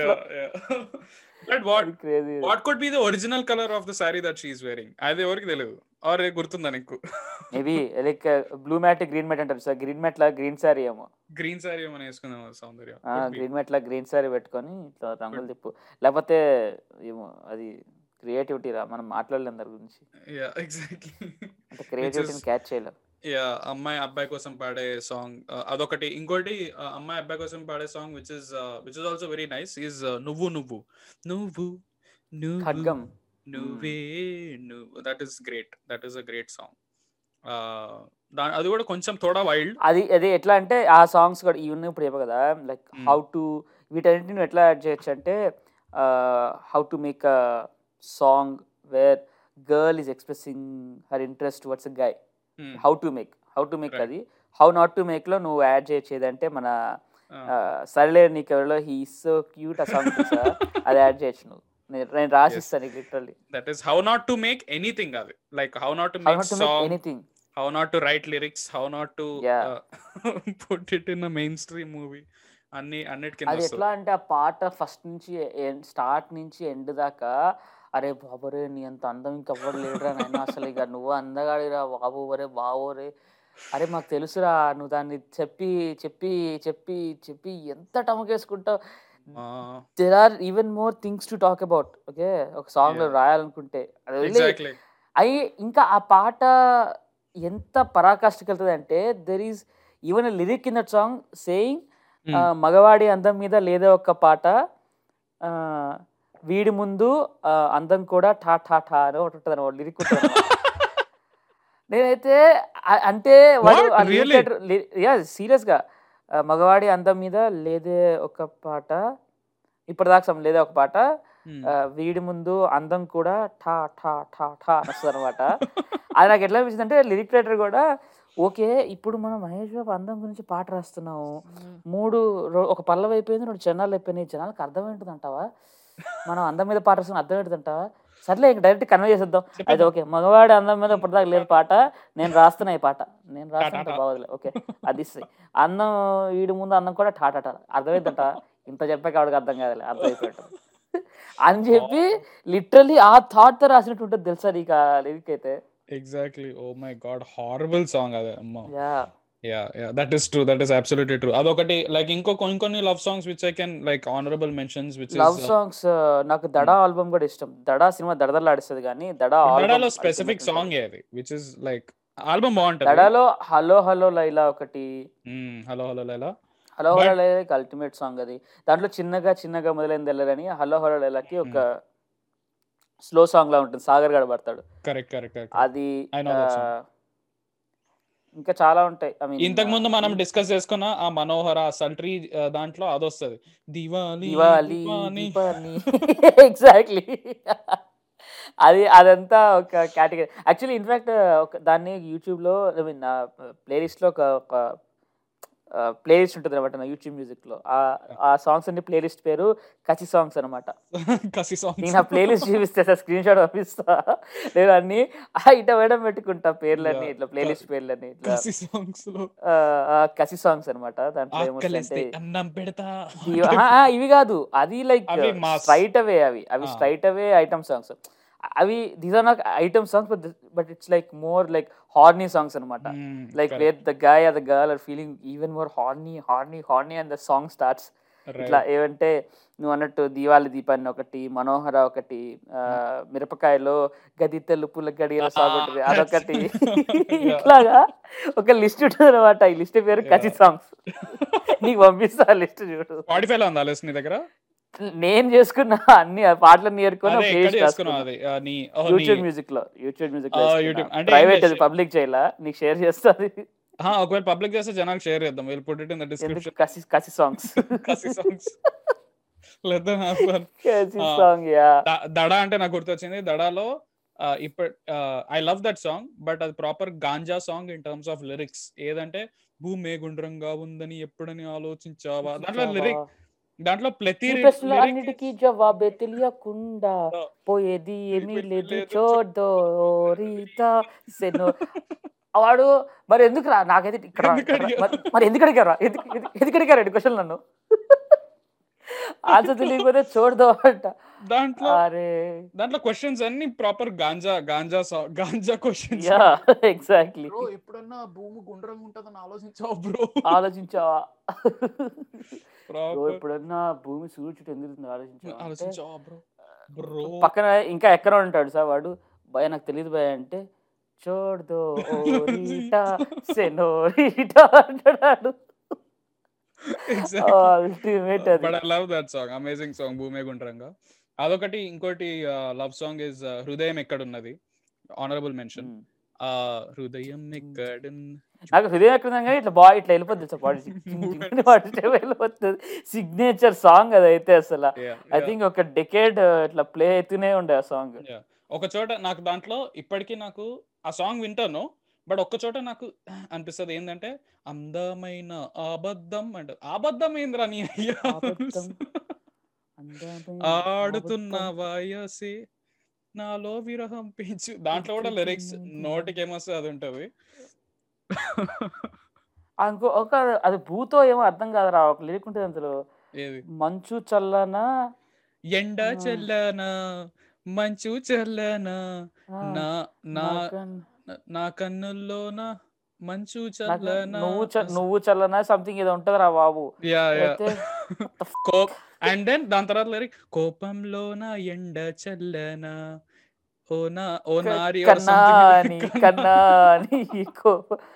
but what crazy what could be the original colour of the sari that she is wearing అది ఎవరికి తెలియదు ఆర్ గుర్తుందా నీకు maybe like blue mat green mat అంటారు సార్ గ్రీన్ మ్యాట్ లా green sari ఏమో గ్రీన్ సారీ ఏమైనా వేసుకుందాం సౌందర్య గ్రీన్ మ్యాట్ లా గ్రీన్ సారీ పెట్టుకొని ఇట్లా రంగులు తిప్పు లేకపోతే ఏమో అది క్రియేటివిటీ రా మనం మాట్లాడలేం దాని గురించి యా ఎగ్జాక్ట్లీ అంటే క్రియేటివిటీని క్యాచ్ చేయలేం యా అమ్మాయి అబ్బాయి కోసం పాడే సాంగ్ అదొకటి ఇంకోటి uh, అమ్మాయి అబ్బాయి కోసం పాడే song which is which is also very nice is నువ్వు నువ్వు నువ్వు నువ్వు ఖడ్గం నువ్వే నువ్వు that is great that is a great song అది కూడా కొంచెం థోడా వైల్డ్ అది అది ఎట్లా అంటే ఆ సాంగ్స్ కూడా ఇవన్నీ ఇప్పుడు చెప్పు కదా లైక్ Hmm. హౌ టు వీటన్నిటిని నువ్వు ఎట్లా యాడ్ చేయొచ్చు అంటే how to make a song where girl is expressing her interest words guy how to make how to make Right. అది హౌ నాట్ టు మేక్ లో నువ్వు యాడ్ చేయొచ్చు ఏదంటే మన uh, సరేలే నీకు ఎవరిలో హీ సో క్యూట్ ఆ సాంగ్ అది యాడ్ చేయొచ్చు నువ్వు నేను నేను రాసిస్తాను నీకు literally that is how not to make anything అది like how not to how make not to make song anything how not to write lyrics how not to Yeah. Put it in mainstream movie అన్ని అన్నిటి కింద అది వస్తుంది ఎట్లా అంటే ఆ పాట ఫస్ట్ నుంచి స్టార్ట్ నుంచి ఎండ్ దాకా అరే బాబోరే నీ అంత అందం ఇంకెవ్వడు లేడురా నాయన అసలు ఇక నువ్వు అందగాడిరా బాబు ఒరే బావోరే అరే మాకు తెలుసురా నువ్వు దాన్ని చెప్పి చెప్పి చెప్పి చెప్పి ఎంత టమకేసుకుంటావు there are even more things to talk about okay ఒక సాంగ్ లో Yeah. రాయాలనుకుంటే అది వదిలేయ్. ఎగ్జాక్ట్లీ అయి ఇంకా ఆ పాట ఎంత పరాకాష్ఠకి వెళ్తుంది అంటే there is even lyric in that song saying మగవాడి అందం మీద లేదో ఒక పాట ఆ, వీడి ముందు ఆ, అందం కూడా ఠా ఠా ఠా అని ఒకటి ఉంటుంది అనమాట లిరిక్ ఉంటుంది నేనైతే ఆ- అంటే వాడు What? Really? యా సీరియస్గా మగవాడి అందం మీద లేదే ఒక పాట ఇప్పటిదాకా సం- లేదే ఒక పాట ఆ, వీడి ముందు అందం కూడా ఠా ఠా ఠా ఠా అని వస్తుంది అనమాట అది నాకు ఎట్లా అనిపించింది అంటే లిరిక్ రైటర్ కూడా ఓకే ఇప్పుడు మనం మహేష్ బాబు అందం గురించి పాట రాస్తున్నాము మూడు రో- ఒక పల్లవి అయిపోయింది రెండు జనాలు అయిపోయినాయి జనాలకు అర్థం ఏంటిది అంటావా మనం అందం మీద పాట రాస్తున్న అర్థం ఏంటిది అంటావా సర్లే ఇంక డైరెక్ట్ కన్వే చేసేద్దాం అయితే ఓకే మగవాడి అందం మీద ఇప్పటిదాకా లేదు పాట నేను రాస్తున్నా ఈ పాట నేను రాస్తుంటే బాగోదులే ఓకే అది సరి. అందం వీడి ముందు అందం కూడా టాటా అర్థమైందంట ఇంత చెప్పాక ఆవిడకి అర్థం కాదులే అర్థమైపోయింది అని చెప్పి లిటరలీ ఆ థాట్ తో రాసినట్టు ఉంటుంది తెలుసా నీకు ఆ లిరిక్ అయితే exactly oh my god horrible song అదే అమ్మా yeah yeah yeah that is true that is absolutely true అదొకటి లైక్ ఇంకో కొన్ని కొన్ని love songs which I can like honorable mentions which love is songs నాకు దడా ఆల్బమ్ కూడా ఇష్టం దడా సినిమా దడదలాడిస్తుంది కానీ దడా దడాలో ఆల్బమ్ స్పెసిఫిక్ సాంగ్ అది విచ్ ఇస్ లైక్ ఆల్బమ్ బాగుంటది దడాలో హలో హలో లైలా ఒకటి hello hello Laila hello hello లైలాకి ultimate song అది దాంట్లో చిన్నగా చిన్నగా మొదలైంది వెళ్ళరని హలో హలో లైలాకి ఒక స్లో సాంగ్ లా ఉంటుంది సాగర్ గడ పడతాడు కరెక్ట్ కరెక్ట్ కరెక్ట్ అది I know that ఆ, song. ఇంకా చాలా ఉంటాయి ఐ మీన్ ఇంతకు ముందు మనం డిస్కస్ చేసుకున్న ఆ మనోహర సల్ట్రీ దాంట్లో అదొస్తది దివాలి దివాలి దీపాని. దీపాని ఎగ్జాక్ట్లీ అది అదంతా ఒక కేటగిరీ యాక్చువల్లీ ఇన్ఫాక్ట్ ఒక దాన్ని యూట్యూబ్లో ఐ మీన్ ప్లేలిస్ట్లో ఒక ఒక ప్లేలిస్ట్ ఉంటుంది అనమాట నా యూట్యూబ్ మ్యూజిక్ లో ఆ ఆ సాంగ్స్ అన్ని ప్లేలిస్ట్ పేరు కచి సాంగ్స్ అనమాట కసి సాంగ్ నేను ఆ ప్లేలిస్ట్ చూపిస్తే సార్ స్క్రీన్ షాట్ పంపిస్తా నేను అన్ని ఇట వేయడం పెట్టుకుంటా పేర్లన్నీ Yeah. ఇట్లా ప్లేలిస్ట్ పేర్లన్నీ ఇట్లా కసి సాంగ్స్ లో ఆ, ఆ కసి సాంగ్స్ అనమాట దాంట్లో ఆకలిస్తే ఏమొస్తాయంటే అన్నం పెడతా ఇవి- ఆ, ఆ, ఇవి కాదు అది లైక్ అవి mass. స్ట్రైట్ అవే అవి అవి ఆ. స్ట్రైట్ అవే ఐటమ్ సాంగ్స్ అవి these are not item songs but but it's like more like horny songs అనమాట Mm, like correct. Where the guy are the girl are feeling even more horny horny horny and the song starts Right. ఇట్లా ఏమంటే నువ్వు అన్నట్టు దీవాలి దీపాన్ని ఒకటి మనోహర ఒకటి ఆ, మిరపకాయలో గది తెలుపుల గడియల సాంగ్ Ah, ఉంటుంది that's- అదొకటి Yeah. ఇట్లాగా ఒక లిస్ట్ ఉంటుంది అనమాట ఈ లిస్ట్ పేరు కచి Yeah. సాంగ్స్ నీకు పంపిస్తా లిస్ట్ చూడు స్పాటిఫైలో ఉందా లిస్ట్ నీ దగ్గర నేను చేసుకున్న అన్ని ఆ పాటలన్నీ ఏరుకొని అదే ఎక్కడ ప్లేలిస్ట్ చేసుకున్నావు అది ఆ, నీ ఓ, నీ యూట్యూబ్ మ్యూజిక్ లో యూట్యూబ్ మ్యూజిక్ ఆ, YouTube. అంటే ఏం ప్రైవేట్ అది చేసి- పబ్లిక్ చేయాల నీకు షేర్ చేస్తుంది ఆ, ఒకవేళ పబ్లిక్ చేస్తే జనాలకు షేర్ చేద్దాం will put it in the ఎందుకు డిస్క్రిప్షన్ కసి కసి సాంగ్స్ కసి సాంగ్స్ లేదా కసి ఆ. సాంగ్ యా దడ అంటే నాకు గుర్తొచ్చింది దడాలో ఇప్పుడు I love that song but అది proper ganja song in terms of lyrics ఏదంటే భూమే గుండ్రంగా ఉందని ఎప్పుడని ఆలోచించావా దాంట్లో లిరిక్ దాంట్లో ప్రతి ఈ lyric- ప్రశ్నలు lyric అన్నిటికీ is- జవాబే తెలియకుండా పోయేది ఏమీ ఏమీ లేదు లేదు, చోదో రీతా సెనో వాడు మరి ఎందుకు రా నాకైతే ఇక్కడ రా, ఎందుకు ఇక్కడ రా. అడిగావు? మరి- మరి ఎందుకు అడిగారా ఎందుకు ఎందుకు- ఎందుకు అడిగారు రెండు క్వశ్చన్ నన్ను ఆన్సర్ తెలియకపోతే చూడదు అంట దాంట్లో అరే దాంట్లో క్వశ్చన్స్ అన్ని proper ganja ganja song ganja questions yeah exactly bro ఎప్పుడన్నా భూమి గుండ్రంగా ఉంటుందని ఆలోచించావు బ్రో ఆలోచించావా బ్రో ప్రాపర్ ఎప్పుడన్నా భూమి సూర్యుడు ఎందుకు తిరుగుతుందో ఆలోచించావా అంటే ఆలోచించావా బ్రో బ్రో పక్కన ఇంకా ఎక్కడ ఉంటాడు సార్ వాడు భయ నాకు తెలియదు భయ అంటే చూడదో ఓ రీటా సెనోరీటా అంటాడు అల్టిమేట్ అది but I love that song amazing song భూమే గుండ్రంగా అదొకటి ఇంకోటి లవ్ సాంగ్ ఇస్ హృదయం ఎక్కడున్నది ఆనరబుల్ మెన్షన్ ఉమ్. ఆ హృదయం ఎక్కడున్న నాకు హృదయం ఎక్కడ ఉందా కానీ ఇట్లా బాడీ ఇట్లా వెళ్ళిపోద్ది సార్ బాడీ బాడీ స్టెప్ వెళ్ళిపోతుంది సిగ్నేచర్ సాంగ్ అదైతే అసలు Yeah, ఐ yeah, థింక్ ఒక డెకేడ్ ఇట్లా ప్లే అవుతూనే ఉండే ఆ సాంగ్ yeah. ఒక చోట నాకు దాంట్లో ఇప్పటికీ నాకు ఆ సాంగ్ వింటాను బట్ ఒక్క చోట నాకు అనిపిస్తుంది ఏంటంటే అందమైన అబద్ధం అంటే అబద్ధం ఏంద్రా నీ అయ్యా అబద్ధం. అందమైన ఆడుతున్న అబద్ధం. వయసి నాలో విరహం పెంచు దాంట్లో కూడా లిరిక్స్ నోటికి ఏమొస్తుంది అది ఉంటది ఆ ఇంకో ఒక అది భూతో ఏమో అర్థం కాదురా ఒక లిరిక్ ఉంటుంది అందులో ఏది మంచు చల్లనా ఎండ ఆ. చల్లనా మంచు చల్లనా ఆ, నా నా నాకన్- నా కన్నుల్లోన మంచు నాకు చల్లనా నువ్వు చ- నువ్వు చల్లనా సంథింగ్ ఏదో ఉంటదిరా బాబు యా యా అయితే కోప్ అండ్ దెన్ దాని తర్వాత లిరిక్ కోపంలోన ఎండ చల్లనా ఓ నా ఓ నారి or కన్నా something. నీ కన్నా నీకో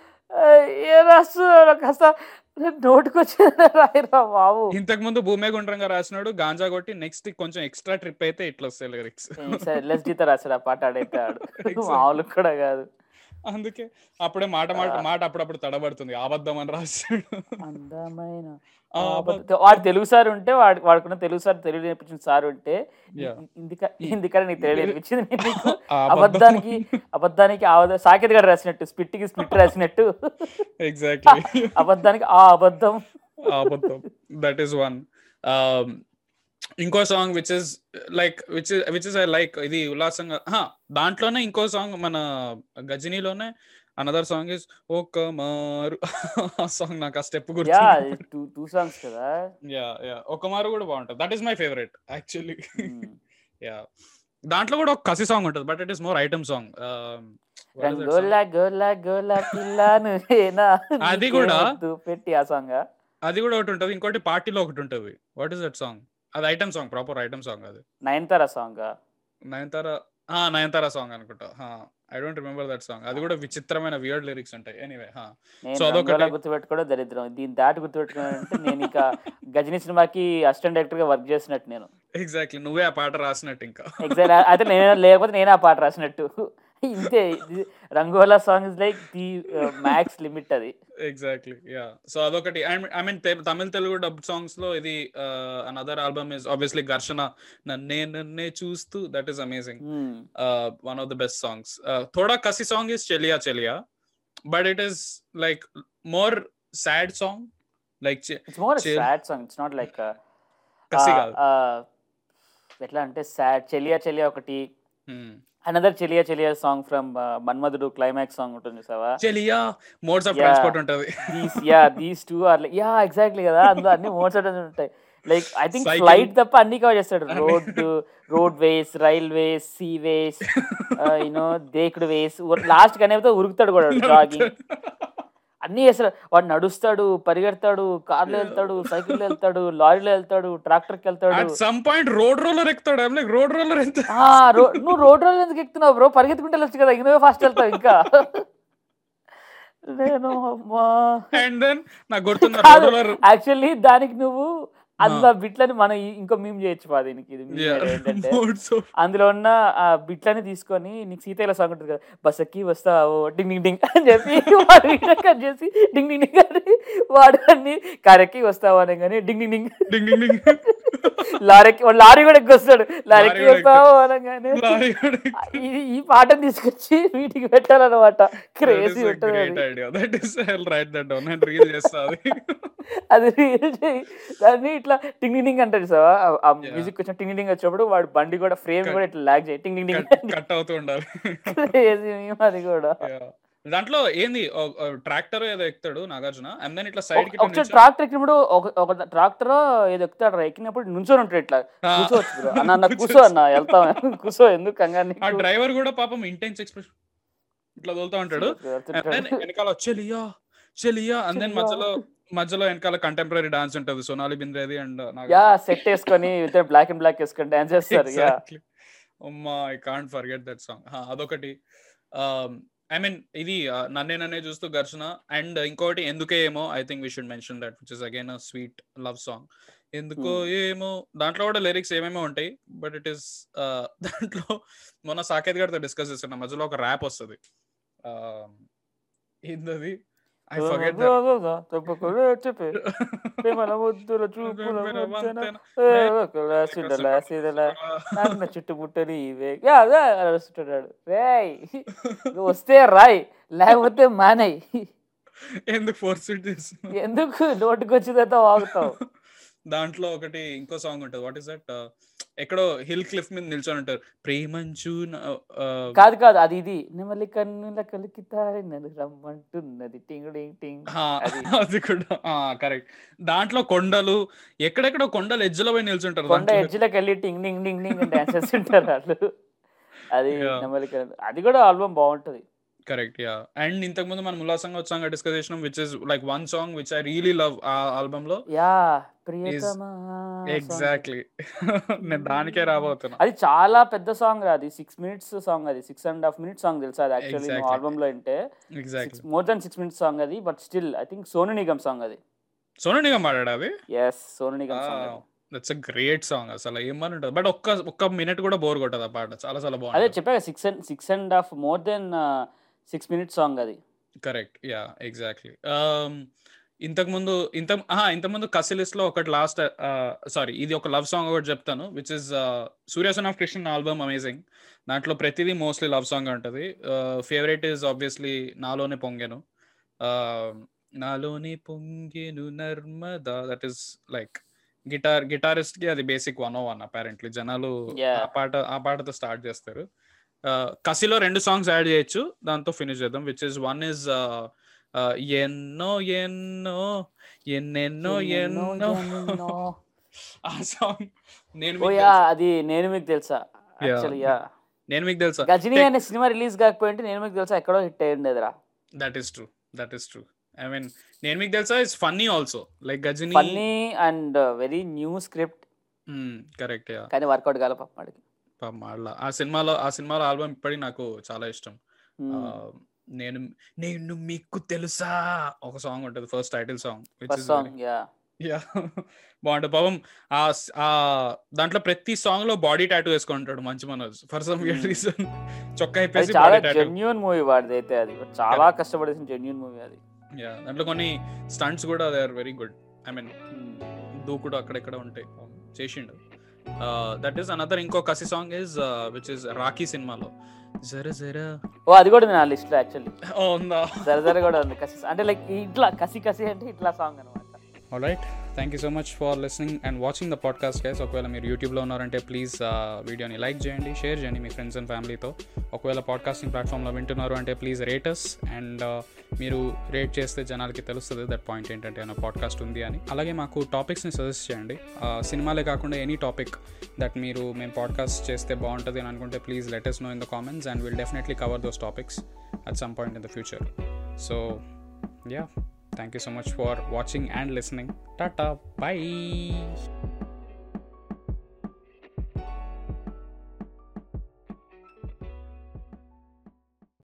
ఏ రాసు కాస్త నోటుకొచ్చింది రాయరా బాబు ఇంతకు ముందు భూమే గుండ్రంగా రాసినాడు గాంజా కొట్టి నెక్స్ట్ కొంచెం ఎక్స్ట్రా ట్రిప్ అయితే ఇట్లా వస్తాయి లిరిక్స్ సరే లెస్ జీత రాశాడు ఆ పాట ఆడైతే ఆడు Exactly. మామూలు కూడా కాదు అందుకే అప్పుడే మాట మాట ఆ. మాట అప్పుడప్పుడు తడబడుతుంది అబద్ధం అని రాశాడు అందమైన ఆ అబద్ధ- వాడు తెలుగు సార్ ఉంటే వాడు వాడుకున్న తెలుగు సార్ తెలుగు నేర్పించిన సార్ ఉంటే Yeah. ఇందుక ఇందుకని నీకు తెలుగు నేర్పించింది నేను నీకు ఆ అబద్ధానికి అబద్ధానికి ఆవద సాకేత్ గారు రాసినట్టు స్పిట్టికి స్పిట్ రాసినట్టు ఎగ్జాక్ట్లీ అబద్ధానికి ఆ అబద్ధం అబద్ధం దట్ ఈస్ వన్ ఇంకో song which is like which which is I like ఇది ఉల్లాసంగా హా, దాంట్లోనే ఇంకో సాంగ్ మన గజనీలోనే అనదర్ సాంగ్ ఇస్ ఒక మారు ఆ సాంగ్ నాకు ఆ స్టెప్ యా గుర్తు టూ టూ సాంగ్స్ కదా యా యా ఒక మారు కూడా బాగుంటుంది that is my favourite actually Hmm. Yeah దాంట్లో కూడా ఒక కసి సాంగ్ ఉంటుంది but it is more item song రంగోలా గోలా గోలా పిల్లాను ఏనా అది కూడా- పెట్టి ఆ సాంగ్ అది కూడా ఒకటి ఉంటుంది ఇంకోటి పార్టీలో ఒకటి ఉంటుంది వాట్ ఈస్ దట్ సాంగ్ అది item song proper item song అది నయనతార సాంగ్ నయనతార ఆ నయనతార సాంగ్ అనుకుంటా I don't remember that song అది కూడా విచిత్రమైన వియర్డ్ లిరిక్స్ ఉంటాయి ఎనీవే నేను So అదొకటి- రంగోలా గుర్తుపెట్టుకోవడం దరిద్రం దీన్ని దాటి గుర్తుపెట్టుకున్నానంటే నేను ఇక గజనీ సినిమాకి అసిస్టెంట్ డైరెక్టర్ గా వర్క్ చేసినట్టు నేను ఎగ్జాక్ట్లీ నువ్వే ఆ పాట రాసినట్టు ఇంకా ఎగ్జాక్ట్ అయితే నేను లేకపోతే నేనే ఆ పాట రాసినట్టు ఇంతే ఇది రంగోలా song is like the max limit అది ఎగ్జాక్ట్లీ యా సో అదొకటి I mean Tamil Telugu dub songs లో ఇది అనదర్ ఆల్బమ్ ఇస్ ఆబ్వియస్లీ ఘర్షణ నన్నే నన్నే చూస్తూ that is amazing Hmm. One of the best songs థోడా కసి సాంగ్ ఇస్ చెలియా చెలియా but it is like more sad song like it's more Chill. Sad song it's not like కసి కాదు ఎట్లా అంటే సాడ్ చెలియా చెలియా ఒకటి అనదర్ చెలియా చెలియా song from Manmadhudu climax song ఉంటుంది చూసావా చెలియా మోడ్స్ ఆఫ్ Yeah. ట్రాన్స్పోర్ట్ ఉంటది these yeah these two are like yeah exactly కదా అందులో అన్ని మోడ్స్ ఉంటాయి like I think Cycle. Flight తప్ప అన్ని కవర్ చేస్తాడు road roadways railways seaways you know దేకుడు వేస్ లాస్ట్ కానీ ఉరుకుతాడు కూడా జాగింగ్ అన్ని చేస్తాడు వాడు నడుస్తాడు పరిగెడతాడు కార్లో వెళ్తాడు సైకిల్లో వెళ్తాడు లారీలో వెళ్తాడు ట్రాక్టర్కి వెళ్తాడు at some point road roller ఎక్కుతాడు ఐమ్ లైక్ రోడ్ రోలర్ ఎంత ఆ, రో- నువ్వు రోడ్ రోడ్ ఎందుకు ఎక్కుతున్నావు బ్రో పరిగెత్తుకుంటే వెళ్ళొచ్చు కదా ఇంకా ఫాస్ట్ వెళ్తావు ఇంకా నేను అమ్మా అండ్ దెన్ నాకు గుర్తున్న రోడ్ కాదు రోలర్ యాక్చువల్లీ దానికి నువ్వు అందులో బిట్లని మనం ఈ- ఇంకో మేము చేయొచ్చు పా దీనికి ఇది meme ఏంటంటే మోడ్స్ ఆఫ్ అందులో ఉన్న ఆ బిట్లని తీసుకొని నీకు సీతయ్యల సాంగ్ ఉంటుంది కదా బస్ ఎక్కి వస్తావు డింగ్ డింగ్ డింగ్ అని చెప్పి వాడు వీడియో కట్ చేసి డింగ్ డింగ్ డింగ్ అని వాడు అన్ని కారెక్కి వస్తావు అని కానీ డింగ్ డింగ్ డింగ్ డింగ్ డింగ్ డింగ్ లారీకి వాడు లారీ కూడా ఎక్కి వస్తాడు లారీకి లారీ కూడా వస్తావు అనగానే లారీ కూడా ఇది ఈ పాటను తీసుకొచ్చి వీటికి పెట్టాలన్నమాట క్రేజీ ఉంటుంది గ్రేట్ అది. Idea that is I'll write that down and reel చేస్తా అది అది reel చేయి. దాన్ని ఇట్లా టింగ్ టింగ్ టింగ్ అంటాడు సార్ ఆ Yeah. మ్యూజిక్ వచ్చిన టింగ్ టింగ్ వచ్చినప్పుడు వాడు బండి కూడా ఫ్రేమ్ Cut. కూడా ఇట్లా లాగ్ చేయి టింగ్ టింగ్ టింగ్ కట్ అవుతూ ఉండాలి Crazy meme అది కూడా Yeah. దాంట్లో ఏంది ట్రాక్టర్ ఏదో ఎక్కుతాడు నాగార్జున అండ్ దెన్ ఇట్లా సైడ్ కి ఒక- ఒకసారి ట్రాక్టర్ ఎక్కినప్పుడు ఒక ఒక ట్రాక్టర్ ఏదో ఎక్కుతాడు రా ఎక్కినప్పుడు నుంచొని ఉంటాడు ఇట్లా ఆ. కూర్చోవచ్చు bro. అన్న అన్న కూర్చో అన్న వెళ్తాం కూర్చో ఎందుకు కంగారు ఆ డ్రైవర్ కూడా పాపం ఇంటెన్స్ ఎక్స్ప్రెషన్ ఇట్లా తోలుతా ఉంటాడు And then వెనకాల చెలియా చెలియా అండ్ దెన్ చెలియా. మధ్యలో మధ్యలో వెనకాల కంటెంపరీ డాన్స్ ఉంటది సోనాలి బింద్రేది అండ్ యా సెట్ వేసుకొని విత్ బ్లాక్ అండ్ బ్లాక్ వేసుకొని డాన్స్ చేస్తారు యా అమ్మా I can't forget that song అదొకటి ఐ మీన్ ఇది uh, నన్నే నన్నే చూస్తూ ఘర్షణ అండ్ ఇంకోటి ఎందుకే ఏమో I think we should mention that which is again a sweet love song ఎందుకో ఏమో దాంట్లో కూడా లిరిక్స్ ఏమేమో ఉంటాయి బట్ ఇట్ ఈస్ దాంట్లో మొన్న సాకేత్ గారితో డిస్కస్ చేస్తున్నా మధ్యలో ఒక ర్యాప్ వస్తుంది ఏంటది ఐ ఫర్గెట్ తప్పకుండా చెప్పి ప్రేమల ముద్దుల చూపుల మధ్యన సిడల సిడల నన్ను చుట్టుముట్టని ఇవే యా అదే అరుస్తున్నాడు రేయ్ నువ్వు వస్తే రాయ్ లేకపోతే మానేయ్ ఎందుకు ఫోర్స్ ఎందుకు నోటికి వచ్చిందంతా వాగుతావు దాంట్లో ఒకటి ఇంకో సాంగ్ ఉంటుంది వాట్ ఇస్ దట్ ఎక్కడో హిల్ క్లిఫ్ మీద నిల్చొని ఉంటారు ప్రేమంచు న- ఆ, కాదు కాదు అది ఇది నెమలి కన్నుల కలికితారి నన్ను రమ్మంటున్నది టింగ్ టింగ్ టింగ్ ఆ, అది. అది కూడా కరెక్ట్ దాంట్లో కొండలు ఎక్కడెక్కడో కొండలు ఎడ్జ్లో పోయి నిల్చుంటారు కొండ ఎడ్జ్లోకి వెళ్ళి టింగ్ టింగ్ టింగ్ టింగ్ డాన్స్ చేస్తుంటారు వాళ్ళు అది Yeah. నెమలి కన్ను అది కూడా ఆల్బమ్ బాగుంటది కరెక్ట్ యా అండ్ ఇంతకు ముందు మనం ఉల్లాసంగా వచ్చాక డిస్కస్ చేసినాం which is like one song which I really love ఆ ఆల్బమ్ లో యా ప్రియతమా song. ఎగ్జాక్ట్లీ నేను దానికే రాబోతున్నా అది చాలా పెద్ద సాంగ్ రా అది సిక్స్ మినిట్స్ సాంగ్ అది six and half minutes song తెలుసా అది యాక్చువల్లీ Exactly. ఆల్బమ్ లో అంటే exactly more than six minutes song అది but still I think Sonu Nigam song అది సోను నిగమ్ పాడాడు అది ఎస్ సోను నిగమ్ సాంగ్ అది దట్స్ అ గ్రేట్ సాంగ్ అసలు ఏమని ఉంటుంది బట్ ఒక్క ఒక్క మినిట్ కూడా బోర్ కొట్టదు ఆ పాట చాలా చాలా అదే బాగుంది చెప్పా six and six and half more then six minutes song అది కరెక్ట్ యా ఎగ్జాక్ట్లీ ఇంతకు ముందు ఇంత ఇంతకుముందు కసిలిస్ట్ లో ఒకటి లాస్ట్ సారీ ఇది ఒక లవ్ సాంగ్ ఒకటి చెప్తాను which is Surya son of Krishna album amazing దాంట్లో ప్రతిదీ మోస్ట్లీ లవ్ సాంగ్ ఉంటుంది ఫేవరెట్ ఈజ్ ఆబ్వియస్లీ నాలోనే పొంగెను Uh, నాలోనే పొంగెను Narmada that is like guitar guitarist కి అది basic one oh one apparently జనాలు Yeah. ఆ పాట ఆ పాటతో స్టార్ట్ చేస్తారు Uh, కసిలో రెండు సాంగ్స్ యాడ్ చేయొచ్చు దాంతో ఫినిష్ చేద్దాం విచ్ ఇస్ వన్ ఇస్ ఎన్నో ఎన్నో ఎన్నెన్నో ఎన్నో ఆ సాంగ్ నేను ఓ మీకు యా తెలుసా? అది నేను మీకు తెలుసా యాక్చువల్లీ యా నేను మీకు తెలుసా గజనీ అనే సినిమా రిలీజ్ కాకపోయింటే నేను మీకు తెలుసా ఎక్కడో హిట్ అయ్యి ఉండేదిరా that is true that is true I mean నేను మీకు తెలుసా it's funny also like Ghajini funny and very new script correct yeah కానీ వర్కౌట్ కాలే పాపం వాడికి మళ్ళా ఆ సినిమాలో ఆ సినిమాలో ఆల్బమ్ ఇప్పటికి నాకు చాలా ఇష్టం Hmm. Uh, నేను నేను మీకు తెలుసా ఒక సాంగ్ ఉంటుంది first title song which first is song yeah yeah బాగుంటుంది పాపం ఆ స్- ఆ దాంట్లో ప్రతి సాంగ్ లో బాడీ టాటూ వేసుకుంటాడు మంచి Manoj for some weird Hmm. Reason చొక్కా అది అయిపోయి చాలా బాడీ టాటూ జెన్యున్ మూవీ వాడిది అయితే అది చాలా కష్టపడేసిన జెన్యున్ మూవీ అది యా దాంట్లో కొన్ని స్టంట్స్ కూడా they are very good I mean Hmm. Dookudu అక్కడెక్కడ ఉంటాయి చేసిండు దట్ ఈస్ అనదర్ ఇంకో కసి song is which is Rakhi సినిమాలో జర జర ఓ అది కూడా ఉంది నా లిస్ట్ లో యాక్చువల్లీ ఓ ఉందా జర జర కూడా ఉంది కసి అంటే లైక్ ఇట్లా కసి కసి అంటే ఇట్లా సాంగ్ అనమాట all right thank you so much for listening and watching the podcast guys ఒకవేళ మీరు యూట్యూబ్లో ఉన్నారంటే ప్లీజ్ వీడియోని లైక్ చేయండి షేర్ చేయండి మీ ఫ్రెండ్స్ అండ్ ఫ్యామిలీతో ఒకవేళ పాడ్కాస్టింగ్ ప్లాట్ఫామ్లో వింటున్నారు అంటే ప్లీజ్ రేటర్స్ అండ్ మీరు రేట్ చేస్తే జనాలకి తెలుస్తుంది దట్ పాయింట్ ఏంటంటే నా పాడ్కాస్ట్ ఉంది అని అలాగే మాకు టాపిక్స్ని సజెస్ట్ చేయండి సినిమాలే కాకుండా ఎనీ టాపిక్ దట్ మీరు మేము పాడ్కాస్ట్ చేస్తే బాగుంటుంది అని అనుకుంటే please let's know in the comments and will definitely cover those topics at some point in the future so yeah Thank you so much for watching and listening. Tata. Bye.